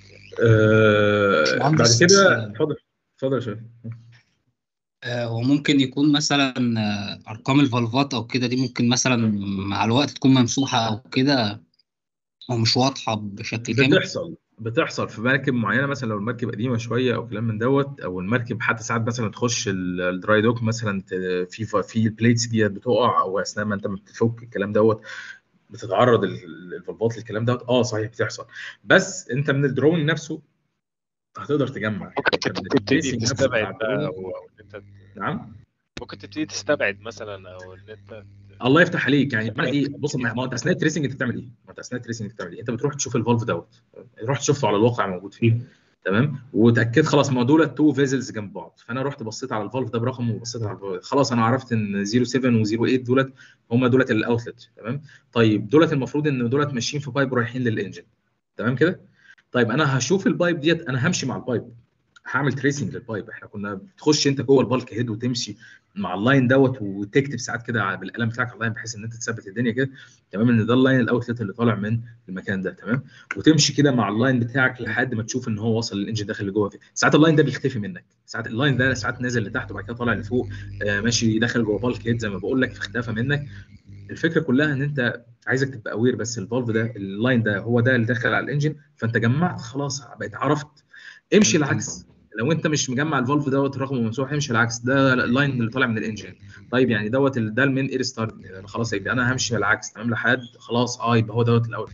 آه بعد باشمهندس، كده آه، اتفضل اتفضل يا شباب آه، هو ممكن يكون مثلا آه، ارقام الفالفات او كده دي ممكن مثلا مع الوقت تكون ممسوحه او كده او مش واضحه بشكل كامل بتحصل بتحصل في مراكب معينه مثلا لو المركب قديمه شويه او كلام من دوت او المركب حتى ساعات مثلا تخش ال- الدراي دوك مثلا ت- في في البليتس دي بتقع او اثناء ما انت بتفك الكلام دوت بتتعرض ال- الفالفات للكلام دوت اه صحيح بتحصل بس انت من الدرون نفسه هتقدر تجمع ممكن انت من تبتدي تبتدي البيسنج نفسه بتاع تستبعد بقى الدرون او أو ان انت نعم ممكن تبتدي تستبعد مثلا او ان انت الله يفتح عليك يعني بمعنى ايه بص ما ما انت اثناء التريسنج انت بتعمل ايه؟ ما انت اثناء التريسنج انت بتعمل ايه؟ انت بتروح تشوف الفالف دوت رحت شفته على الواقع موجود فيه تمام وتاكدت خلاص ما دول تو فيزلز جنب بعض فانا رحت بصيت على الفالف ده برقم وبصيت على الفالف. خلاص انا عرفت ان 07 و08 دولت هم دولت الاوتلت تمام طيب دولت المفروض ان دولت ماشيين في بايب رايحين للانجن تمام كده طيب انا هشوف البايب ديت انا همشي مع البايب هعمل تريسنج للبايب احنا كنا بتخش انت جوه البالك هيد وتمشي مع اللاين دوت وتكتب ساعات كده بالقلم بتاعك على اللاين بحيث ان انت تثبت الدنيا كده تمام ان ده اللاين الاوتلت اللي طالع من المكان ده تمام وتمشي كده مع اللاين بتاعك لحد ما تشوف ان هو وصل للانجن داخل لجوه فيه ساعات اللاين ده بيختفي منك ساعات اللاين ده ساعات نازل لتحت وبعد كده طالع لفوق آه ماشي داخل جوه بالك هيد زي ما بقول لك اختفى منك الفكره كلها ان انت عايزك تبقى اوير بس الفالف ده اللاين ده هو ده اللي داخل على الانجن فانت جمعت خلاص بقيت عرفت امشي العكس لو انت مش مجمع الفالف دوت رقمه ممسوح امشي العكس ده اللاين اللي طالع من الانجن طيب يعني دوت ال- ده المين اير ستارت خلاص يبقى انا همشي بالعكس تمام لحد خلاص اه يبقى هو دوت الاول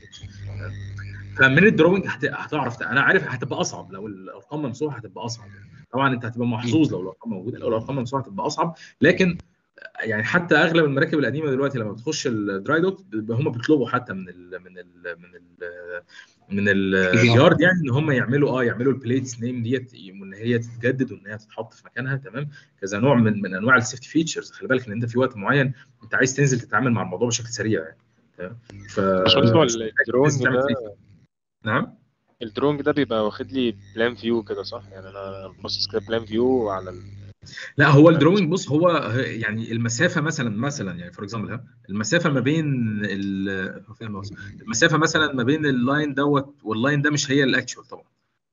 فمن الدروينج هت- هتعرف انا عارف هتبقى اصعب لو الارقام ممسوحه هتبقى اصعب طبعا انت هتبقى محظوظ لو الارقام موجوده لو الارقام ممسوحه هتبقى اصعب لكن يعني حتى اغلب المراكب القديمه دلوقتي لما بتخش الدراي دوك هم بيطلبوا حتى من ال من ال من ال من اليارد يعني ان هم يعملوا اه يعملوا البليتس نيم ديت وان هي تتجدد وان هي تتحط في مكانها تمام كذا نوع من من انواع السيفتي فيتشرز خلي بالك ان انت في وقت معين انت عايز تنزل تتعامل مع الموضوع بشكل سريع يعني تمام ف عشان هو الدرونج لازم تعمل ده safety. نعم الدرونج ده بيبقى واخد لي بلان فيو كده صح يعني انا باصص كده بلان فيو على ال... لا هو الدروينج بص هو يعني المسافه مثلا مثلا يعني فور اكزامبل المسافه ما بين ال- هو فين الماوس؟ المسافه مثلا ما بين اللاين دوت واللاين ده مش هي الاكشوال طبعا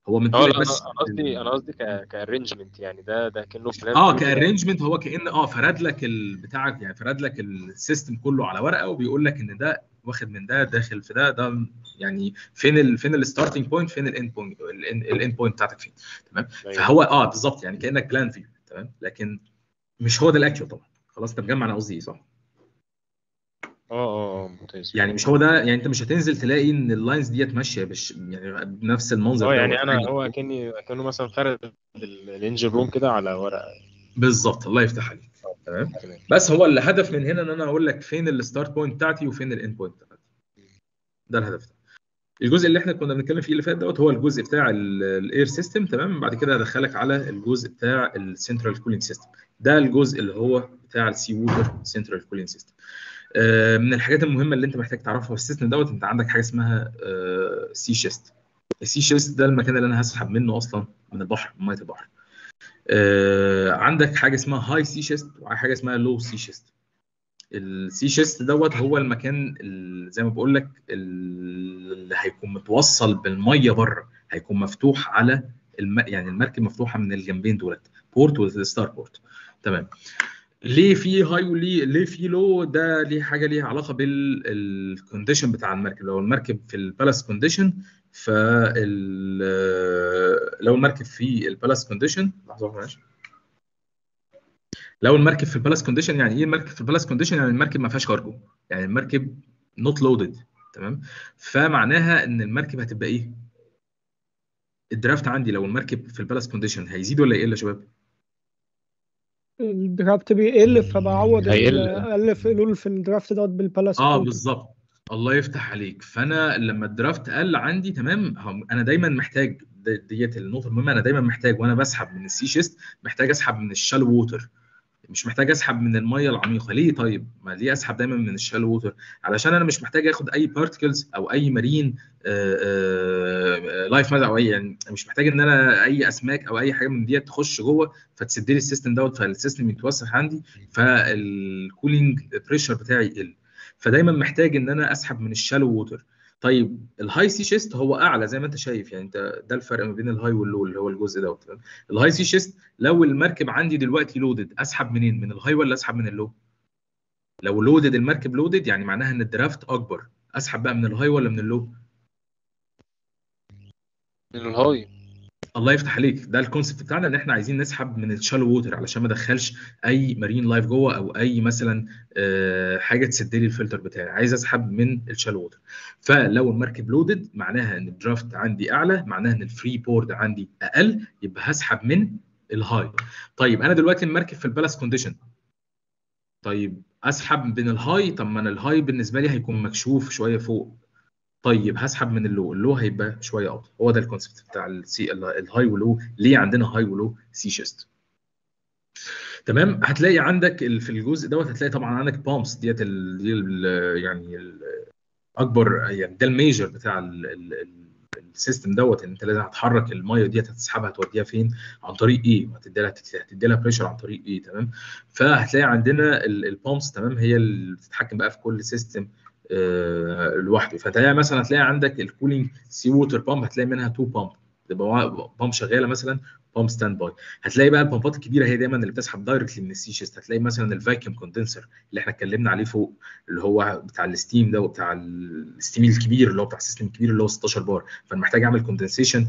هو اه مديلك لا انا بس أنا قصدي انا قصدي كارينجمنت يعني ده ده كانه بلان اه فيو كده كارينجمنت هو كان اه فرد لك ال- بتاعك يعني فرد لك السيستم كله على ورقه وبيقول لك ان ده واخد من ده داخل في ده ده يعني فين ال فين الستارتنج بوينت فين الاند بوينت الاند بوينت بتاعتك فين تمام ايوه فهو اه بالظبط يعني كانك بلان فيو تمام لكن مش هو ده الاكشوال طبعا خلاص انت مجمع انا قصدي ايه صح اه اه اه ممتاز يعني مش هو ده يعني انت مش هتنزل تلاقي ان اللاينز ديت ماشيه بش يعني بنفس المنظر اه ده يعني انا حاجه هو كاني كانه مثلا فرد الانجن روم كده على ورقه بالظبط الله يفتح عليك تمام تمام بس هو الهدف من هنا ان انا اقول لك فين الستارت بوينت بتاعتي وفين الاند بوينت بتاعتي ده الهدف ده الجزء اللي احنا كنا بنتكلم فيه اللي فات دوت هو الجزء بتاع الاير سيستم تمام بعد كده هدخلك على الجزء بتاع السنترال كولينج سيستم ده الجزء اللي هو بتاع السي ووتر سنترال كولينج سيستم من الحاجات المهمه اللي انت محتاج تعرفها في السيستم دوت انت عندك حاجه اسمها سي شيست السي شيست ده المكان اللي انا هسحب منه اصلا من البحر من ميه البحر آه، عندك حاجه اسمها هاي سي شيست وحاجه اسمها لو سي شيست السي شيست دوت هو المكان ال- زي ما بقول لك ال- اللي هيكون متوصل بالميه بره هيكون مفتوح على الم... يعني المركب مفتوحه من الجنبين دولت بورت والستار بورت تمام ليه في هاي وليه ليه في لو ده ليه حاجه ليها علاقه بالكونديشن بتاع المركب لو المركب في البالاس كونديشن فال لو المركب في البالاس كونديشن لحظه واحدة معلش. لو المركب في البالاس كونديشن يعني ايه المركب في البالاس كونديشن يعني المركب ما فيهاش كارجو يعني المركب نوت لودد تمام فمعناها ان المركب هتبقى ايه الدرافت عندي لو المركب في البالاس كونديشن هيزيد ولا يقل يا شباب الدرافت بيقل فبعوض هيقل. اقل في قلول في الدرافت دوت بالبالاس اه كوينت. بالظبط الله يفتح عليك فانا لما الدرافت قل عندي تمام هم- انا دايما محتاج د- ديت النقطه المهمه انا دايما محتاج وانا بسحب من السي شيست محتاج اسحب من الشال ووتر مش محتاج اسحب من الميه العميقه ليه طيب ما ليه اسحب دايما من الشال ووتر علشان انا مش محتاج اخد اي بارتكلز او اي مارين لايف ماذا او اي يعني مش محتاج ان انا اي اسماك او اي حاجه من ديت تخش جوه فتسد لي السيستم دوت فالسيستم يتوسخ عندي فالكولينج بريشر بتاعي يقل فدايما محتاج ان انا اسحب من الشالو ووتر طيب الهاي سي شيست هو اعلى زي ما انت شايف يعني انت ده الفرق ما بين الهاي واللو اللي هو الجزء دوت تمام؟ الهاي سي شيست لو المركب عندي دلوقتي لودد اسحب منين من الهاي ولا اسحب من اللو لو لودد المركب لودد يعني معناها ان الدرافت اكبر اسحب بقى من الهاي ولا من اللو من الهاي الله يفتح عليك ده الكونسيبت بتاعنا ان احنا عايزين نسحب من الشالو ووتر علشان ما ادخلش اي مارين لايف جوه او اي مثلا آه، حاجه تسد لي الفلتر بتاعي عايز اسحب من الشالو ووتر فلو المركب لودد معناها ان الدرافت عندي اعلى معناها ان الفري بورد عندي اقل يبقى هسحب من الهاي طيب انا دلوقتي المركب في البالاس كونديشن طيب اسحب من الهاي طب ما انا الهاي بالنسبه لي هيكون مكشوف شويه فوق طيب هسحب من اللو اللو هيبقى شويه اوطى هو ده الكونسيبت بتاع السي الهاي ولو ليه عندنا هاي ولو سي شيست تمام هتلاقي عندك ال- في الجزء دوت هتلاقي طبعا عندك بامبس ديت ال دي ال يعني ال اكبر يعني ده الميجر بتاع ال- ال- ال- السيستم دوت ان انت لازم هتحرك الميه ديت هتسحبها توديها فين عن طريق ايه وهتدي لها هتدي لها بريشر عن طريق ايه تمام فهتلاقي عندنا البامبس تمام هي اللي بتتحكم بقى في كل سيستم آه، لوحده فتلاقي مثلا هتلاقي عندك الكولينج سي ووتر بامب هتلاقي منها تو بامب تبقى بامب شغاله مثلا بامب ستاند باي هتلاقي بقى البامبات الكبيره هي دايما اللي بتسحب دايركتلي من السي شيست هتلاقي مثلا الفاكيوم كوندنسر اللي احنا اتكلمنا عليه فوق اللي هو بتاع الستيم ده وبتاع الستيم الكبير اللي هو بتاع السيستم الكبير اللي هو 16 بار فانا محتاج اعمل كوندنسيشن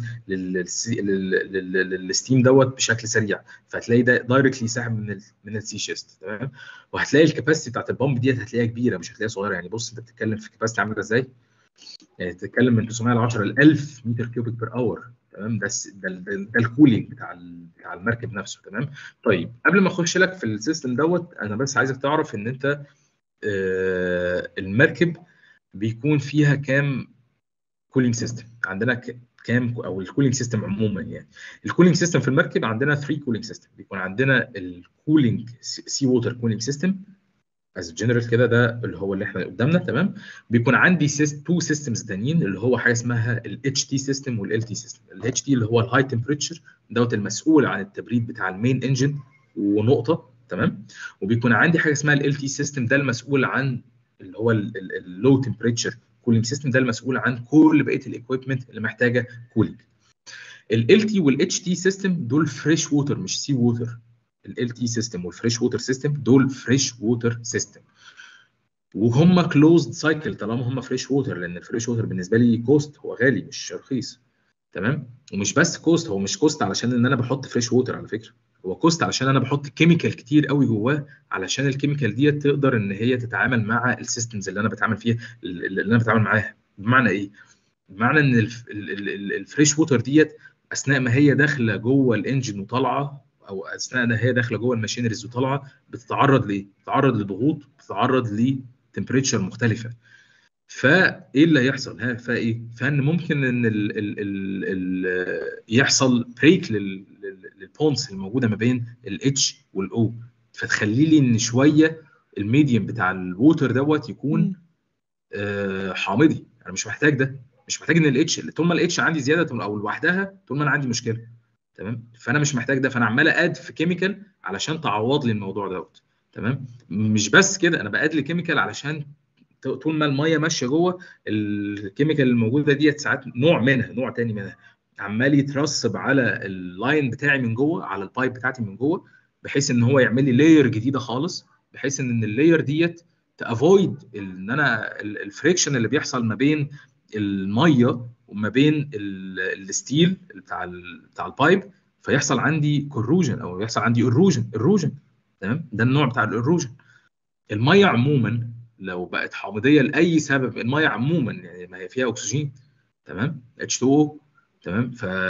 للستيم دوت بشكل سريع فهتلاقي ده دايركتلي ساحب من ال من السي شيست تمام وهتلاقي الكباسيتي بتاعت البامب ديت هتلاقيها كبيره مش هتلاقيها صغيره يعني بص انت بتتكلم في كباسيتي عامله ازاي يعني بتتكلم من 900 ل 10 ل 1000 متر كيوبيك بير اور تمام ده الس- ده, ده, ده الكولينج بتاع ال- بتاع المركب نفسه تمام طيب قبل ما اخش لك في السيستم دوت انا بس عايزك تعرف ان انت آه، المركب بيكون فيها كام كولينج سيستم عندنا ك- كام او الكولينج سيستم عموما يعني الكولينج سيستم في المركب عندنا 3 كولينج سيستم بيكون عندنا الكولينج سي ووتر كولينج سيستم از جنرال كده ده اللي هو اللي احنا قدامنا تمام بيكون عندي تو سيستمز تانيين اللي هو حاجه اسمها الاتش تي سيستم والال تي سيستم الاتش تي اللي هو الهاي تمبريتشر دوت المسؤول عن التبريد بتاع المين انجن ونقطه تمام وبيكون عندي حاجه اسمها ال تي سيستم ده المسؤول عن اللي هو اللو تمبريتشر كولينج سيستم ده المسؤول عن كل بقيه الاكويبمنت اللي محتاجه كولينج ال تي والاتش تي سيستم دول فريش ووتر مش سي ووتر ال تي سيستم والفريش ووتر سيستم دول فريش ووتر سيستم وهم كلوزد سايكل طالما هم فريش ووتر لان الفريش ووتر بالنسبه لي كوست هو غالي مش رخيص تمام ومش بس كوست هو مش كوست علشان ان انا بحط فريش ووتر على فكره هو كوست علشان انا بحط كيميكال كتير قوي جواه علشان الكيميكال ديت تقدر ان هي تتعامل مع السيستمز اللي انا بتعامل فيها اللي انا بتعامل معاها بمعنى ايه؟ بمعنى ان الف- ال- ال- ال- الفريش ووتر ديت اثناء ما هي داخله جوه الانجن وطالعه او اثناء ما هي داخله جوه الماشينريز وطالعه بتتعرض لايه؟ بتتعرض لضغوط بتتعرض لتمبريتشر مختلفه فايه اللي هيحصل؟ ها فايه؟ فان ممكن ان ال ال ال ال يحصل بريك للبونس الموجوده ما بين الاتش والاو فتخلي لي ان شويه الميديم بتاع الووتر دوت يكون مم. آه، حامضي انا مش محتاج ده مش محتاج ان الاتش طول ما الاتش عندي زياده طول- او لوحدها طول ما انا عندي مشكله تمام فانا مش محتاج ده فانا عمال اد في كيميكال علشان تعوض لي الموضوع دوت تمام مش بس كده انا باد لي كيميكال علشان ط- طول ما الميه ماشيه جوه الكيميكال الموجوده ديت ساعات نوع منها نوع تاني منها عمال يترسب على اللاين بتاعي من جوه على البايب بتاعتي من جوه بحيث ان هو يعمل لي لاير جديده خالص بحيث ان اللاير ديت تافويد ان انا الفريكشن اللي بيحصل ما بين الميه وما بين ال- الستيل بتاع ال- بتاع البايب فيحصل عندي كروجن او يحصل عندي اروجن اروجن تمام ده النوع بتاع الاروجن الميه عموما لو بقت حامضيه لاي سبب الميه عموما يعني ما هي فيها اكسجين تمام H2O تمام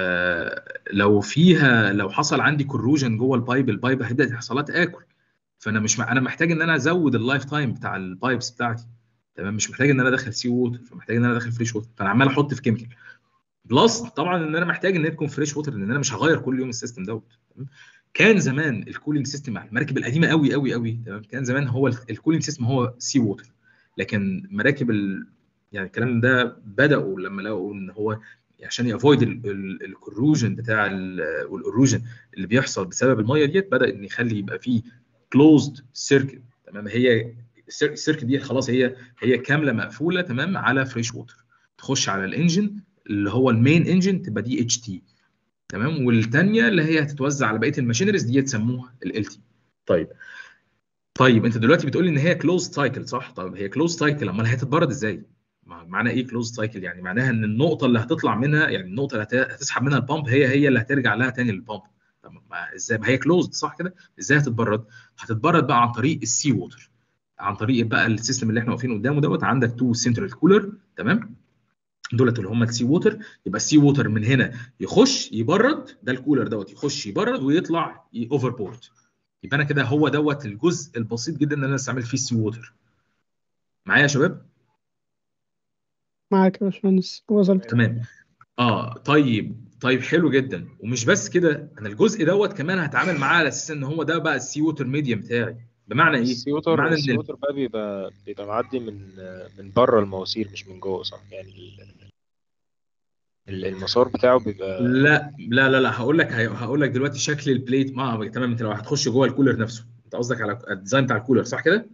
فلو فيها لو حصل عندي كروجن جوه البايب البايب هيبدا يحصل لها تاكل فانا مش مع... انا محتاج ان انا ازود اللايف تايم بتاع البايبس بتاعتي تمام مش محتاج ان انا ادخل سي ووتر فمحتاج ان انا ادخل فريش ووتر فانا عمال احط في كيميكال بلس طبعا ان انا محتاج ان هي تكون فريش ووتر لان انا مش هغير كل يوم السيستم دوت تمام؟ كان زمان الكولينج سيستم على المراكب القديمه قوي قوي قوي تمام كان زمان هو الكولينج سيستم هو سي ووتر لكن مراكب ال... يعني الكلام ده بداوا لما لقوا ان هو عشان يافويد الكروجن بتاع والاروجن اللي بيحصل بسبب الميه ديت بدا ان يخلي يبقى فيه كلوزد سيركت تمام هي السيركت دي خلاص هي هي كامله مقفوله تمام على فريش ووتر تخش على الانجن اللي هو المين انجن تبقى دي اتش تي تمام والثانيه اللي هي هتتوزع على بقيه الماشينريز دي تسموها ال تي طيب طيب انت دلوقتي بتقول لي ان هي كلوز سايكل صح طب هي كلوز سايكل امال هي هتتبرد ازاي معنى ايه كلوز سايكل يعني معناها ان النقطه اللي هتطلع منها يعني النقطه اللي هتسحب منها البامب هي هي اللي هترجع لها تاني للبامب طب ما ازاي ما هي كلوزد صح كده ازاي هتتبرد هتتبرد بقى عن طريق السي ووتر عن طريق بقى السيستم اللي احنا واقفين قدامه دوت عندك تو سنترال كولر تمام دولت اللي هم السي ووتر يبقى السي ووتر من هنا يخش يبرد ده الكولر دوت يخش يبرد ويطلع اوفر بورد يبقى انا كده هو دوت الجزء البسيط جدا اللي انا استعمل فيه السي ووتر معايا يا شباب معاك يا باشمهندس وصلت تمام اه طيب طيب حلو جدا ومش بس كده انا الجزء دوت كمان هتعامل معاه على اساس ان هو ده بقى السي ووتر ميديم بتاعي بمعنى ايه؟ السي ووتر بمعنى السي ان ووتر بقى بيبقى بيبقى معدي من من بره المواسير مش من جوه صح يعني ال- ال- المسار بتاعه بيبقى لا لا لا لا هقول لك هقول لك دلوقتي شكل البليت ما تمام انت لو هتخش جوه الكولر نفسه انت قصدك على الديزاين بتاع الكولر صح كده؟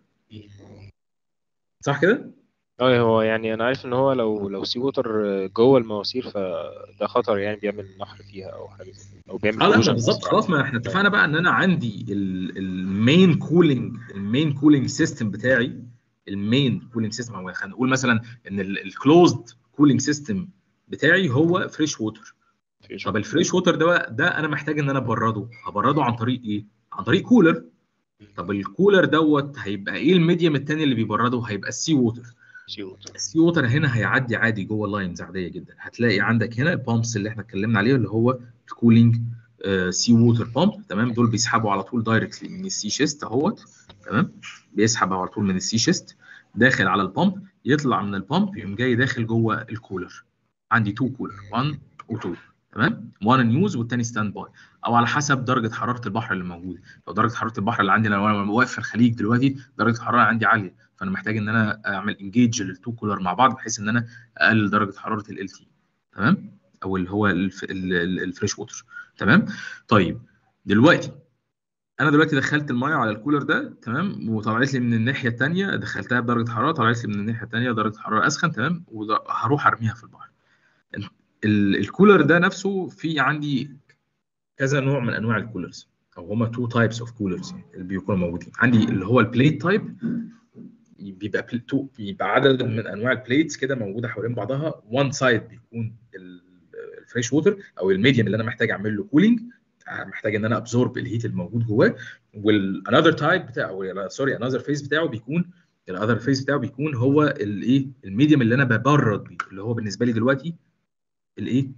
صح كده؟ اه هو يعني انا عارف ان هو لو لو سي ووتر جوه المواسير فده خطر يعني بيعمل نحر فيها او حاجه زي كده، او بيعمل اه لا erosion ما بالظبط أسرع. خلاص ما احنا اتفقنا بقى ان انا عندي المين كولينج المين كولينج سيستم بتاعي المين كولينج سيستم او خلينا نقول مثلا ان الكلوزد كولينج سيستم بتاعي هو فريش ووتر في طب الفريش ووتر ده بقى ده انا محتاج ان انا ابرده هبرده عن طريق ايه عن طريق كولر طب الكولر دوت هيبقى ايه الميديم التاني اللي بيبرده هيبقى السي ووتر سي ووتر السي ووتر هنا هيعدي عادي جوه اللاينز عاديه جدا هتلاقي عندك هنا البامبس اللي احنا اتكلمنا عليه اللي هو الكولينج سي ووتر بامب تمام دول بيسحبوا على طول دايركتلي من السي شيست اهوت تمام بيسحب على طول من السي شيست داخل على البامب يطلع من البامب يقوم جاي داخل جوه الكولر عندي تو كولر 1 و2 تمام 1 نيوز والتاني ستاند باي او على حسب درجه حراره البحر اللي موجوده لو درجه حراره البحر اللي عندي لو انا واقف في الخليج دلوقتي درجه الحراره عندي عاليه فانا محتاج ان انا اعمل انجيج للتو كولر مع بعض بحيث ان انا اقلل درجه حراره ال تي تمام او اللي هو الف... ال- ال- الفريش ووتر تمام طيب دلوقتي انا دلوقتي دخلت الميه على الكولر ده تمام وطلعت لي من الناحيه الثانيه دخلتها بدرجه حراره طلعت لي من الناحيه الثانيه درجه حراره اسخن تمام وهروح ارميها في البحر ال- الكولر ده نفسه في عندي كذا نوع من انواع الكولرز او هما تو تايبس اوف كولرز اللي بيكونوا موجودين عندي اللي هو البليت تايب بيبقى بل- تو بيبقى عدد من انواع البليتس كده موجوده حوالين بعضها وان سايد بيكون الفريش ووتر او الميديم اللي انا محتاج اعمل له كولينج محتاج ان انا ابزورب الهيت الموجود جواه والانذر تايب بتاعه او سوري انذر فيز بتاعه بيكون الاذر فيز بتاعه بيكون هو الايه الميديم اللي انا ببرد بيه اللي هو بالنسبه لي دلوقتي الايه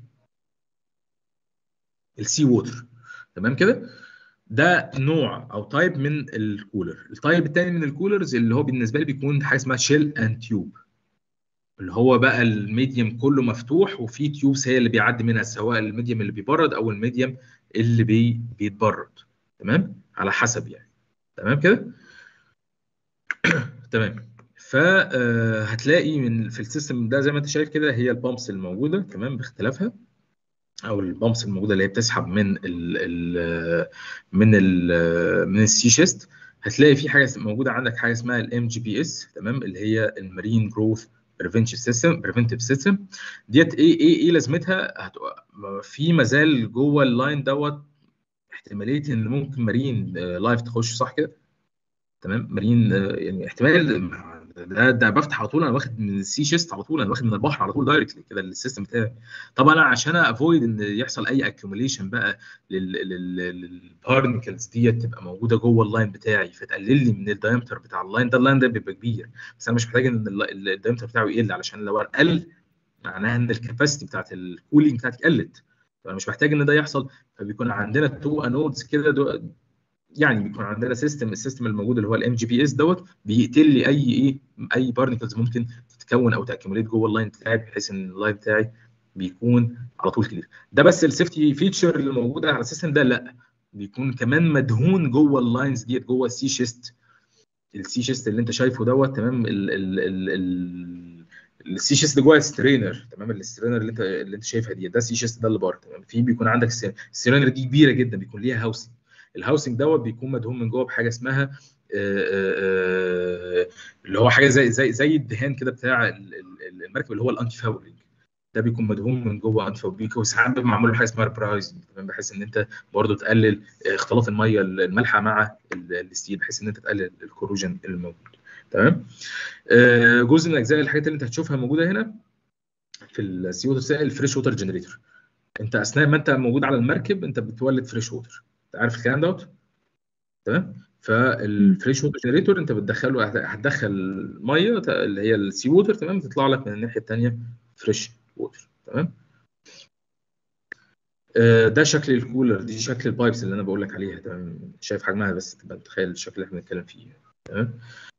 السي ووتر تمام كده ده نوع او تايب من الكولر التايب الثاني من الكولرز اللي هو بالنسبه لي بيكون حاجه اسمها شيل اند تيوب اللي هو بقى الميديم كله مفتوح وفي تيوبس هي اللي بيعدي منها سواء الميديم اللي بيبرد او الميديم اللي بي بيتبرد تمام على حسب يعني تمام كده تمام فهتلاقي من في السيستم ده زي ما انت شايف كده هي البامبس الموجوده تمام باختلافها او البامبس الموجوده اللي هي بتسحب من ال ال من ال من السي شيست هتلاقي في حاجه موجوده عندك حاجه اسمها الام جي بي اس تمام اللي هي المارين جروث بريفنشن سيستم بريفنتيف سيستم ديت ايه ايه ايه لازمتها هتبقى في مازال جوه اللاين دوت احتماليه ان ممكن مارين لايف تخش صح كده تمام مارين آه، يعني احتمال ده ده بفتح على طول انا واخد من السي شيست على طول انا واخد من البحر على طول دايركتلي كده السيستم بتاعي طبعا انا عشان افويد ان يحصل اي اكيوميليشن بقى للبارنكلز ديت تبقى موجوده جوه اللاين بتاعي فتقلل لي من الدايمتر بتاع اللاين ده اللاين ده بيبقى كبير بس انا مش محتاج ان الدايمتر بتاعه يقل علشان لو قل معناها ان الكاباسيتي بتاعت الكولينج بتاعتي قلت فانا مش محتاج ان ده يحصل فبيكون عندنا تو انودز كده دو- يعني بيكون عندنا سيستم السيستم الموجود اللي هو الام جي بي اس دوت بيقتل لي اي ايه اي بارنكلز ممكن تتكون او تاكيوميليت جوه اللاين بتاعي بحيث ان اللاين بتاعي بيكون على طول كلير ده بس السيفتي فيتشر اللي موجوده على السيستم ده لا بيكون كمان مدهون جوه اللاينز ديت جوه السي شيست السي شيست اللي انت شايفه دوت تمام ال ال ال ال السي شيست جوه السترينر تمام السترينر اللي انت اللي انت شايفها دي ده السي شيست ده اللي بره تمام في بيكون عندك الس- السترينر دي كبيره جدا بيكون ليها هاوسنج الهاوسنج دوت بيكون مدهون من جوه بحاجه اسمها آه، آه، آه، اللي هو حاجه زي زي زي الدهان كده بتاع ال- ال- المركب اللي هو الانتي فاولنج ده بيكون مدهون من جوه انتي فاولنج وساعات بيبقى معمول له حاجه اسمها برايز تمام بحيث ان انت برضه تقلل اختلاط الميه المالحه مع ال- الستيل بحيث ان انت تقلل الكوروجن الموجود تمام آه، جزء من اجزاء الحاجات اللي انت هتشوفها موجوده هنا في السي ووتر سائل الفريش ووتر جنريتور انت اثناء ما انت موجود على المركب انت بتولد فريش ووتر انت عارف الكلام دوت تمام فالفريش ووتر جنريتور انت بتدخله هتدخل ميه ت- اللي هي السي ووتر تمام تطلع لك من الناحيه الثانيه فريش ووتر تمام آه، ده شكل الكولر دي شكل البايبس اللي انا بقول لك عليها تمام شايف حجمها بس تبقى متخيل الشكل اللي احنا بنتكلم فيه تمام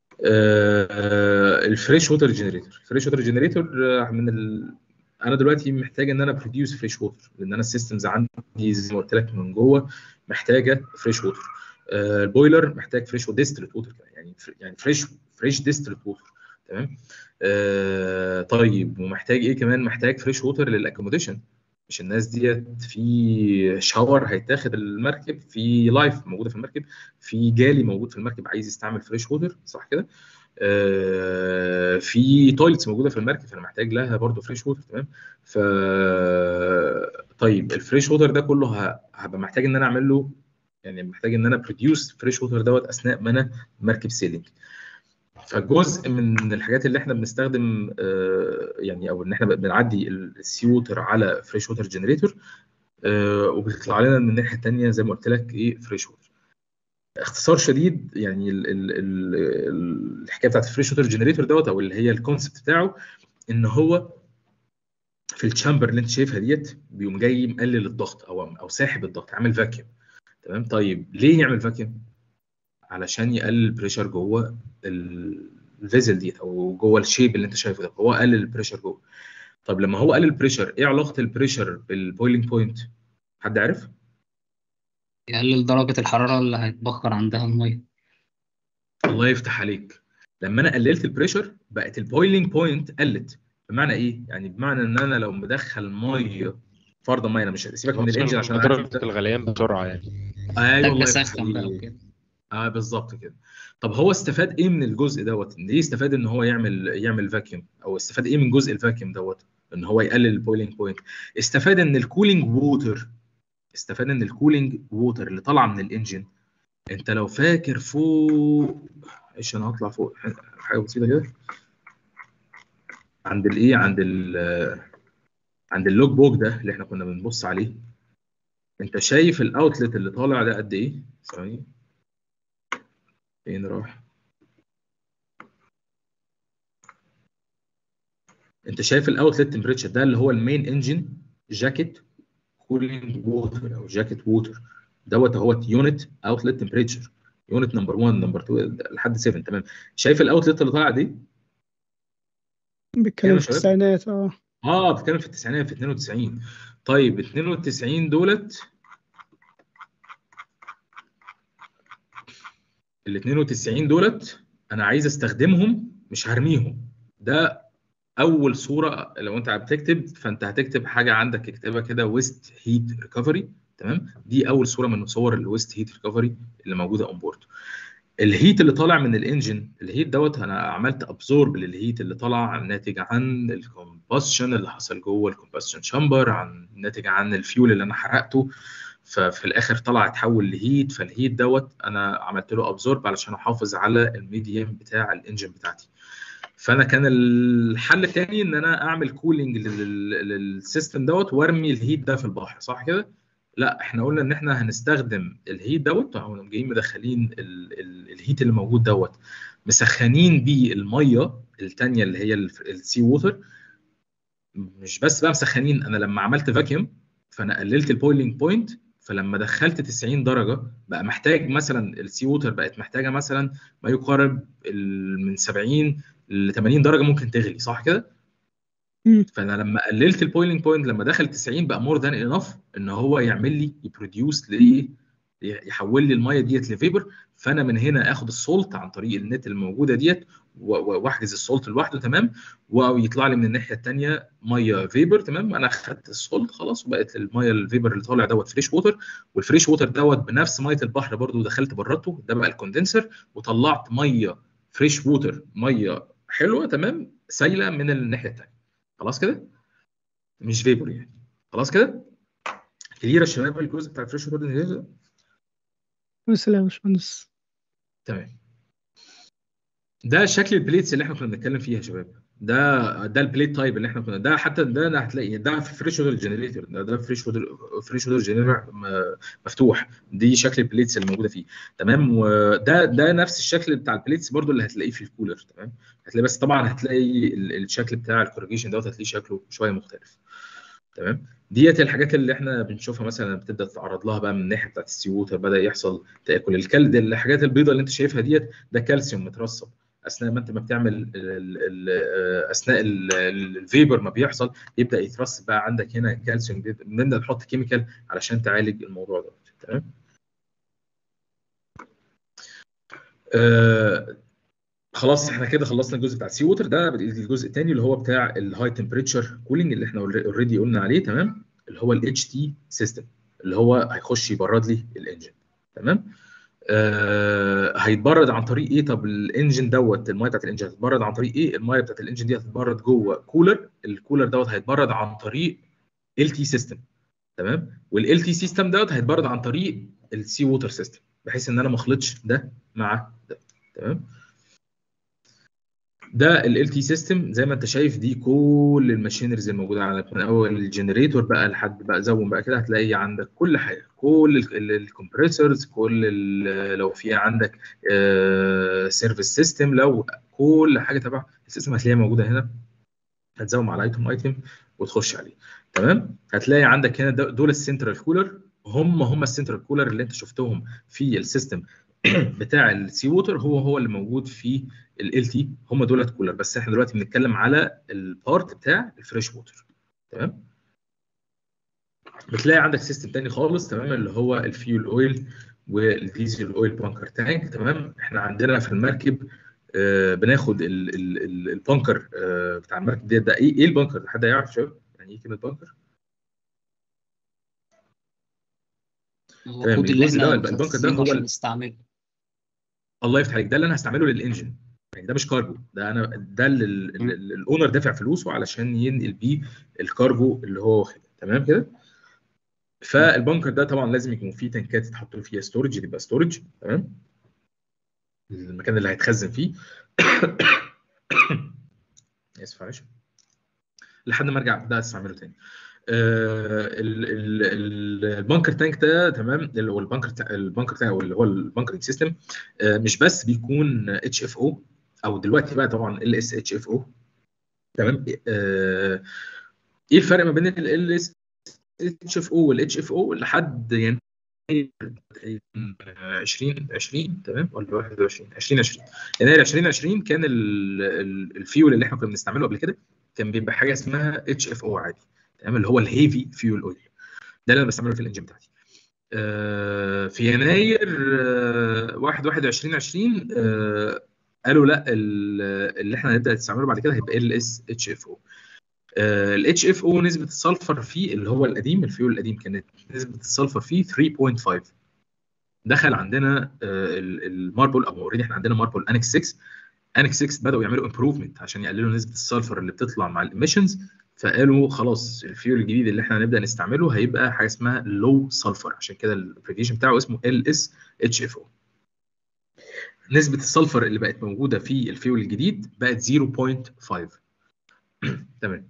آه، الفريش ووتر جنريتور الفريش ووتر جنريتور من ال... انا دلوقتي محتاج ان انا بروديوس فريش ووتر لان انا السيستمز عندي زي ما قلت لك من جوه محتاجه فريش ووتر البويلر محتاج فريش وديستلت ووتر يعني يعني فريش فريش ديستلت ووتر تمام آه طيب ومحتاج ايه كمان محتاج فريش ووتر للاكوموديشن مش الناس ديت في شاور هيتاخد المركب في لايف موجوده في المركب في جالي موجود في المركب عايز يستعمل فريش ووتر صح كده آه في تويلتس موجوده في المركب فانا محتاج لها برضو فريش ووتر تمام ف طيب الفريش ووتر ده كله ه- هبقى محتاج ان انا اعمل له يعني محتاج ان انا بروديوس فريش ووتر دوت اثناء ما انا مركب سيلينج فجزء من الحاجات اللي احنا بنستخدم آه، يعني او ان احنا بنعدي السي ووتر على فريش ووتر جنريتور وبيطلع لنا من الناحيه الثانيه زي ما قلت لك ايه فريش ووتر اختصار شديد يعني ال ال ال ال- الحكايه بتاعت الفريش ووتر جنريتور دوت او اللي هي الكونسبت بتاعه ان هو في الشامبر اللي انت شايفها ديت بيقوم جاي مقلل الضغط او او ساحب الضغط عامل فاكيوم تمام طيب ليه يعمل فاكيوم علشان يقلل البريشر جوه الفيزل ديت او جوه الشيب اللي انت شايفه ده هو قلل البريشر جوه طب لما هو قلل البريشر ايه علاقه البريشر بالبويلنج بوينت حد عارف يقلل درجة الحرارة اللي هيتبخر عندها المية الله يفتح عليك لما انا قللت البريشر بقت البويلنج بوينت قلت بمعنى ايه يعني بمعنى ان انا لو مدخل ميه فرضا ميه انا مش سيبك من الانجن عشان أنا عارف درجة الغليان بسرعة يعني ايوه محتاج الله يفتح أسخن بقى عليك. وكده اه بالظبط كده طب هو استفاد ايه من الجزء دوت ليه استفاد ان هو يعمل يعمل فاكيوم او استفاد ايه من جزء الفاكيوم دوت ان هو يقلل البويلنج بوينت استفاد ان الكولينج ووتر استفاد ان الكولينج ووتر اللي طالعه من الانجن انت لو فاكر فوق ايش انا هطلع فوق حاجه بسيطه كده عند الايه عند ال عند اللوج بوك ده اللي احنا كنا بنبص عليه انت شايف الاوتلت اللي طالع ده قد ايه ثواني فين راح انت شايف الاوتلت تمبريتشر ده اللي هو المين انجن جاكيت كولينج ووتر او جاكيت ووتر دوت اهوت يونت اوتلت تمبريتشر يونت نمبر 1 نمبر 2 لحد 7 تمام شايف الاوتلت اللي طالع دي بيتكلم في شباب؟ التسعينات اه اه بتتكلم في التسعينات في 92 طيب 92 دولت ال 92 دولت انا عايز استخدمهم مش هرميهم ده اول صوره لو انت بتكتب فانت هتكتب حاجه عندك اكتبها كده ويست هيت ريكفري تمام دي اول صوره من صور الويست هيت ريكفري اللي موجوده اون بورد الهيت اللي طالع من الانجن الهيت دوت انا عملت ابزورب للهيت اللي طالع ناتج عن الكومبشن اللي حصل جوه الكومبشن شامبر عن ناتج عن الفيول اللي انا حرقته ففي الاخر طلع اتحول لهيت فالهيت دوت انا عملت له ابزورب علشان احافظ على الميديم بتاع الانجن بتاعتي فانا كان الحل الثاني ان انا اعمل كولينج للسيستم دوت وارمي الهيت ده في البحر صح كده لا احنا قلنا ان احنا هنستخدم الهيت دوت او جايين مدخلين ال ال الهيت اللي موجود دوت مسخنين بيه الميه الثانيه اللي هي السي ووتر مش بس بقى مسخنين انا لما عملت فاكيوم فانا قللت البويلينج بوينت فلما دخلت 90 درجه بقى محتاج مثلا السي ووتر بقت محتاجه مثلا ما يقارب ال- من 70 ل 80 درجه ممكن تغلي صح كده؟ مم. فانا لما قللت البويلينج بوينت لما دخل 90 بقى مور ذان انف ان هو يعمل لي يبروديوس لايه؟ يحول لي الميه ديت لفيبر فانا من هنا اخد السولت عن طريق النت الموجوده ديت و- و- واحجز السولت لوحده تمام ويطلع لي من الناحيه الثانيه ميه فيبر تمام انا اخدت السولت خلاص وبقت الميه الفيبر اللي طالع دوت فريش ووتر والفريش ووتر دوت بنفس ميه البحر برضو دخلت برته ده بقى الكوندنسر وطلعت ميه فريش ووتر ميه حلوه تمام سايله من الناحيه الثانيه خلاص كده مش فيبر يعني خلاص كده كلير يا شباب الجزء بتاع الفريش ووتر بسم يا باشمهندس تمام ده شكل البليتس اللي احنا كنا بنتكلم فيها يا شباب ده ده البليت تايب اللي احنا كنا ده حتى ده أنا هتلاقي ده في فريش وودر جنريتور ده ده فريش وودر فريش وودر جنريتور مفتوح دي شكل البليتس اللي موجوده فيه تمام وده ده نفس الشكل بتاع البليتس برضو اللي هتلاقيه في الكولر تمام هتلاقي بس طبعا هتلاقي ال- الشكل بتاع الكورجيشن دوت هتلاقيه شكله شويه مختلف تمام ديت الحاجات اللي احنا بنشوفها مثلا بتبدا تتعرض لها بقى من الناحيه بتاعت السيوت بدا يحصل تاكل الكل الحاجات البيضاء اللي انت شايفها ديت ده كالسيوم مترسب اثناء ما انت ما بتعمل ال ال اثناء ال- ال- الفيبر ما بيحصل يبدا يترسب بقى عندك هنا كالسيوم بيبدأ- بنبدا نحط كيميكال علشان تعالج الموضوع ده تمام آه خلاص احنا كده خلصنا الجزء بتاع السي ووتر ده الجزء الثاني اللي هو بتاع الهاي تمبريتشر كولينج اللي احنا اوريدي قلنا عليه تمام اللي هو الاتش تي سيستم اللي هو هيخش يبرد لي الانجن تمام آه هيتبرد عن طريق ايه طب الانجن دوت الميه بتاعت الانجن هتتبرد عن طريق ايه الميه بتاعت الانجن دي هتتبرد جوه كولر الكولر دوت هيتبرد عن طريق ال تي سيستم تمام والال تي سيستم دوت هيتبرد عن طريق السي ووتر سيستم بحيث ان انا ما اخلطش ده مع ده تمام ده ال تي سيستم زي ما انت شايف دي كل الماشينريز الموجوده على من اول الجنريتور بقى لحد بقى زوم بقى كده هتلاقي عندك كل حاجه كل الكمبريسورز كل ال- لو في عندك سيرفيس سيستم لو كل حاجه تبع السيستم هتلاقيها موجوده هنا هتزوم على ايتم ايتم وتخش عليه تمام هتلاقي عندك هنا دول دول السنترال كولر هم هم السنترال كولر اللي انت شفتهم في السيستم بتاع السي ووتر هو هو اللي موجود في ال تي هم دولت كولر بس احنا دلوقتي بنتكلم على البارت بتاع الفريش ووتر تمام بتلاقي عندك سيستم تاني خالص تمام اللي هو الفيول اويل والديزل اويل بانكر تانك تمام احنا عندنا في المركب آه بناخد ال- ال- ال- البانكر آه بتاع المركب ده ده ايه ايه البانكر ده حد يعرف شباب يعني ايه كلمه بانكر المفروض اللي الجزء احنا ده- البنكر ده مخصصينه هو عشان ال- نستعمله الله يفتح عليك ده اللي انا هستعمله للانجن يعني ده مش كارجو ده انا ده اللي ال- ال- ال- الاونر دافع فلوسه علشان ينقل بيه الكارجو اللي هو واخدها تمام كده فالبنكر ده طبعا لازم يكون فيه تنكات يتحط له فيها ستورج يبقى ستورج تمام المكان اللي هيتخزن فيه اسف معلش لحد ما ارجع ابدا استعمله تاني آه، ال- ال- ال- البنكر تانك ده تمام اللي هو البنكر تا- البنكر تانك او اللي هو البنكرنج سيستم مش بس بيكون اتش اف او او دلوقتي بقى طبعا ال اس اتش اف او تمام آه، ايه الفرق ما بين ال اس اتش اف او والاتش اف او لحد يعني 20 20 تمام ولا 21 2020 يناير 2020 كان ال- ال- الفيول اللي احنا كنا بنستعمله قبل كده كان بيبقى حاجه اسمها اتش اف او عادي تمام اللي هو الهيفي فيول اويل ده اللي انا بستعمله في الانجن بتاعتي آه، في يناير آه، 1 1 2020 آه، قالوا لا ال- اللي احنا هنبدا نستعمله بعد كده هيبقى ال اس اتش اف او الاتش اف او نسبه السلفر فيه اللي هو القديم الفيول القديم كانت نسبه السلفر فيه 3.5 دخل عندنا آه، ال- الماربل او اوريدي احنا عندنا ماربل انكس 6 انكس 6 بداوا يعملوا امبروفمنت عشان يقللوا نسبه السلفر اللي بتطلع مع الاميشنز فقالوا خلاص الفيول الجديد اللي احنا هنبدا نستعمله هيبقى حاجه اسمها لو سلفر عشان كده الابريفيشن بتاعه اسمه ال اس اتش اف او نسبه السلفر اللي بقت موجوده في الفيول الجديد بقت 0.5 تمام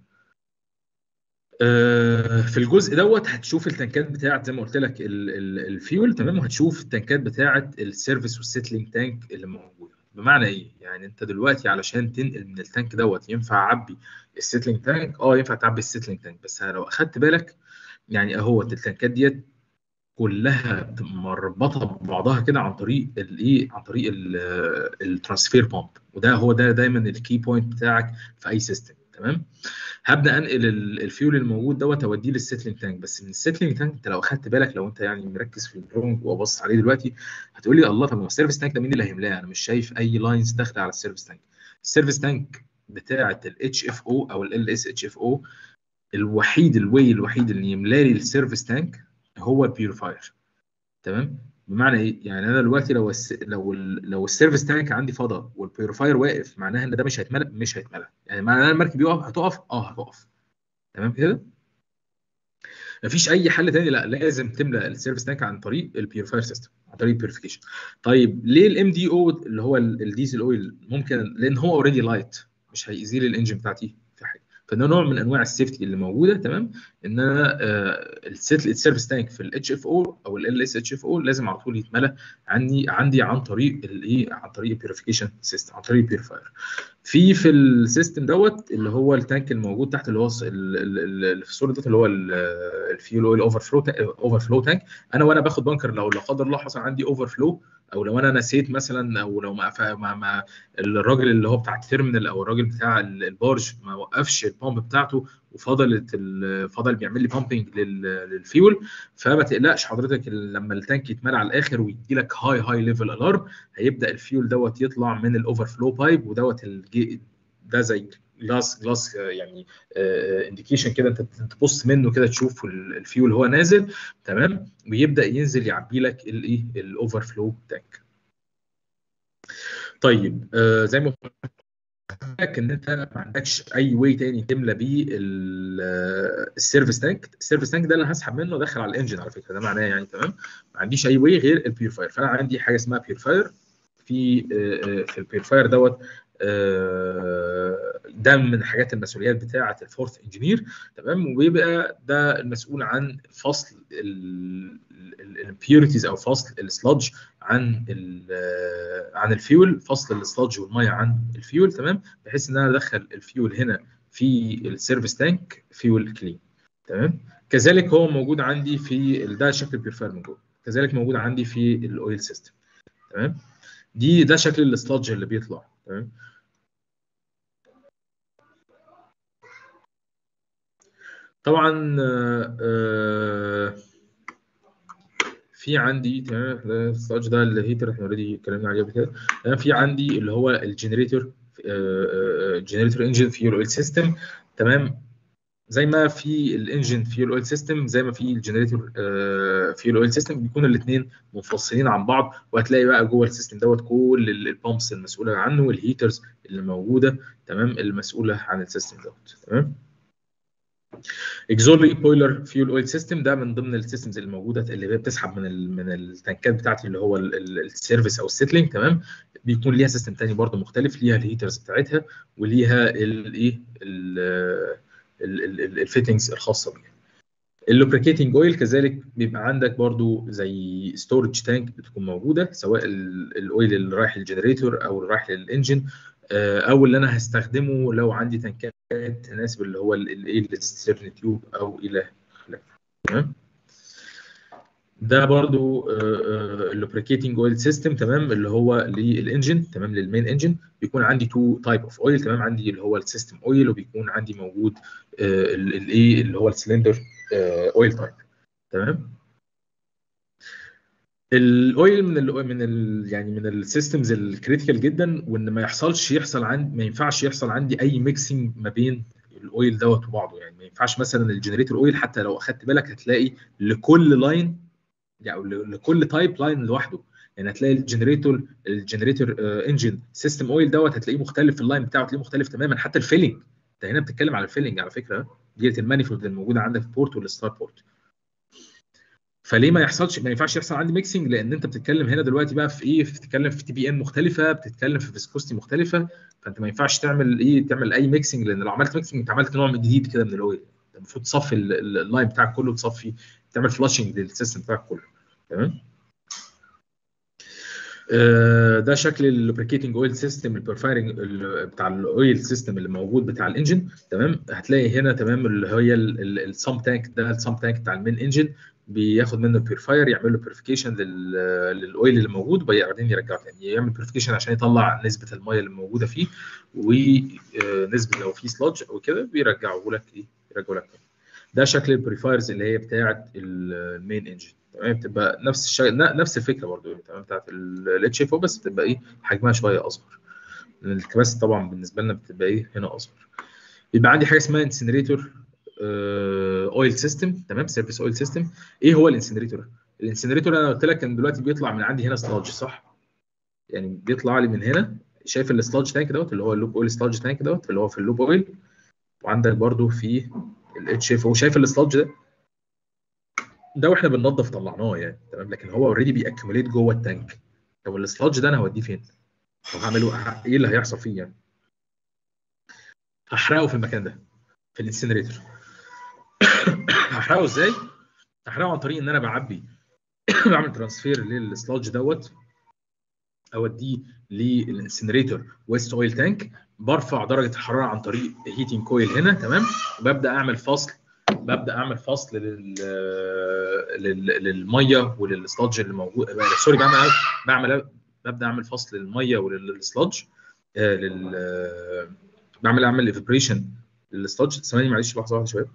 آه، في الجزء دوت هتشوف التنكات بتاعت زي ما قلت لك ال- ال- الفيول تمام وهتشوف التنكات بتاعت السيرفيس والسيتلينج تانك اللي موجوده بمعنى ايه يعني انت دلوقتي علشان تنقل من التانك دوت ينفع اعبي السيتلينج تانك اه ينفع تعبي السيتلينج تانك بس لو اخدت بالك يعني اهوت التنكات ديت كلها بتبقى مربطه ببعضها كده عن طريق الايه عن طريق الترانسفير بامب وده هو ده دايما الكي بوينت بتاعك في اي سيستم تمام هبدا انقل ال- الفيول الموجود دوت اوديه للسيتلينج تانك بس من السيتلينج تانك انت لو اخدت بالك لو انت يعني مركز في الدرونج وبص عليه دلوقتي هتقول لي الله طب ما السيرفيس تانك ده مين اللي هيملاه انا مش شايف اي لاينز داخله على السيرفيس تانك السيرفيس تانك بتاعه الاتش اف او او ال اس اتش اف او الوحيد الواي الوحيد اللي يملى لي السيرفيس تانك هو البيوريفاير تمام بمعنى ايه يعني انا دلوقتي لو الس... لو ال... لو السيرفيس تانك عندي فضا والبيوريفاير واقف معناها ان ده مش هيتملى مش هيتملى يعني معناها ان المركب يقف هتقف اه هتقف تمام كده مفيش اي حل تاني لا لازم تملى السيرفيس تانك عن طريق البيوريفاير سيستم عن طريق البيوريفيكيشن طيب ليه الام دي او اللي هو ال- الديزل اويل ممكن لان هو اوريدي لايت مش هيأذي لي الانجن بتاعتي في حاجه فده نوع من انواع السيفتي اللي موجوده تمام ان انا آه السيت السيرفيس تانك في الاتش اف او او ال اس اتش اف او لازم على طول يتملى عندي عندي عن طريق الايه عن طريق البيوريفيكيشن سيستم عن طريق البيوريفاير في في السيستم دوت اللي هو التانك الموجود تحت اللي هو الص- ال- ال- ال- اللي في الصوره دوت اللي هو الفيول اويل اوفر فلو اوفر فلو تانك انا وانا باخد بنكر لو لا قدر الله حصل عندي اوفر فلو او لو انا نسيت مثلا او لو ما ما, ما الراجل اللي هو بتاع التيرمينال او الراجل بتاع ال- البارج ما وقفش البامب بتاعته وفضلت ال- فضل بيعمل لي بامبنج للفيول فما تقلقش حضرتك ال- لما التانك يتملى على الاخر ويدي لك هاي هاي ليفل الارم هيبدا الفيول دوت يطلع من الاوفر فلو بايب ودوت الجي- ده زي جلاس جلاس يعني انديكيشن كده انت تبص منه كده تشوف ال- الفيول هو نازل تمام ويبدا ينزل يعبي لك الايه الاوفر فلو تانك طيب آه زي ما قلت لك ان انت ما عندكش اي واي تاني تملى بيه ال- آه، السيرفيس تانك السيرفيس تانك ده اللي هسحب منه داخل على الانجن على فكره ده معناه يعني تمام ما عنديش اي واي غير البيورفاير فانا عندي حاجه اسمها بيورفاير في آه، آه، في البيورفاير دوت آه، ده من الحاجات المسؤوليات بتاعه الفورث انجينير تمام وبيبقى ده المسؤول عن فصل الامبيورتيز او فصل السلادج عن ال- آه، عن الفيول فصل السلادج والميه عن الفيول تمام بحيث ان انا ادخل الفيول هنا في السيرفيس تانك فيول كلين تمام كذلك هو موجود عندي في ال- ده شكل البيورفاير من جوه كذلك موجود عندي في الاويل سيستم تمام دي ده شكل السلادج اللي بيطلع تمام طبعا آه، آه، في عندي تمام ده السلادج ده الهيتر احنا اوريدي اتكلمنا عليه قبل كده تمام في عندي اللي هو الجنريتور جنريتور انجن في الاويل سيستم تمام زي ما في الانجن فيول اويل سيستم زي ما في الجنريتور فيول اويل سيستم بيكون الاثنين منفصلين عن بعض وهتلاقي بقى جوه السيستم دوت كل البامبس المسؤوله عنه والهيترز اللي موجوده تمام المسؤوله عن السيستم دوت تمام اكزولي بويلر فيول اويل سيستم ده من ضمن السيستمز اللي موجوده اللي هي بتسحب من ال من التنكات بتاعتي اللي هو السيرفيس او السيتلينج تمام بيكون ليها سيستم تاني برضه مختلف ليها الهيترز بتاعتها وليها الايه الفيتنجز الخاصه بيها اللوبريكيتنج اويل كذلك بيبقى عندك برضو زي ستورج تانك بتكون موجوده سواء الاويل اللي رايح للجنريتور او اللي رايح للانجن او اللي انا هستخدمه لو عندي تنكات تناسب اللي هو الايه الستيرن تيوب او الى خلافه تمام ده برضو اللوبريكيتنج اويل سيستم تمام اللي هو للانجن تمام للمين انجن بيكون عندي تو تايب اوف اويل تمام عندي اللي هو السيستم اويل وبيكون عندي موجود الايه اللي هو السلندر اويل تايب تمام الاويل من ال من ال يعني من السيستمز الكريتيكال جدا وان ما يحصلش يحصل عندي ما ينفعش يحصل عندي اي ميكسنج ما بين الاويل دوت وبعضه يعني ما ينفعش مثلا الجنريتور اويل حتى لو اخدت بالك هتلاقي لكل لاين يعني لكل تايب لاين لوحده يعني هتلاقي الجنريتور الجنريتور انجن سيستم اويل دوت هتلاقيه مختلف في اللاين بتاعه هتلاقيه مختلف تماما حتى الفيلنج انت هنا بتتكلم على الفيلنج على فكره ديت المانيفولد الموجوده عندك في بورت والستار بورت فليه ما يحصلش ما ينفعش يحصل عندي ميكسنج لان انت بتتكلم هنا دلوقتي بقى في ايه بتتكلم في تي بي ان مختلفه بتتكلم في فيسكوستي مختلفه فانت ما ينفعش تعمل ايه تعمل اي ميكسنج لان لو عملت ميكسنج انت عملت نوع من جديد كده من الاويل انت المفروض تصفي اللاين بتاعك كله تصفي تعمل فلاشنج للسيستم بتاعك كله تمام ده شكل اللوبريكيتنج اويل سيستم البرفايرنج بتاع الاويل سيستم اللي موجود بتاع الانجن تمام هتلاقي هنا تمام اللي هي السام تانك ده السام تانك بتاع المين انجن بياخد منه بيرفاير يعمل له بيرفيكيشن للاويل اللي موجود وبعدين يرجعه تاني يعمل بيرفيكيشن عشان يطلع نسبه الميه اللي موجوده فيه ونسبه لو في سلادج او كده بيرجعه لك ايه يرجعه لك تاني ده شكل البريفايرز اللي هي بتاعه المين انجن تمام بتبقى نفس الشيء نفس الفكره برضو تمام بتاعت الاتش اف او بس بتبقى ايه حجمها شويه اصغر الكباسيتي طبعا بالنسبه لنا بتبقى ايه هنا اصغر يبقى عندي حاجه اسمها انسنريتور اويل سيستم تمام سيرفيس اويل سيستم ايه هو الانسنريتور الانسنريتور انا قلت لك ان دلوقتي بيطلع من عندي هنا سلاج صح يعني بيطلع لي من هنا شايف السلاج تانك دوت اللي هو اللوب اويل سلاج تانك دوت اللي هو في اللوب اويل وعندك برضو في الاتش اف او شايف السلاج ده ده واحنا بننظف طلعناه يعني تمام لكن هو اوريدي بيأكموليت جوه التانك طب السلاج ده انا هوديه فين؟ طب هعمله ايه اللي هيحصل فيه يعني؟ هحرقه في المكان ده في الانسنريتور هحرقه ازاي؟ هحرقه عن طريق ان انا بعبي بعمل ترانسفير للسلاج دوت اوديه للانسنريتور ويست اويل تانك برفع درجه الحراره عن طريق هيتنج كويل هنا تمام وببدا اعمل فصل ببدا اعمل فصل لل... لل... للميه وللسلادج اللي موجود سوري بعمل بعمل ببدا اعمل فصل للميه وللسلادج آه لل بعمل اعمل ايفابريشن للسلادج ثواني معلش لحظه واحده شويه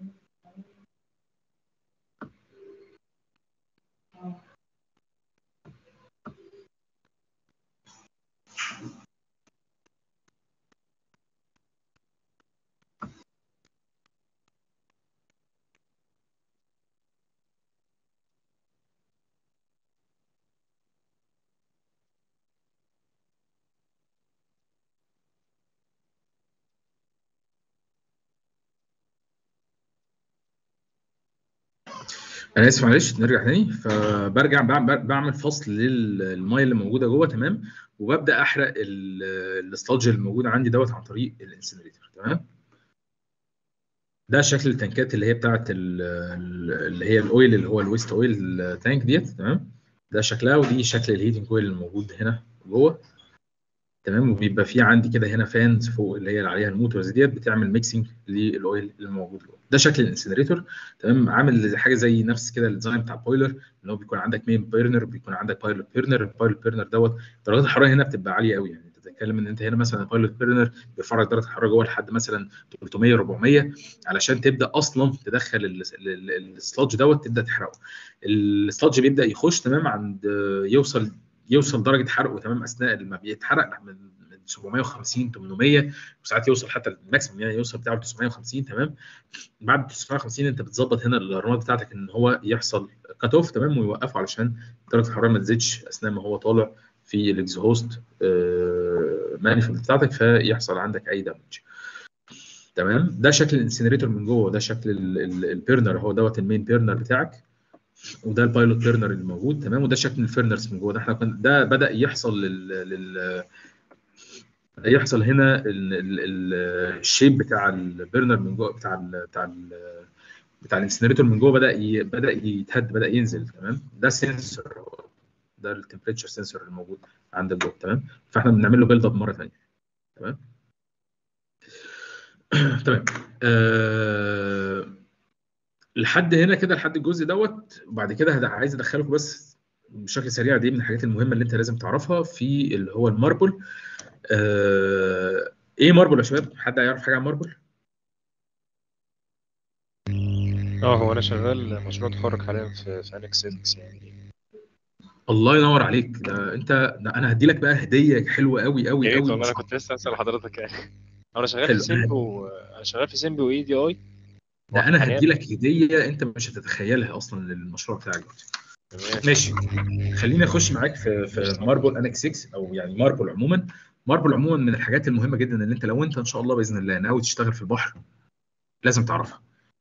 انا اسف معلش نرجع تاني فبرجع بعمل فصل للميه اللي موجوده جوه تمام وببدا احرق السلادج اللي موجود عندي دوت عن طريق الانسنريتور تمام ده شكل التنكات اللي هي بتاعت اللي هي الاويل اللي هو الويست اويل تانك ديت تمام ده شكلها ودي شكل الهيتنج كويل الموجود هنا جوه تمام وبيبقى في عندي كده هنا فانز فوق اللي هي اللي عليها الموتورز ديت بتعمل ميكسنج للاويل الموجود جوه ده شكل الانسنريتور تمام عامل حاجه زي نفس كده الديزاين بتاع البويلر اللي هو بيكون عندك مين بيرنر بيكون عندك بايلوت بيرنر البايلوت بيرنر دوت درجات الحراره هنا بتبقى عاليه قوي يعني انت بتتكلم ان انت هنا مثلا البايلوت بيرنر بيفرغ درجه الحراره جوه لحد مثلا 300 400 علشان تبدا اصلا تدخل السلادج دوت تبدا تحرقه السلادج بيبدا يخش تمام عند يوصل يوصل درجه حرقه تمام اثناء ما بيتحرق 750 800 وساعات يوصل حتى الماكسيمم يعني يوصل بتاع 950 تمام بعد 950 انت بتظبط هنا الرمات بتاعتك ان هو يحصل كات اوف تمام ويوقفه علشان درجه الحراره ما تزيدش اثناء ما هو طالع في الاكزهوست مانيفولد بتاعتك فيحصل عندك اي دامج تمام ده شكل الانسينريتور من جوه ده شكل ال- ال- البيرنر هو دوت المين بيرنر بتاعك وده البايلوت بيرنر اللي موجود تمام وده شكل الفيرنرز من جوه ده احنا كنا ده بدا يحصل لل, لل يحصل هنا ال- ال- ال- الشيب بتاع البيرنر من جوه بتاع ال بتاع ال بتاع الانسينريتور من جوه بدا ي... بدا يتهد بدا ينزل تمام ده سنسور ده التمبريتشر سنسور اللي موجود عندك جوه تمام فاحنا بنعمل له بيلد اب مره ثانيه تمام تمام آه... لحد هنا كده لحد الجزء دوت وبعد كده هد- عايز ادخلكم بس بشكل سريع دي من الحاجات المهمه اللي انت لازم تعرفها في اللي هو الماربل آه... ايه ماربل يا شباب حد يعرف حاجه عن ماربل اه هو انا شغال مشروع تخرج حاليا في في انكس 6 يعني الله ينور عليك ده انت ده انا هدي لك بقى هديه حلوه قوي قوي يا ريت قوي والله انا كنت لسه اسال حضرتك يعني انا شغال حلو. في سيمبو انا شغال في سيمبو واي دي اي ده انا حالياً- هدي لك هديه انت مش هتتخيلها اصلا للمشروع بتاعك دلوقتي تمام ماشي خليني اخش معاك في في ماربل انكس 6 او يعني ماربل عموما ماربل عموما من الحاجات المهمه جدا اللي انت لو انت ان شاء الله باذن الله ناوي تشتغل في البحر لازم تعرفها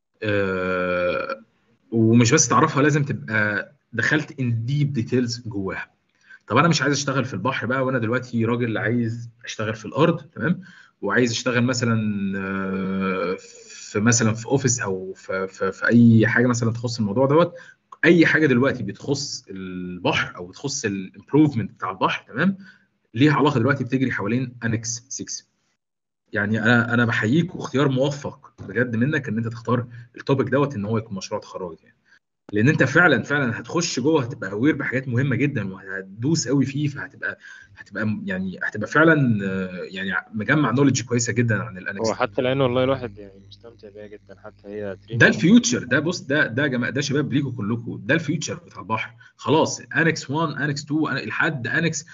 أه ومش بس تعرفها لازم تبقى دخلت ان ديب ديتيلز جواها طب انا مش عايز اشتغل في البحر بقى وانا دلوقتي راجل عايز اشتغل في الارض تمام وعايز اشتغل مثلا آه، في مثلا في اوفيس او في, في, في اي حاجه مثلا تخص الموضوع دوت اي حاجه دلوقتي بتخص البحر او بتخص الامبروفمنت بتاع البحر تمام ليها علاقه دلوقتي بتجري حوالين انكس 6 يعني انا انا بحييك واختيار موفق بجد منك ان انت تختار التوبيك دوت ان هو يكون مشروع تخرجك يعني لان انت فعلا فعلا هتخش جوه هتبقى اوير بحاجات مهمه جدا وهتدوس قوي فيه فهتبقى هتبقى يعني هتبقى فعلا آه، يعني مجمع نولج كويسه جدا عن الانكس هو حتى الان والله الواحد يعني مستمتع بيها جدا حتى هي ده الفيوتشر ده بص ده ده يا جماعه ده شباب ليكوا كلكم ده الفيوتشر بتاع البحر خلاص انكس 1 انكس 2 أنا- لحد انكس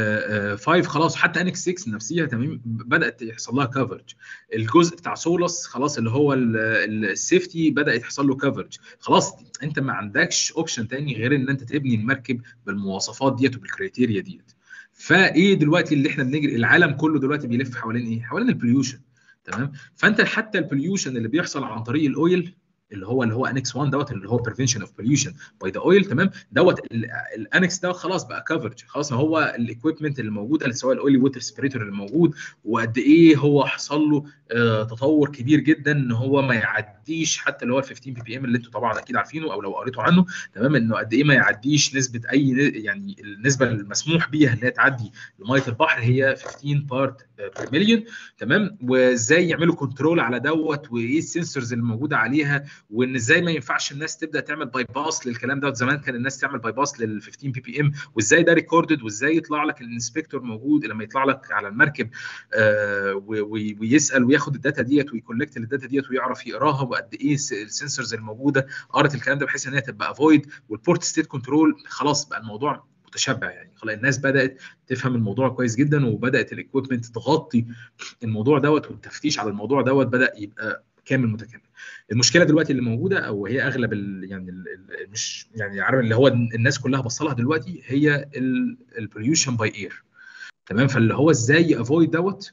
5 خلاص حتى انكس 6 نفسها تمام بدات يحصل لها كفرج الجزء بتاع سولس خلاص اللي هو ال- ال- السيفتي بدا يحصل له كفرج خلاص انت ما عندكش اوبشن تاني غير ان انت تبني المركب بالمواصفات ديت وبالكريتيريا ديت فايه دلوقتي اللي احنا بنجري العالم كله دلوقتي بيلف حوالين ايه حوالين البوليوشن تمام فانت حتى البوليوشن اللي بيحصل عن طريق الاويل اللي هو اللي هو انكس 1 دوت اللي هو بريفنشن اوف بوليوشن باي ذا اويل تمام دوت الانكس ده خلاص بقى كفرج خلاص هو الاكويبمنت اللي موجود اللي سواء الاويل ووتر سبريتور اللي موجود وقد ايه هو حصل له آه تطور كبير جدا ان هو ما يعديش حتى اللي هو ال 15 بي بي ام اللي انتم طبعا اكيد عارفينه او لو قريتوا عنه تمام انه قد ايه ما يعديش نسبه اي ن- يعني النسبه المسموح بيها ان هي تعدي لميه البحر هي 15 بارت بير مليون تمام وازاي يعملوا كنترول على دوت وايه السنسورز اللي موجوده عليها وان ازاي ما ينفعش الناس تبدا تعمل باي باس للكلام دوت زمان كان الناس تعمل باي باس لل 15 بي بي ام وازاي ده ريكوردد وازاي يطلع لك الانسبكتور موجود لما يطلع لك على المركب آه و- و- ويسال وياخد الداتا ديت ويكولكت الداتا ديت ويعرف يقراها وقد ايه الس- السنسورز الموجوده قرت الكلام ده بحيث ان هي تبقى افويد والبورت ستيت كنترول خلاص بقى الموضوع متشبع يعني خلاص الناس بدات تفهم الموضوع كويس جدا وبدات الاكويبمنت تغطي الموضوع دوت والتفتيش على الموضوع دوت بدا يبقى كامل متكامل المشكله دلوقتي اللي موجوده او هي اغلب ال يعني ال ال مش يعني عارف اللي هو الناس كلها بصلها دلوقتي هي البوليوشن باي اير تمام فاللي هو ازاي يافويد دوت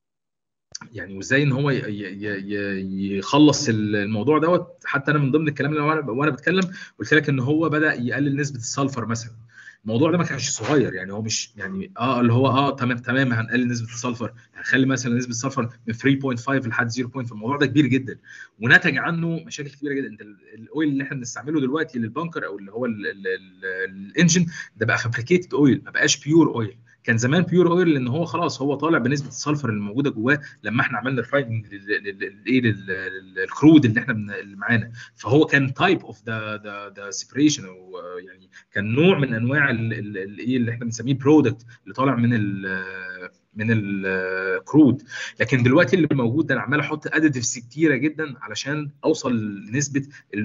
يعني وازاي ان هو ي- ي- ي- يخلص الموضوع دوت حتى انا من ضمن الكلام اللي وانا وانا بتكلم قلت لك ان هو بدا يقلل نسبه السلفر مثلا الموضوع ده ما كانش صغير يعني هو مش يعني اه اللي هو اه تمام تمام هنقلل نسبه السلفر هنخلي مثلا نسبه السلفر من 3.5 لحد 0. الموضوع ده كبير جدا ونتج عنه مشاكل كبيره جدا انت ال- الاويل اللي احنا بنستعمله دلوقتي للبنكر او اللي هو ال- ال- ال- الانجن ده بقى فابريكيتد اويل ما بقاش بيور اويل كان زمان بيور اويل لان هو خلاص هو طالع بنسبه السلفر اللي موجوده جواه لما احنا عملنا ريفايننج للايه للكرود اللي احنا بن- اللي معانا فهو كان تايب اوف ذا ذا ذا سيبريشن او آه، يعني كان نوع من انواع ال- ال- الايه اللي احنا بنسميه برودكت اللي طالع من ال من الكرود لكن دلوقتي اللي موجود ده انا عمال احط اديتيفز كتيره جدا علشان اوصل لنسبه ال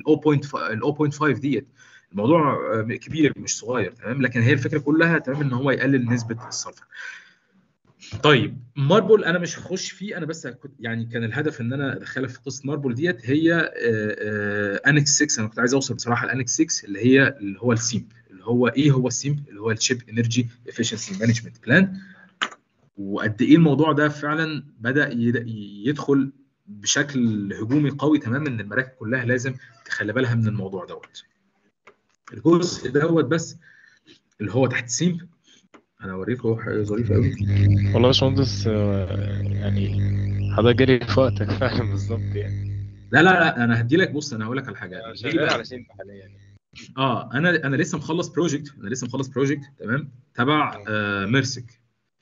0.5 ديت الموضوع آه، كبير مش صغير تمام لكن هي الفكره كلها تمام ان هو يقلل نسبه السلفر طيب ماربل انا مش هخش فيه انا بس كنت يعني كان الهدف ان انا ادخلك في قصه ماربل ديت هي انكس 6 انا كنت عايز اوصل بصراحه لانكس 6 اللي هي اللي هو السيمب اللي هو ايه هو السيمب اللي هو الشيب انرجي افشنسي مانجمنت بلان وقد ايه الموضوع ده فعلا بدا يد- يدخل بشكل هجومي قوي تماما ان المراكب كلها لازم تخلي بالها من الموضوع دوت الجزء دوت بس اللي هو تحت السيمب انا اوريكم حاجه ظريفه قوي والله يا باشمهندس آه، يعني حضرتك جري في وقتك فعلا بالظبط يعني لا لا لا انا هدي لك بص انا هقول لك على حاجه ليه شغال بقى؟ على سيمب حاليا يعني اه انا انا لسه مخلص بروجكت انا لسه مخلص بروجكت تمام تبع آه ميرسك ف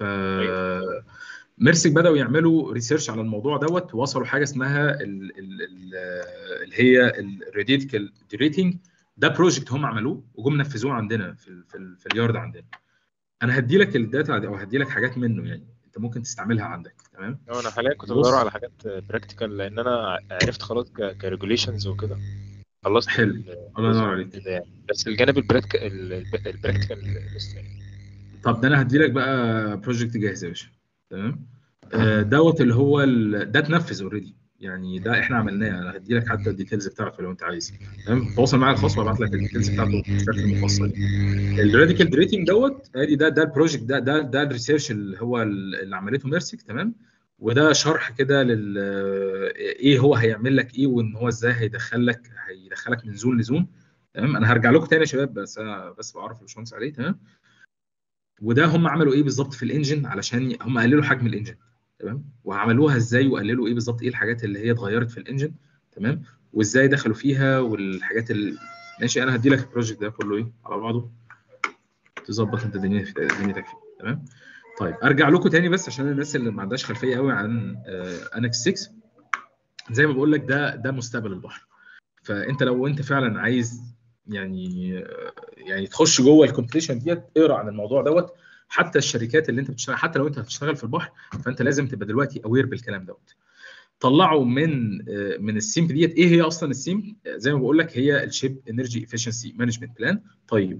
ميرسك بداوا يعملوا ريسيرش على الموضوع دوت ووصلوا حاجه اسمها ال- ال- ال- اللي هي الراديكال ريتنج ده بروجكت هم عملوه وجم نفذوه عندنا في ال في, ال في اليارد عندنا انا هدي لك الداتا دي او هدي لك حاجات منه يعني انت ممكن تستعملها عندك تمام هو انا حاليا كنت بص. بدور على حاجات براكتيكال لان انا عرفت خلاص كريجوليشنز وكده خلصت حلو. ال- الله ينور عليك. كده يعني بس الجانب البراكتيكال البراكتيكال لسه يعني طب ده انا هدي لك بقى بروجكت جاهز يا باشا تمام آه، دوت اللي هو ال... ده اتنفذ اوريدي يعني ده احنا عملناه انا هدي لك حتى الديتيلز بتاعته لو انت عايز تمام تواصل معايا الخاص وابعت لك الديتيلز بتاعته بشكل مفصل الراديكال دريتنج دوت ادي ده ده البروجكت ده ده ده الريسيرش اللي هو اللي عملته ميرسك تمام وده شرح كده لل ايه هو هيعمل لك ايه وان هو ازاي هيدخلك هيدخلك من زون لزون تمام انا هرجع لكم تاني يا شباب بس انا بس بعرف الباشمهندس عليه تمام وده هم عملوا ايه بالظبط في الانجن علشان ي- هم قللوا حجم الانجن تمام وعملوها ازاي وقللوا ايه بالظبط ايه الحاجات اللي هي اتغيرت في الانجن تمام وازاي دخلوا فيها والحاجات اللي ماشي انا هدي لك البروجكت ده كله ايه على بعضه تظبط انت دنيتك دنيتك فيه تمام طيب ارجع لكم تاني بس عشان الناس اللي ما عندهاش خلفيه قوي عن انكس 6 زي ما بقول لك ده ده مستقبل البحر فانت لو انت فعلا عايز يعني آه، يعني تخش جوه الكومبيتيشن ديت اقرا عن الموضوع دوت حتى الشركات اللي انت بتشتغل حتى لو انت هتشتغل في البحر فانت لازم تبقى دلوقتي اوير بالكلام دوت طلعوا من آه، من السيمب ديت ايه هي اصلا السيمب زي ما بقول لك هي الشيب انرجي افشنسي مانجمنت بلان طيب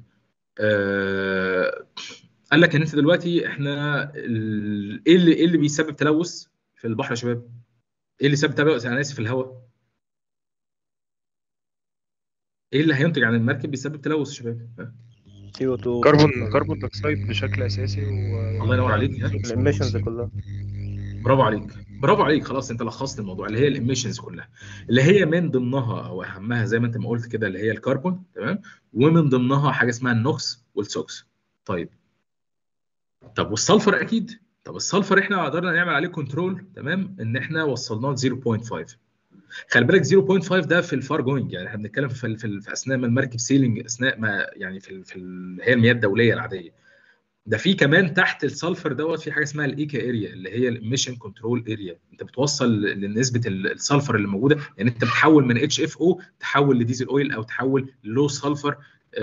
آه قال لك ان انت دلوقتي احنا ال- ايه اللي ايه اللي بيسبب تلوث في البحر يا شباب؟ ايه اللي بيسبب تلوث انا اسف في الهواء؟ ايه اللي هينتج عن المركب بيسبب تلوث يا شباب؟ ها؟ سي او 2 كربون كربون دioxide بشكل اساسي و الله ينور عليك ها؟ الاميشنز كلها برافو عليك برافو عليك خلاص انت لخصت الموضوع اللي هي الاميشنز كلها اللي هي من ضمنها او اهمها زي ما انت ما قلت كده اللي هي الكربون تمام ومن ضمنها حاجه اسمها النوكس والسوكس طيب طب والسلفر اكيد طب السلفر احنا قدرنا نعمل عليه كنترول تمام ان احنا وصلناه ل 0.5 خلي بالك 0.5 ده في الفار جوينج يعني احنا بنتكلم في, في, في اثناء ما المركب سيلينج اثناء ما يعني في, في ال- هي المياه الدوليه العاديه ده في كمان تحت السلفر دوت في حاجه اسمها الايكا اريا اللي هي الاميشن كنترول اريا انت بتوصل لنسبه ال- السلفر اللي موجوده يعني انت بتحول من اتش اف او تحول لديزل اويل او تحول لو سلفر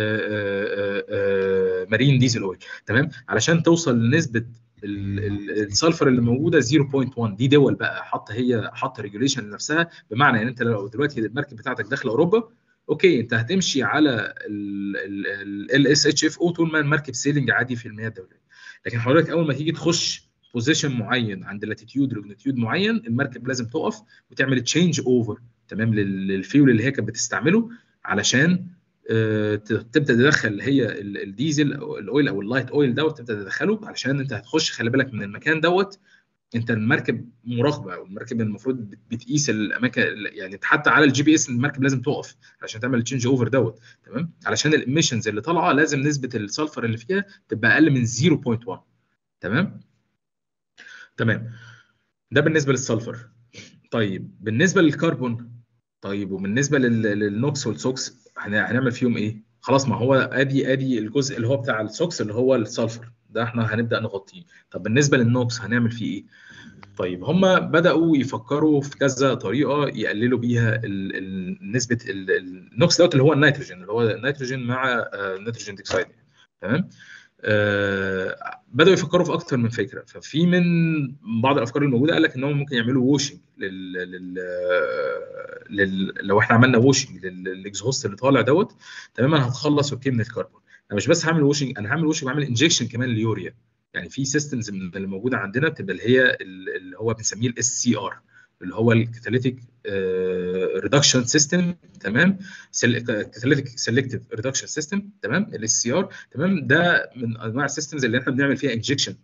مارين ديزل اويل تمام علشان توصل لنسبه ال- ال- السلفر اللي موجوده 0.1 دي دول بقى حاطه هي حاطه ريجوليشن لنفسها بمعنى ان انت لو دلوقتي المركب بتاعتك داخله اوروبا اوكي انت هتمشي على ال اس اتش اف او طول ما المركب سيلينج عادي في المياه الدوليه لكن حضرتك اول ما تيجي تخش بوزيشن معين عند لاتيتيود لونجيتيود معين المركب لازم تقف وتعمل تشينج اوفر تمام لل- للفيول اللي هي كانت بتستعمله علشان آه، ت- تبدا تدخل اللي هي ال- الديزل او الاويل او اللايت اويل دوت تبدا تدخله علشان انت هتخش خلي بالك من المكان دوت انت المركب مراقبه او المركب المفروض بت- بتقيس الاماكن يعني حتى على الجي بي اس المركب لازم تقف عشان تعمل التشينج اوفر دوت تمام علشان الاميشنز اللي طالعه لازم نسبه السلفر اللي فيها تبقى اقل من 0.1 تمام تمام ده بالنسبه للسلفر طيب بالنسبه للكربون طيب وبالنسبه لل- للنوكس والسوكس هن- هنعمل فيهم ايه خلاص ما هو ادي ادي الجزء اللي هو بتاع السوكس اللي هو السلفر ده احنا هنبدا نغطيه طب بالنسبه للنوكس هنعمل فيه ايه طيب هم بداوا يفكروا في كذا طريقه يقللوا بيها ال ال نسبه ال- ال- النوكس دوت اللي هو النيتروجين اللي هو النيتروجين مع آه، النيتروجين ديكسايد تمام آه بداوا يفكروا في اكتر من فكره ففي من بعض الافكار الموجوده قال لك ان هم ممكن يعملوا ووشنج لل, لل, لل لو احنا عملنا ووشنج للاكزهوست اللي طالع دوت تماما هتخلص اوكي من الكربون انا مش بس هعمل ووشنج انا هعمل ووشنج وهعمل انجكشن كمان لليوريا يعني في سيستمز من اللي موجوده عندنا بتبقى اللي هي اللي هو بنسميه الاس سي ار اللي هو الكاتاليتيك ريدكشن سيستم تمام كاتاليتيك سيلكتيف ريدكشن سيستم تمام الاس سي ار تمام ده من انواع السيستمز اللي احنا بنعمل فيها انجكشن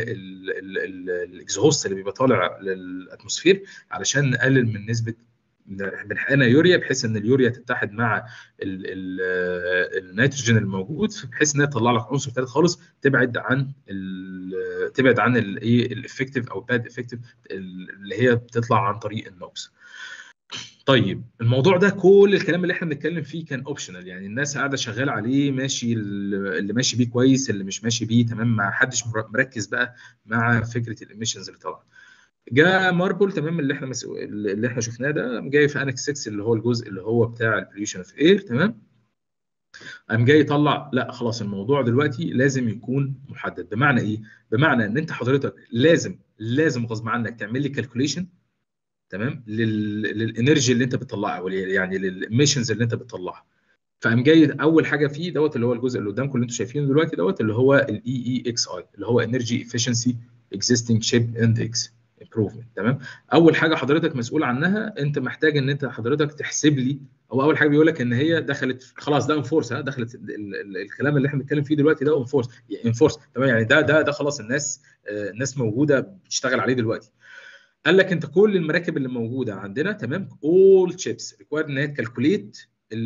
للاكزهوست اللي بيبقى طالع للاتموسفير علشان نقلل من نسبه بنحقنها يوريا بحيث ان اليوريا تتحد مع ال ال النيتروجين الموجود بحيث انها تطلع لك عنصر ثالث خالص تبعد عن تبعد عن الايه الافكتيف او باد افكتيف اللي هي بتطلع عن طريق النوكس. طيب الموضوع ده كل الكلام اللي احنا بنتكلم فيه كان اوبشنال يعني الناس قاعده شغاله عليه ماشي اللي ماشي بيه كويس اللي مش ماشي بيه تمام ما حدش مركز بقى مع فكره الاميشنز اللي طالعه. جاء ماربل تمام اللي احنا مسؤول اللي احنا شفناه ده جاي في انكس 6 اللي هو الجزء اللي هو بتاع البوليوشن اوف اير تمام قام جاي يطلع لا خلاص الموضوع دلوقتي لازم يكون محدد بمعنى ايه بمعنى ان انت حضرتك لازم لازم غصب عنك تعمل لي كالكوليشن تمام لل... للانرجي اللي انت بتطلعها او يعني للاميشنز اللي انت بتطلعها فقام جاي اول حاجه فيه دوت اللي هو الجزء اللي قدامكم اللي انتم شايفينه دلوقتي دوت اللي هو الاي اي اكس اي اللي هو انرجي افشنسي اكزيستنج شيب اندكس امبروفمنت تمام اول حاجه حضرتك مسؤول عنها انت محتاج ان انت حضرتك تحسب لي او اول حاجه بيقول لك ان هي دخلت خلاص ده انفورس ها دخلت ال ال الكلام اللي احنا بنتكلم فيه دلوقتي ده انفورس انفورس تمام يعني ده ده ده خلاص الناس آه الناس موجوده بتشتغل عليه دلوقتي قال لك انت كل المراكب اللي موجوده عندنا تمام اول شيبس ريكوايرد ان هي تكالكوليت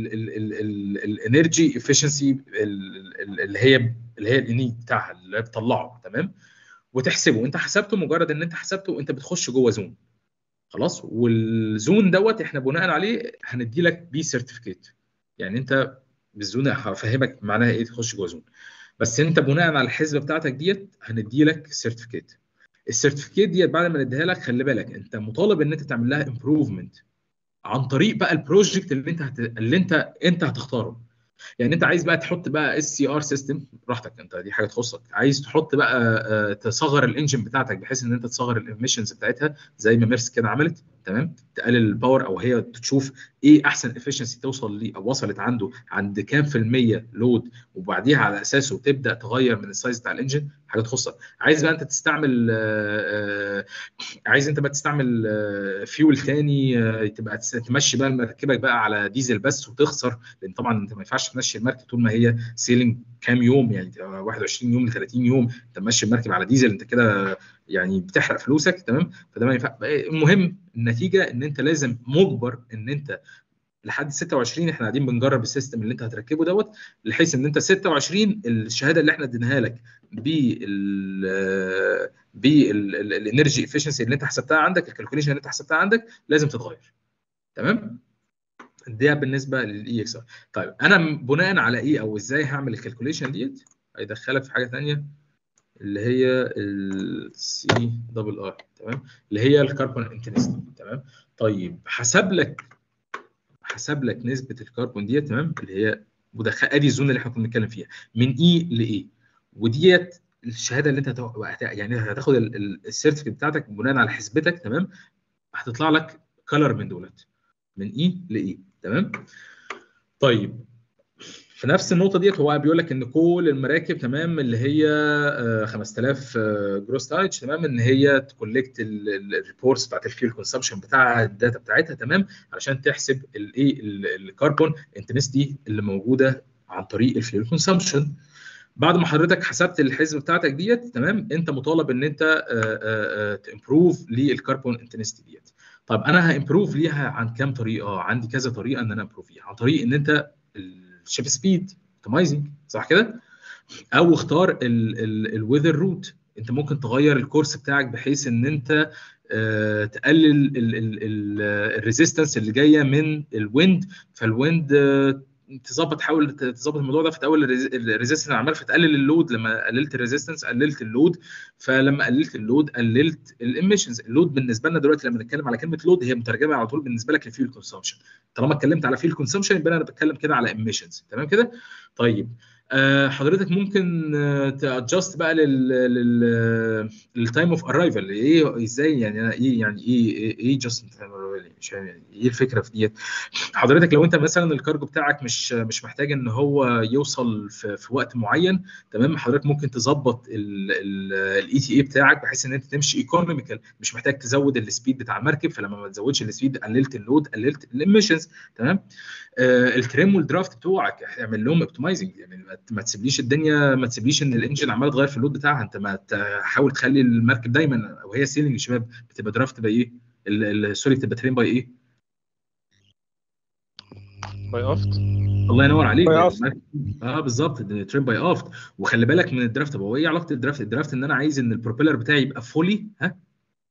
الانرجي افشنسي اللي هي اللي هي الاني بتاعها اللي هي بتطلعه تمام وتحسبه انت حسبته مجرد ان انت حسبته انت بتخش جوه زون خلاص والزون دوت احنا بناء عليه هندي لك بيه سيرتيفيكيت يعني انت بالزون هفهمك معناها ايه تخش جوه زون بس انت بناء على الحسبه بتاعتك ديت هندي لك سيرتيفيكيت السيرتيفيكيت ديت بعد ما نديها لك خلي بالك انت مطالب ان انت تعمل لها امبروفمنت عن طريق بقى البروجكت اللي انت هت... اللي انت انت هتختاره يعني انت عايز بقى تحط بقى اس سي ار سيستم براحتك انت دي حاجه تخصك عايز تحط بقى تصغر الانجن بتاعتك بحيث ان انت تصغر الاميشنز بتاعتها زي ما ميرس كده عملت تمام تقلل الباور او هي تشوف ايه احسن افشنسي توصل ليه او وصلت عنده عند كام في الميه لود وبعديها على اساسه تبدا تغير من السايز بتاع الانجن حاجه تخصك عايز بقى انت تستعمل عايز انت بقى تستعمل فيول تاني تبقى تمشي بقى مركبك بقى على ديزل بس وتخسر لان طبعا انت ما ينفعش تمشي المركب طول ما هي سيلينج كام يوم يعني 21 يوم ل 30 يوم انت ماشي المركب على ديزل انت كده يعني بتحرق فلوسك تمام فده ما ينفع المهم النتيجه ان انت لازم مجبر ان انت لحد 26 احنا قاعدين بنجرب السيستم اللي انت هتركبه دوت بحيث ان انت 26 الشهاده اللي احنا اديناها لك بال بالانرجي افشنسي اللي انت حسبتها عندك الكالكوليشن اللي انت حسبتها عندك لازم تتغير تمام ده بالنسبه للاي اكس اي طيب انا بناء على ايه او ازاي هعمل الكالكوليشن ديت هيدخلك في حاجه ثانيه اللي هي السي دبل ار تمام اللي هي الكربون انتنسيتي تمام طيب حسب لك حسب لك نسبه الكربون ديت تمام اللي هي مدخل ادي الزون اللي احنا كنا بنتكلم فيها من اي لايه وديت الشهاده اللي انت هت... يعني هتاخد السيرتيفيكت بتاعتك بناء على حسبتك تمام هتطلع لك كلر من دولت من اي لايه تمام طيب في نفس النقطه ديت هو بيقول لك ان كل المراكب تمام اللي هي 5000 جروس تايتش تمام ان هي تكولكت الريبورتس بتاعت الفيول كونسبشن بتاع الداتا بتاعتها تمام علشان تحسب الايه الكربون انتنسيتي اللي موجوده عن طريق الفيول كونسبشن بعد ما حضرتك حسبت الحسبه بتاعتك ديت تمام انت مطالب ان انت تمبروف للكربون انتنسيتي ديت طب انا هامبروف ليها عن كام طريقه عندي كذا طريقه ان انا امبروف فيها عن طريق ان انت الشيب سبيد اوبتمايزنج صح كده او اختار الويذر روت انت ممكن تغير الكورس بتاعك بحيث ان انت آه تقلل الريزيستنس اللي جايه من الويند فالويند آه تظبط حاول تظبط الموضوع ده فتقلل الريزيستنس عمال فتقلل اللود لما قللت الريزيستنس قللت اللود فلما قللت اللود قللت الاميشنز اللود بالنسبه لنا دلوقتي لما نتكلم على كلمه لود هي مترجمه على طول بالنسبه لك لفيول كونسامشن طالما اتكلمت على فيول كونسامشن يبقى انا بتكلم كده على اميشنز تمام كده طيب آه، حضرتك ممكن تادجست بقى لل لل للتايم اوف ارايفل ايه ازاي يعني أنا ايه يعني ايه ايه ايه just in time arrival؟ مش فاهم يعني ايه الفكره في ديت حضرتك لو انت مثلا الكارجو بتاعك مش مش محتاج ان هو يوصل في, في وقت معين تمام حضرتك ممكن تظبط الاي تي اي بتاعك بحيث ان انت تمشي ايكونوميكال مش محتاج تزود السبيد بتاع المركب فلما ما تزودش السبيد قللت اللود قللت الاميشنز تمام آه التريم والدرافت بتوعك اعمل لهم اوبتمايزنج يعني ما- ما تسيبليش الدنيا ما تسيبليش ان الانجن عمال تغير في اللود بتاعها انت ما تحاول تخلي المركب دايما وهي سيلينج يا شباب بتبقى درافت باي ايه ال- ال- سوري بتبقى تريم باي ايه باي اوفت الله ينور عليك By يعني aft. المركب- اه بالظبط تريم باي اوفت وخلي بالك من الدرافت طب هو ايه علاقه الدرافت الدرافت ان انا عايز ان البروبيلر بتاعي يبقى فولي ها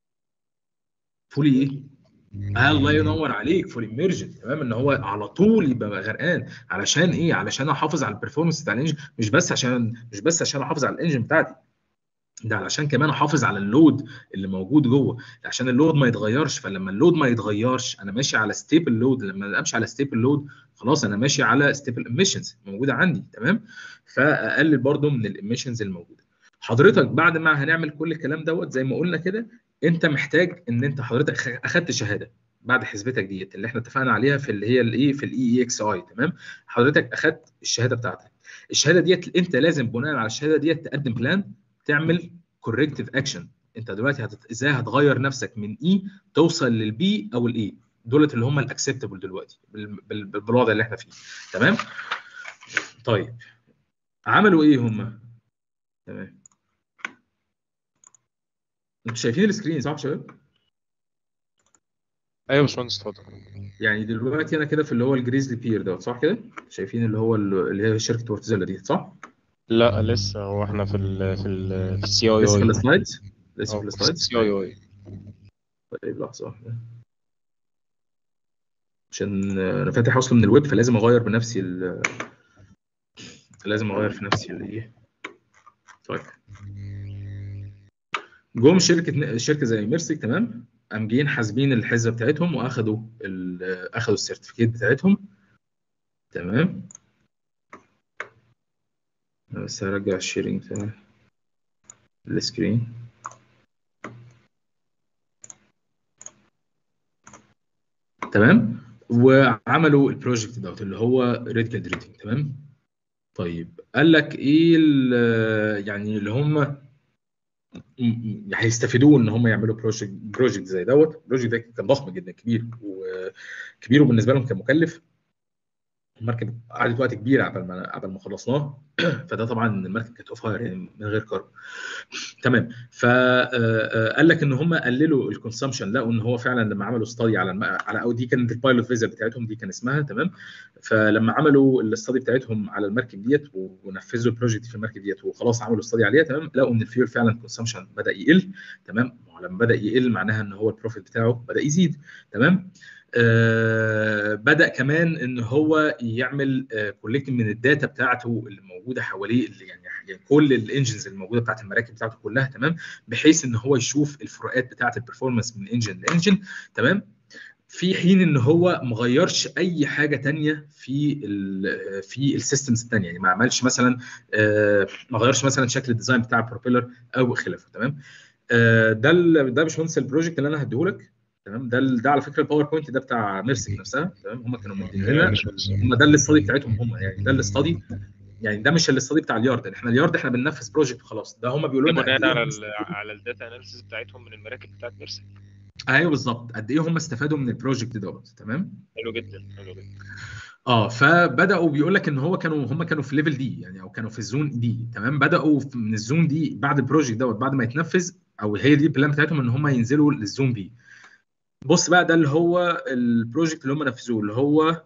فولي ايه آه الله ينور عليك فول اميرجن تمام ان هو على طول يبقى غرقان علشان ايه علشان احافظ على البرفورمانس بتاع الانجن مش بس عشان مش بس عشان احافظ على الانجن بتاعتي ده علشان كمان احافظ على اللود اللي موجود جوه عشان اللود ما يتغيرش فلما اللود ما يتغيرش انا ماشي على ستيبل لود لما امشي على ستيبل لود خلاص انا ماشي على ستيبل اميشنز موجوده عندي تمام فاقلل برضو من الاميشنز الموجوده حضرتك بعد ما هنعمل كل الكلام دوت زي ما قلنا كده انت محتاج ان انت حضرتك خ- اخدت شهاده بعد حسبتك ديت اللي احنا اتفقنا عليها في اللي هي الايه في الاي اكس اي تمام حضرتك اخدت الشهاده بتاعتك الشهاده ديت انت لازم بناء على الشهاده ديت تقدم بلان تعمل كوركتيف اكشن انت دلوقتي هتت... ازاي هتغير نفسك من اي توصل للبي او الاي دولت اللي هم الاكسبتبل دلوقتي بال... بال... بالوضع اللي احنا فيه تمام طيب عملوا ايه هم تمام انتوا شايفين السكرين صح يا شباب ايوه يا باشمهندس اتفضل يعني دلوقتي انا كده في اللي هو الجريزلي بير دوت صح كده شايفين اللي هو ال- اللي هي شركه ورتزيلا دي صح لا لسه هو احنا في ال في ال في السي اي لسه في اي السلايدز لسه في السلايدز السي اي اي طيب لحظه واحده عشان انا فاتح اصلا من الويب فلازم اغير بنفسي ال لازم اغير في نفسي الايه طيب جم شركه شركه زي ميرسك تمام قام جايين حاسبين الحسبه بتاعتهم واخدوا ال- اخدوا السيرتيفيكيت بتاعتهم تمام بس هرجع الشيرنج تاني السكرين تمام وعملوا البروجكت دوت اللي هو ريد كاد ريتنج تمام طيب قال لك ايه ال- يعني اللي هم م- م- هيستفيدوه ان هم يعملوا بروجكت بروجكت زي دوت البروجكت ده كان ضخم جدا كبير وكبير وبالنسبه لهم كان مكلف المركب قعدت وقت كبير قبل ما قبل ما خلصناه فده طبعا المركب كانت اوف هاير يعني من غير كارب تمام فقال لك ان هم قللوا الكونسامشن لقوا ان هو فعلا لما عملوا استادي على الم... على او دي كانت البايلوت فيزا بتاعتهم دي كان اسمها تمام فلما عملوا الاستادي بتاعتهم على المركب ديت ونفذوا البروجكت في المركب ديت وخلاص عملوا استادي عليها تمام لقوا ان الفيول فعلا كونسامشن بدا يقل تمام ولما بدا يقل معناها ان هو البروفيت بتاعه بدا يزيد تمام آه بدا كمان ان هو يعمل كولكت من الداتا بتاعته اللي موجوده حواليه اللي يعني يعني كل الانجنز الموجوده بتاعت المراكب بتاعته كلها تمام بحيث ان هو يشوف الفروقات بتاعت البرفورمانس من انجن لانجن تمام في حين ان هو ما غيرش اي حاجه تانية في ال في السيستمز الثانيه يعني ما عملش مثلا آه ما غيرش مثلا شكل الديزاين بتاع البروبيلر او خلافه تمام آه ده ال- ده باشمهندس البروجكت اللي انا هديهولك تمام ده ال- ده على فكره الباوربوينت ده بتاع ميرسك نفسها تمام هم كانوا مدين لنا هم ده الاستادي بتاعتهم هم يعني ده الاستادي يعني ده مش الاستادي بتاع اليارد احنا اليارد احنا بننفذ بروجكت وخلاص ده هم بيقولوا لنا بناء قد إيه على هم ال على الداتا اناليسيس بتاعتهم من المراكب بتاعت ميرسك ايوه بالظبط قد ايه هم استفادوا من البروجكت دوت تمام حلو جدا حلو جدا اه فبداوا بيقول لك ان هو كانوا هم كانوا في ليفل دي يعني او كانوا في الزون دي تمام بداوا في- من الزون دي بعد البروجكت دوت بعد ما يتنفذ او هي دي البلان بتاعتهم ان هم ينزلوا للزون بي بص بقى ده اللي هو البروجكت اللي هم نفذوه اللي هو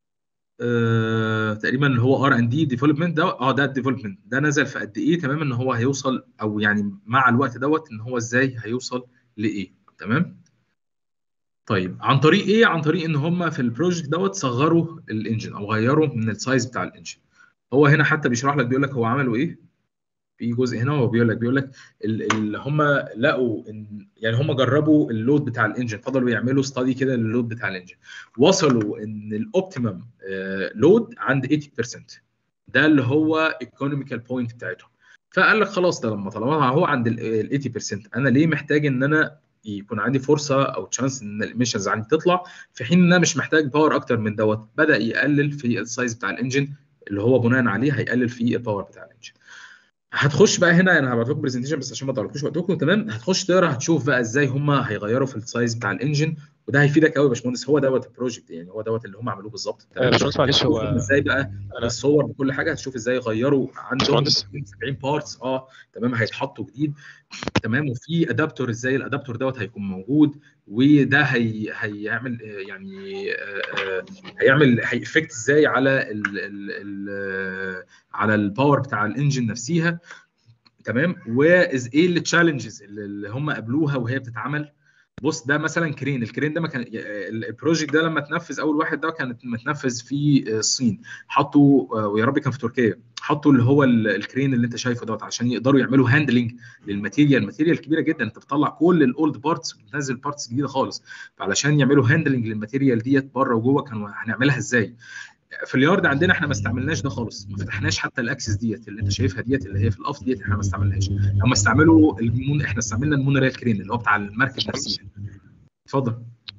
آه تقريبا اللي هو ار ان دي ديفلوبمنت ده اه ده الديفلوبمنت ده نزل في قد ايه تمام ان هو هيوصل او يعني مع الوقت دوت ان هو ازاي هيوصل لايه تمام طيب عن طريق ايه عن طريق ان هم في البروجكت دوت صغروا الانجن او غيروا من السايز بتاع الانجن هو هنا حتى بيشرح لك بيقول لك هو عملوا ايه في جزء هنا هو بيقول لك بيقول لك اللي هم لقوا ان يعني هم جربوا اللود بتاع الانجن فضلوا يعملوا ستادي كده للود بتاع الانجن وصلوا ان الاوبتيمم لود عند 80% ده اللي هو ايكونوميكال بوينت بتاعتهم فقال لك خلاص ده لما طالما هو عند ال 80% انا ليه محتاج ان انا يكون عندي فرصه او تشانس ان الاميشنز عندي تطلع في حين ان انا مش محتاج باور اكتر من دوت بدا يقلل في السايز بتاع الانجن اللي هو بناء عليه هيقلل في الباور بتاع الانجن هتخش بقى هنا انا هبعت لكم برزنتيشن بس عشان ما اضيعلكوش وقتكم تمام هتخش تقرا هتشوف بقى ازاي هم هيغيروا في السايز بتاع الانجن وده هيفيدك قوي يا باشمهندس هو دوت البروجكت يعني هو دوت اللي هم عملوه بالظبط آه، باشمهندس معلش هو هتشوف ازاي بقى انا الصور بكل حاجه هتشوف ازاي غيروا عندهم باشمهندس 70 بارتس اه تمام هيتحطوا جديد تمام وفي ادابتور ازاي الادابتور دوت هيكون موجود وده هي هيعمل آه، يعني آه، آه، هيعمل هيفكت ازاي على ال ال ال على الباور بتاع الانجن نفسيها تمام واز ايه التشالنجز اللي هم قابلوها وهي بتتعمل بص ده مثلا كرين الكرين ده ما كان البروجكت ده لما اتنفذ اول واحد ده كان متنفذ في الصين حطوا ويا رب كان في تركيا حطوا اللي هو ال- الكرين اللي انت شايفه دوت عشان يقدروا يعملوا هاندلنج للماتيريال ماتيريال كبيره جدا انت بتطلع كل الاولد بارتس وبتنزل بارتس جديده خالص فعلشان يعملوا هاندلنج للماتيريال ديت بره وجوه كانوا هنعملها ازاي في اليارد عندنا احنا ما استعملناش ده خالص ما فتحناش حتى الاكسس ديت اللي انت شايفها ديت اللي هي في القفط ديت احنا ما استعملناش هم استعملوا المون احنا استعملنا المونوريل كرين اللي هو بتاع المركب نفسها اتفضل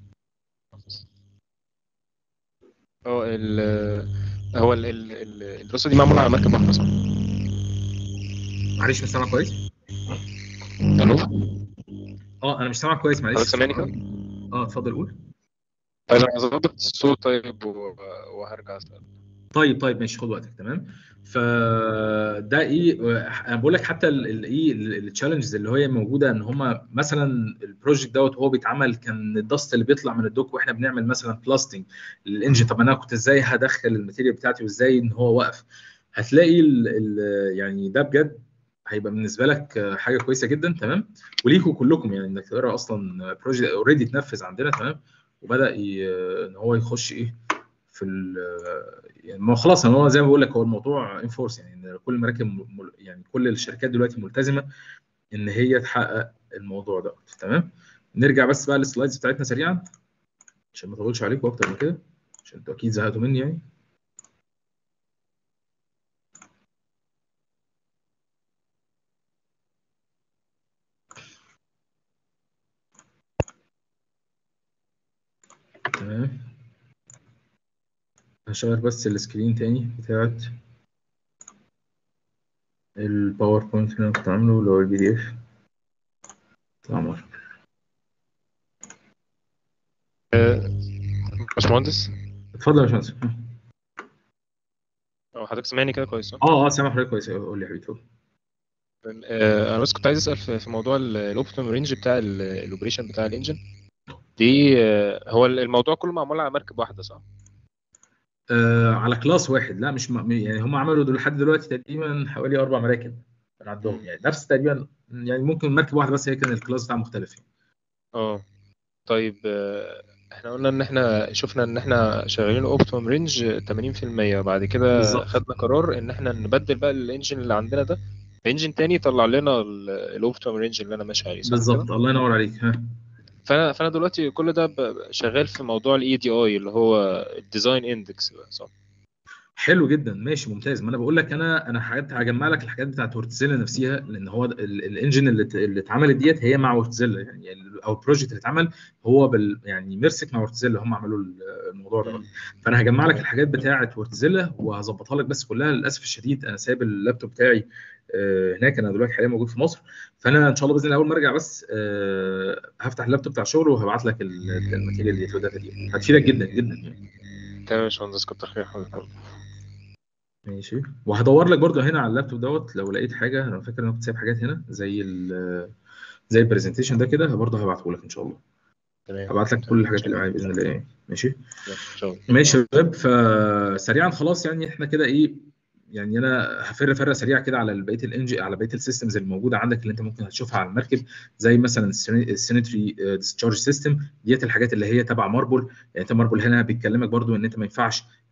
هو ال هو ال ال ال- الدراسه دي معموله على مركب واحده صح؟ معلش مش سامع كويس الو اه انا مش سامع كويس معلش حضرتك سامعني كده؟ اه اتفضل قول طيب انا هظبط الصوت طيب و- وهرجع اسال طيب طيب ماشي خد وقتك تمام فده ايه انا بقول لك حتى الايه التشالنجز اللي هي موجوده ان هم مثلا البروجكت دوت وهو بيتعمل كان الدست اللي بيطلع من الدوك واحنا بنعمل مثلا بلاستنج للانجن طب انا كنت ازاي هدخل الماتيريال بتاعتي وازاي ان هو واقف هتلاقي ال ال يعني ده بجد هيبقى بالنسبه لك حاجه كويسه جدا تمام وليكوا كلكم يعني انك تقرا اصلا بروجكت اوريدي اتنفذ عندنا تمام وبدا ي- ان هو يخش ايه في ال يعني ما هو خلاص هو زي ما بقول لك هو الموضوع انفورس يعني ان كل المراكب مل- يعني كل الشركات دلوقتي ملتزمه ان هي تحقق الموضوع ده تمام نرجع بس بقى للسلايدز بتاعتنا سريعا عشان ما اطولش عليكم اكتر من كده عشان انتوا اكيد زهقتوا مني يعني تمام هشغل بس السكرين تاني بتاعت الباوربوينت اللي انا كنت عامله اللي هو البي دي اف طلع مرة باشمهندس اتفضل يا باشمهندس هو حضرتك سامعني كده كويس صح؟ اه اه سامع حضرتك كويس قول لي يا حبيبي اتفضل آه، انا بس كنت عايز اسال في في موضوع الاوبتيمم رينج بتاع الاوبريشن بتاع الانجن دي آه، هو الموضوع كله معمول على مركب واحده صح؟ آه على كلاس واحد لا مش م... يعني هم عملوا دول لحد دلوقتي تقريبا حوالي اربع مراكب كان عندهم يعني نفس تقريبا يعني ممكن مركب واحده بس هي كان الكلاس بتاعها مختلف يعني. اه طيب آه، احنا قلنا ان احنا شفنا ان احنا شغالين اوبتيمم رينج 80% بعد كده بالظبط. خدنا قرار ان احنا نبدل بقى الانجن اللي عندنا ده انجن تاني يطلع لنا الاوبتيمم رينج اللي انا ماشي عليه صح كده؟ بالظبط الله ينور عليك ها فانا فانا دلوقتي كل ده ب- شغال في موضوع الاي دي اي اللي هو الديزاين اندكس صح حلو جدا ماشي ممتاز ما انا بقول لك انا انا حاجات هجمع لك الحاجات بتاعت ورتزيلا نفسها لان هو ال- ال- الانجن اللي ات- اللي اتعملت ديت هي مع ورتزيلا يعني ال- او البروجكت اللي اتعمل هو بال يعني ميرسك مع ورتزيلا هم عملوا ال- الموضوع ده فانا هجمع لك الحاجات بتاعت ورتزيلا وهظبطها لك بس كلها للاسف الشديد انا سايب اللابتوب بتاعي آه، هناك انا دلوقتي حاليا موجود في مصر فانا ان شاء الله باذن الله اول ما ارجع بس آه، هفتح اللابتوب بتاع الشغل وهبعت لك ال- الماتيريال ديت والداتا دي هتفيدك جدا جدا يعني تمام يا باشمهندس كتر خير حضرتك ماشي وهدور لك برضو هنا على اللابتوب دوت لو لقيت حاجه انا فاكر ان انا كنت سايب حاجات هنا زي ال زي البرزنتيشن ده كده برضه هبعته لك ان شاء الله تمام هبعت لك كل الحاجات اللي معايا باذن الله يعني ماشي ان شاء الله ماشي يا شباب فسريعا خلاص يعني احنا كده ايه يعني انا هفر فرة سريع كده على بقيه الانجي على بقيه السيستمز الموجوده عندك اللي انت ممكن هتشوفها على المركب زي مثلا السينيتري ديسشارج سيستم ديت الحاجات اللي هي تبع ماربل يعني انت ماربل هنا بيتكلمك برضو ان انت ما ينفعش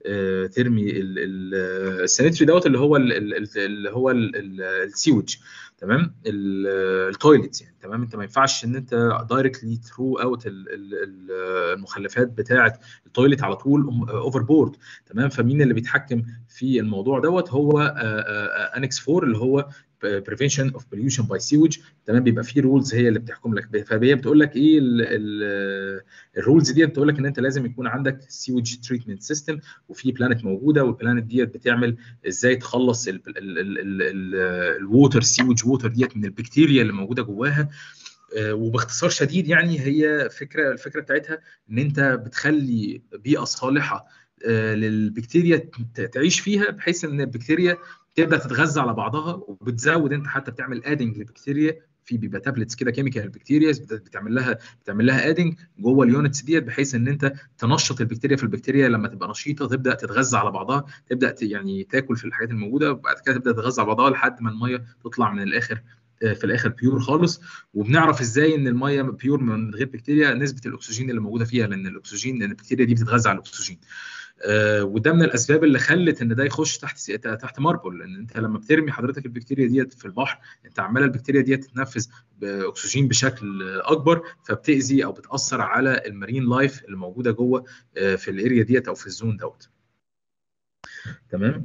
آه، ترمي ال- ال- السانيتري دوت اللي هو ال- ال- ال- اللي هو ال- ال- السيوج تمام ال- التويلتس يعني تمام انت ما ينفعش ان انت دايركتلي ثرو اوت المخلفات بتاعه التويلت على طول اوفر بورد تمام فمين اللي بيتحكم في الموضوع دوت هو انكس 4 اللي هو prevention of pollution by sewage تمام بيبقى فيه رولز هي اللي بتحكم لك فهي بتقول لك ايه الرولز دي بتقول لك ان انت لازم يكون عندك سيوج تريتمنت سيستم وفي بلانت موجوده والبلانت ديت بتعمل ازاي تخلص الووتر سيوج ووتر ديت من البكتيريا اللي موجوده جواها آه، وباختصار شديد يعني هي فكره الفكره بتاعتها ان انت بتخلي بيئه صالحه آه، للبكتيريا ت- تعيش فيها بحيث ان البكتيريا تبدا تتغذى على بعضها وبتزود انت حتى بتعمل ادنج لبكتيريا في بيبقى تابلتس كده كيميكال بكتيرياز بتعمل لها بتعمل لها ادنج جوه اليونتس ديت بحيث ان انت تنشط البكتيريا في البكتيريا لما تبقى نشيطه تبدا تتغذى على بعضها تبدا ت- يعني تاكل في الحاجات الموجوده وبعد كده تبدا تتغذى على بعضها لحد ما الميه تطلع من الاخر آه، في الاخر بيور خالص وبنعرف ازاي ان الميه بيور من غير بكتيريا نسبه الاكسجين اللي موجوده فيها لان الاكسجين لان البكتيريا دي بتتغذى على الاكسجين آه، وده من الاسباب اللي خلت ان ده يخش تحت سي- تحت ماربل لان انت لما بترمي حضرتك البكتيريا ديت في البحر انت عماله البكتيريا ديت تتنفس باكسجين بشكل اكبر فبتاذي او بتاثر على المارين لايف اللي موجوده جوه آه، في الاريا ديت او في الزون دوت تمام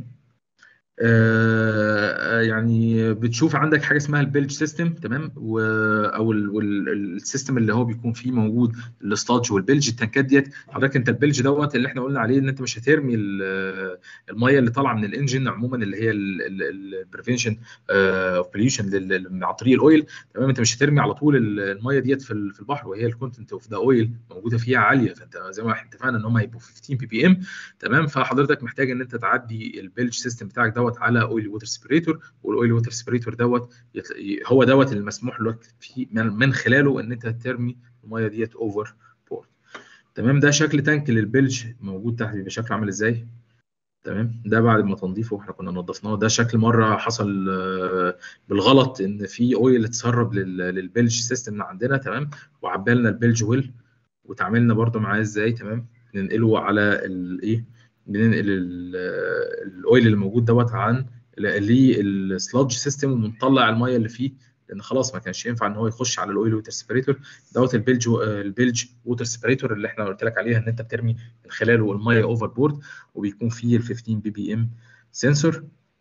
آه، يعني بتشوف عندك حاجه اسمها البيلج سيستم تمام و... او ال- وال- السيستم اللي هو بيكون فيه موجود الستادج والبلج التنكات ديت حضرتك انت البلج دوت اللي احنا قلنا عليه ان انت مش هترمي ال- الميه اللي طالعه من الانجن عموما اللي هي البريفنشن اوف بوليوشن عن طريق الاويل تمام انت مش هترمي على طول ال- الميه ديت في ال- في البحر وهي الكونتنت اوف ذا اويل موجوده فيها عاليه فانت زي ما احنا اتفقنا ان هم هيبقوا 15 بي بي ام تمام فحضرتك محتاج ان انت تعدي البلج سيستم بتاعك دوت على اويل ووتر سبريتور والاويل ووتر سبريتور دوت يت- هو دوت اللي مسموح لك في من من خلاله ان انت ترمي الميه ديت اوفر بورد تمام ده شكل تانك للبلج موجود تحت بيبقى شكله عامل ازاي تمام ده بعد ما تنظيفه احنا كنا نظفناه ده شكل مره حصل آه، بالغلط ان في اويل اتسرب لل- للبلج سيستم اللي عندنا تمام وعبالنا البلج ويل وتعاملنا برضو معاه ازاي تمام ننقله على الايه بننقل ال- الاويل اللي موجود دوت عن للسلادج سيستم ونطلع الميه اللي فيه لان خلاص ما كانش ينفع ان هو يخش على الاويل ووتر سيبريتور دوت البلج البلج ووتر سيبريتور اللي احنا قلت لك عليها ان انت بترمي من خلاله الميه اوفر بورد وبيكون فيه ال 15 بي بي ام سنسور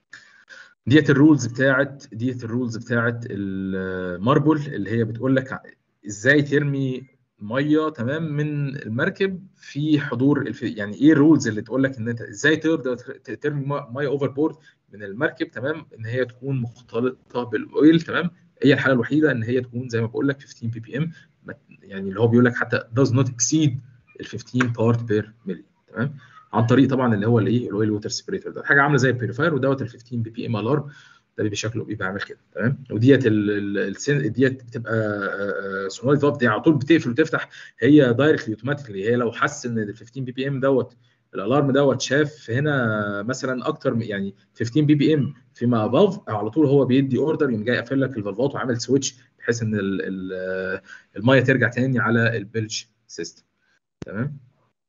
ديت الرولز بتاعت ديت الرولز بتاعت الماربل اللي هي بتقول لك ازاي ترمي ميه تمام من المركب في حضور الف... يعني ايه الرولز اللي تقول لك ان انت ازاي تقدر ت- ترمي م- ميه اوفر بورد من المركب تمام ان هي تكون مختلطه بالاويل تمام هي الحاله الوحيده ان هي تكون زي ما بقول لك 15 بي بي ام يعني اللي هو بيقول لك حتى does not exceed ال 15 بارت بير ملي تمام عن طريق طبعا اللي هو الايه الاويل ووتر سبريتور ده حاجه عامله زي البيريفاير ودوت ال 15 بي بي ام الارم ده بيبقى شكله بيبقى عامل كده تمام وديت ال- ال- السن ديت بتبقى سوناري فالف دي على طول بتقفل وتفتح هي دايركتلي اوتوماتيكلي هي لو حس ان ال 15 بي بي ام دوت الالارم دوت شاف هنا مثلا اكتر من- يعني 15 بي بي ام فيما اباف على طول هو بيدي اوردر يقوم جاي قافل لك الفالفات وعامل سويتش بحيث ان ال- ال- الميه ترجع تاني على البلج سيستم تمام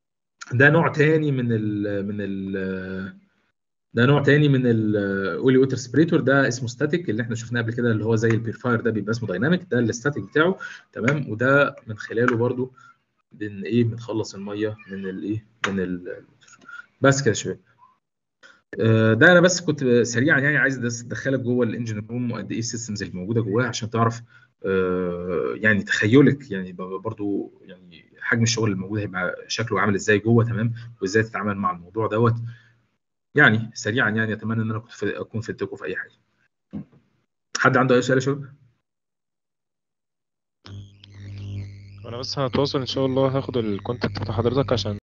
ده نوع تاني من ال من ال ده نوع تاني من الاولي ووتر سبريتور ده اسمه ستاتيك اللي احنا شفناه قبل كده اللي هو زي البيرفاير ده بيبقى اسمه دايناميك ده الستاتيك بتاعه تمام وده من خلاله برضو بن ايه بنخلص الميه من الايه من ال بس كده يا شباب آه، ده انا بس كنت سريعا يعني عايز بس ادخلك جوه الانجن روم وقد ايه السيستمز اللي موجوده جواها عشان تعرف آه، يعني تخيلك يعني ب- برضو يعني حجم الشغل اللي موجود هيبقى شكله عامل ازاي جوه تمام وازاي تتعامل مع الموضوع دوت يعني سريعا يعني اتمنى ان انا كنت في- اكون فدتكم في اي حاجه حد عنده اي سؤال يا شباب انا بس هتواصل ان شاء الله هاخد الكونتاكت بتاع حضرتك عشان